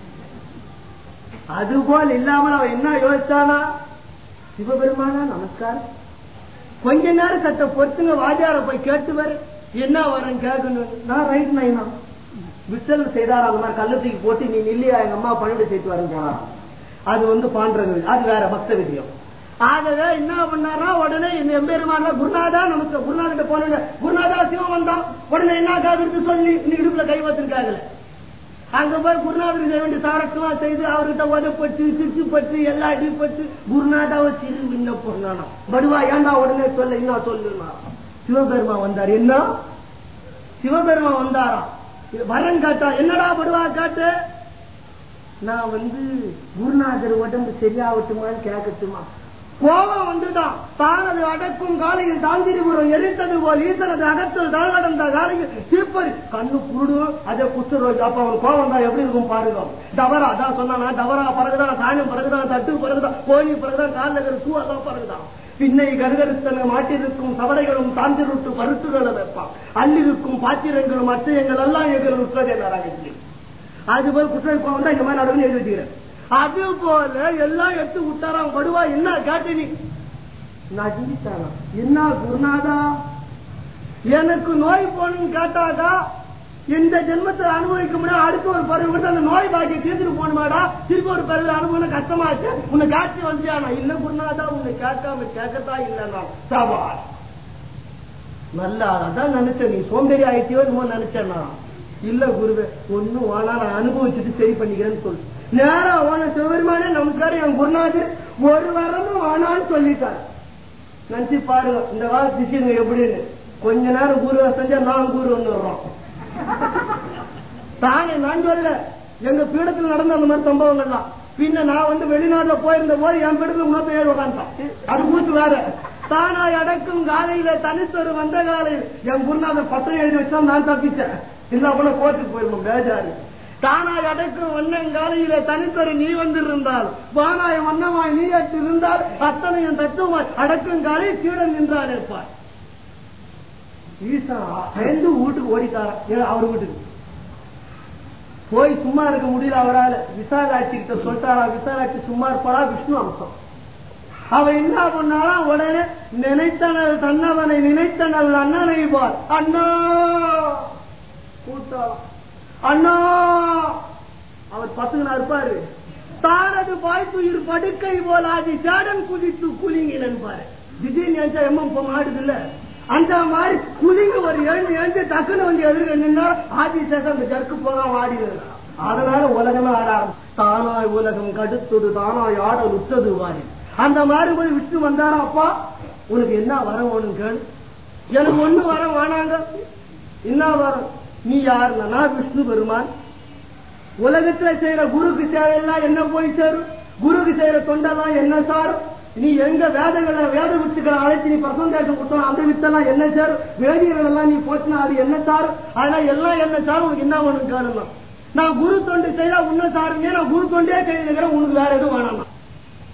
அதுபோல் இல்லாமல் அவன் என்ன யோசிச்சானா சிவபெருமானா நமஸ்காரம் கொஞ்ச நேரம் சத்த பொறுத்துங்க வாஜார போய் கேட்டு வர என்ன வரேன் கேட்கணும் நான் ரைட் நைனா விசல் செய்தார் அந்த மாதிரி கள்ளத்துக்கு போட்டு நீ இல்லையா எங்க அம்மா பன்னெண்டு சேர்த்து வரேன் போனா அது வந்து பாண்டது அது வேற பக்த விஷயம் ஆகவே என்ன பண்ணாரா உடனே இந்த எம்பெருமான குருநாதா நமக்கு குருநாதன் போன குருநாதா சிவம் வந்தான் உடனே என்ன காதுக்கு சொல்லி நீ இடுப்புல கை வச்சிருக்காங்கல்ல அங்க போய் குருநாதர் செய்ய வேண்டிய சாரத்துவா செய்து அவர்கிட்ட உதப்பட்டு சிரிச்சுப்பட்டு எல்லாம் அடிப்பட்டு குருநாதாவை சிறு விண்ணப்பம் நானா படுவா ஏன்டா உடனே சொல்ல என்ன சொல்லுனா சிவபெருமா வந்தார் என்ன சிவபெருமா வந்தாராம் இது வரன் காட்டா என்னடா படுவா காட்டு நான் வந்து குருநாதர் உடம்பு சரியாகட்டுமான்னு கேட்கட்டுமா கோபம் வந்துதான் தானது அடக்கும் காலையில் தாந்திரிபுரம் எரித்தது போல் ஈசனது அகத்தில் தழகடந்த காலையில் தீப்பறி கண்ணு குருடு அதே குஷ்டரோஜ் அப்ப அவன் கோபம் தான் எப்படி இருக்கும் பாருங்க டவரா அதான் சொன்னானா டவரா பறகுதான் சாணியம் பறகுதான் தட்டு பறகுதான் கோழி பறகுதான் காலில் இருக்கிற பூ அதான் பறகுதான் பின்னை கருகருத்தன மாட்டிருக்கும் சவடைகளும் தாந்திருட்டு பருத்துகளை வைப்பான் அள்ளிருக்கும் பாத்திரங்களும் அச்சயங்கள் எல்லாம் எங்கள் உற்றதே நாராயணி அதுபோல் குற்றம் கோவம் தான் இந்த மாதிரி நடவுன்னு எழுதி வச்சுக்கிறேன் அது போல எல்லாம் எடுத்து விட்டாராம் படுவா என்ன காட்டு நீ நான் சிந்தித்தானா என்ன குருநாதா எனக்கு நோய் போகணும்னு கேட்டாதா இந்த ஜென்மத்தை அனுபவிக்க முடியாது அடுத்த ஒரு பருவம் வந்து அந்த நோய் பாக்கிய தீர்த்துட்டு போகணுமாடா திருப்பி ஒரு பருவம் அனுபவம் கஷ்டமாச்சு உன்னை காட்சி வந்தியானா இல்ல குருநாதா உன்னை கேட்காம கேட்கத்தான் இல்லைன்னா சவால் நல்லா அதான் நினைச்சேன் நீ சோம்பேறி ஆயிட்டியோ என்னமோ நினைச்சேன் நான் இல்ல குருவே ஒண்ணும் வேணா நான் அனுபவிச்சுட்டு சரி பண்ணிக்கிறேன்னு சொல்லு நேரா அவன சிவபெருமானே நமஸ்காரம் என் குருநாதர் ஒரு வரமும் வேணான்னு சொல்லிட்டார் நினைச்சு பாருங்க இந்த வார சிஷியங்க எப்படின்னு கொஞ்ச நேரம் குருவை செஞ்சா நான் குரு வந்துடுறோம் தானே நான் சொல்ல எங்க பீடத்தில் நடந்த அந்த மாதிரி சம்பவங்கள்லாம் பின்ன நான் வந்து வெளிநாட்டுல போயிருந்த போது என் பீடத்துல முன்னூத்தி ஏழு உட்காந்துட்டான் அது கூட்டு வேற தானாய் அடக்கும் காலையில தனித்தொரு வந்த காலையில் என் குருநாதர் பத்திரம் எழுதி வச்சா நான் தப்பிச்சேன் இல்ல போல கோர்ட்டுக்கு போயிருந்தோம் பேஜாரு தானாய் அடக்கும் வண்ணங்காலையில தனித்தொரு நீ வந்திருந்தால் வானாய் வண்ணமாய் நீ இருந்தால் அத்தனையும் தத்துவமாய் அடக்கும் காலை கீழே நின்றார் இருப்பார் ஈசா பயந்து வீட்டுக்கு ஓடிட்டாரா ஏன் அவர் வீட்டுக்கு போய் சும்மா இருக்க முடியல அவரால் விசாலாட்சி கிட்ட சொல்லிட்டாரா விசாலாட்சி சும்மா இருப்பாரா விஷ்ணு அம்சம் அவ என்ன பண்ணாலும் உடனே நினைத்தனல் தன்னவனை நினைத்தனல் அண்ணனை பார் அண்ணா கூட்டம் அண்ணா அவர் பத்துங்கனா இருப்பாரு தானது வாய்ப்புயிர் படுக்கை போல் ஆதி சேடன் குதித்து குலுங்கினன் பாரு திடீர்னு நினைச்சா எம்மம் இப்போ மாடுது இல்ல அந்த மாதிரி குலுங்கி ஒரு எழுந்து எழுந்து டக்குன்னு வந்து எதிர்க்க நின்னா ஆதி சேஷம் அந்த ஜர்க்கு போகாம ஆடி அதனால உலகமே ஆட ஆரம்பிச்சு. தானாய் உலகம் கடுத்தது தானாய் ஆடல் உற்றது வாரி அந்த மாதிரி போய் விட்டு வந்தாரா அப்பா உனக்கு என்ன வரம் வேணும் கேளு எனக்கு ஒண்ணு வரம் வேணாங்க என்ன வரம் நீ யாருன்னா நான் விஷ்ணு பெருமான் உலகத்துல செய்யற குருக்கு தேவையெல்லாம் என்ன போய் சேரும் குருக்கு செய்யற தொண்டெல்லாம் என்ன சாரும் நீ எங்க வேதங்களை வேத வித்துக்களை அழைச்சு நீ பர்சன்டேஷன் கொடுத்தா அந்த வித்தெல்லாம் என்ன சேரும் வேதியர்கள் எல்லாம் நீ போச்சுனா அது என்ன சாரும் அதெல்லாம் எல்லாம் என்ன சாரும் உனக்கு என்ன வேணும் காரணம் நான் குரு தொண்டு செய்தா உன்ன சாருங்க நான் குரு தொண்டே கையில் உனக்கு வேற எதுவும் வேணாம்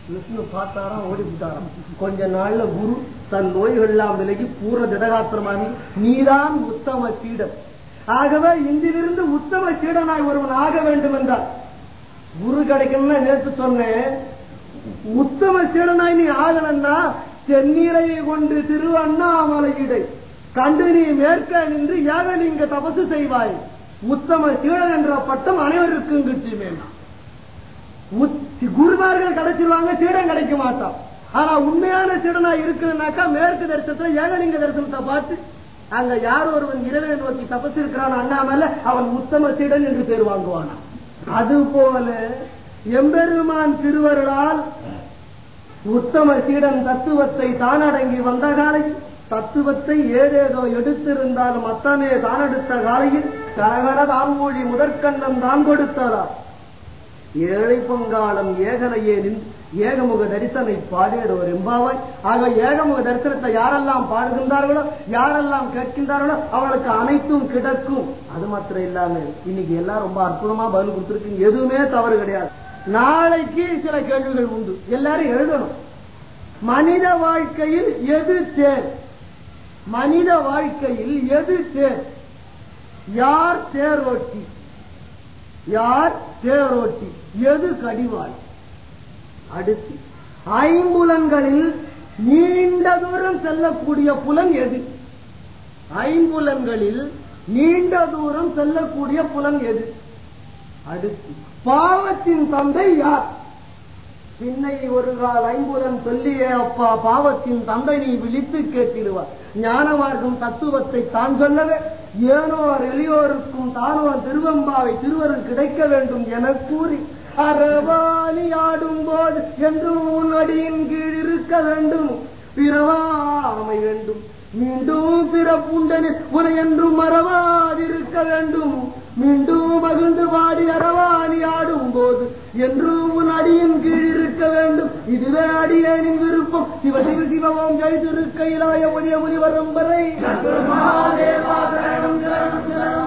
விஷ்ணு பார்த்தாராம் ஓடி விட்டாராம் கொஞ்ச நாள்ல குரு தன் நோய்கள் எல்லாம் விலகி பூர்ண திடகாத்திரமாகி நீதான் உத்தம சீடன் ஆகவே இன்றிலிருந்து உத்தம சீடனாய் ஒருவன் ஆக வேண்டும் என்றார் குரு கிடைக்கணும்னு நேற்று சொன்னேன் உத்தம சீடனாய் நீ ஆகணும்னா செந்நீரை கொண்டு திரு அண்ணாமலையிடை கண்டு நீ மேற்க நின்று யாக நீங்க தபசு செய்வாய் உத்தம சீடன் என்ற பட்டம் அனைவருக்கும் கிட்டுமே குருமார்கள் கிடைச்சிருவாங்க சீடன் கிடைக்க மாட்டான் ஆனா உண்மையான சீடனா இருக்குன்னாக்கா மேற்கு தரிசனத்துல ஏகலிங்க தரிசனத்தை பார்த்து அங்க யார் ஒருவன் இரவை நோக்கி தபசு இருக்கிறான் அண்ணாமல அவன் உத்தம சீடன் என்று பேர் வாங்குவானா அது போல எம்பெருமான் திருவருளால் உத்தம சீடன் தத்துவத்தை தானடங்கி வந்த காலையில் தத்துவத்தை ஏதேதோ எடுத்திருந்தாலும் அத்தமே தான் எடுத்த காலையில் கரகர தான்மொழி முதற்கண்ணம் தான் கொடுத்ததா ஏழை பொங்காலம் ஏகலையே நின் ஏகமுக தரிசனை பாடியதோர் எம்பாவாய் ஆக ஏகமுக தரிசனத்தை யாரெல்லாம் பாடுகின்றார்களோ யாரெல்லாம் கேட்கின்றார்களோ அவளுக்கு அனைத்தும் கிடைக்கும் அது மாத்திரம் இல்லாம இன்னைக்கு எல்லாம் ரொம்ப அற்புதமா பதில் கொடுத்திருக்கீங்க எதுவுமே தவறு கிடையாது நாளைக்கு சில கேள்விகள் உண்டு எல்லாரும் எழுதணும் மனித வாழ்க்கையில் எது தேர் மனித வாழ்க்கையில் எது தேர் யார் தேரோட்டி யார் தேரோட்டி எது கடிவாள் அடுத்து ஐம்புலன்களில் நீண்ட தூரம் செல்லக்கூடிய புலன் எது ஐம்புலன்களில் நீண்ட தூரம் செல்லக்கூடிய புலன் எது அடுத்து பாவத்தின் தந்தை யார் பின்னை ஒரு கால் ஐம்புலன் சொல்லியே அப்பா பாவத்தின் தந்தை நீ விழித்து கேட்டிடுவார் ஞான மார்க்கம் தத்துவத்தை தான் சொல்லவே ஏனோர் எளியோருக்கும் தானோர் திருவம்பாவை திருவருள் கிடைக்க வேண்டும் என கூறி அறவாணி ஆடும் போது என்றும் உன் அடியின் கீழ் இருக்க வேண்டும் பிறவாமை வேண்டும் மீண்டும் பிறப்புண்டனே உன என்றும் மறவாதிருக்க வேண்டும் மீண்டும் மகிழ்ந்து பாடி அரவாணி ஆடும் போது என்றும் உன் அடியின் கீழ் இருக்க வேண்டும் இதுவே அடியேனின் விருப்பம் சிவ சிவ சிவவோம் ஜெய் திருக்கையிலாய ஒளிய முனிவரும் வரை மகாதேவா சரணம் சரணம் சரணம்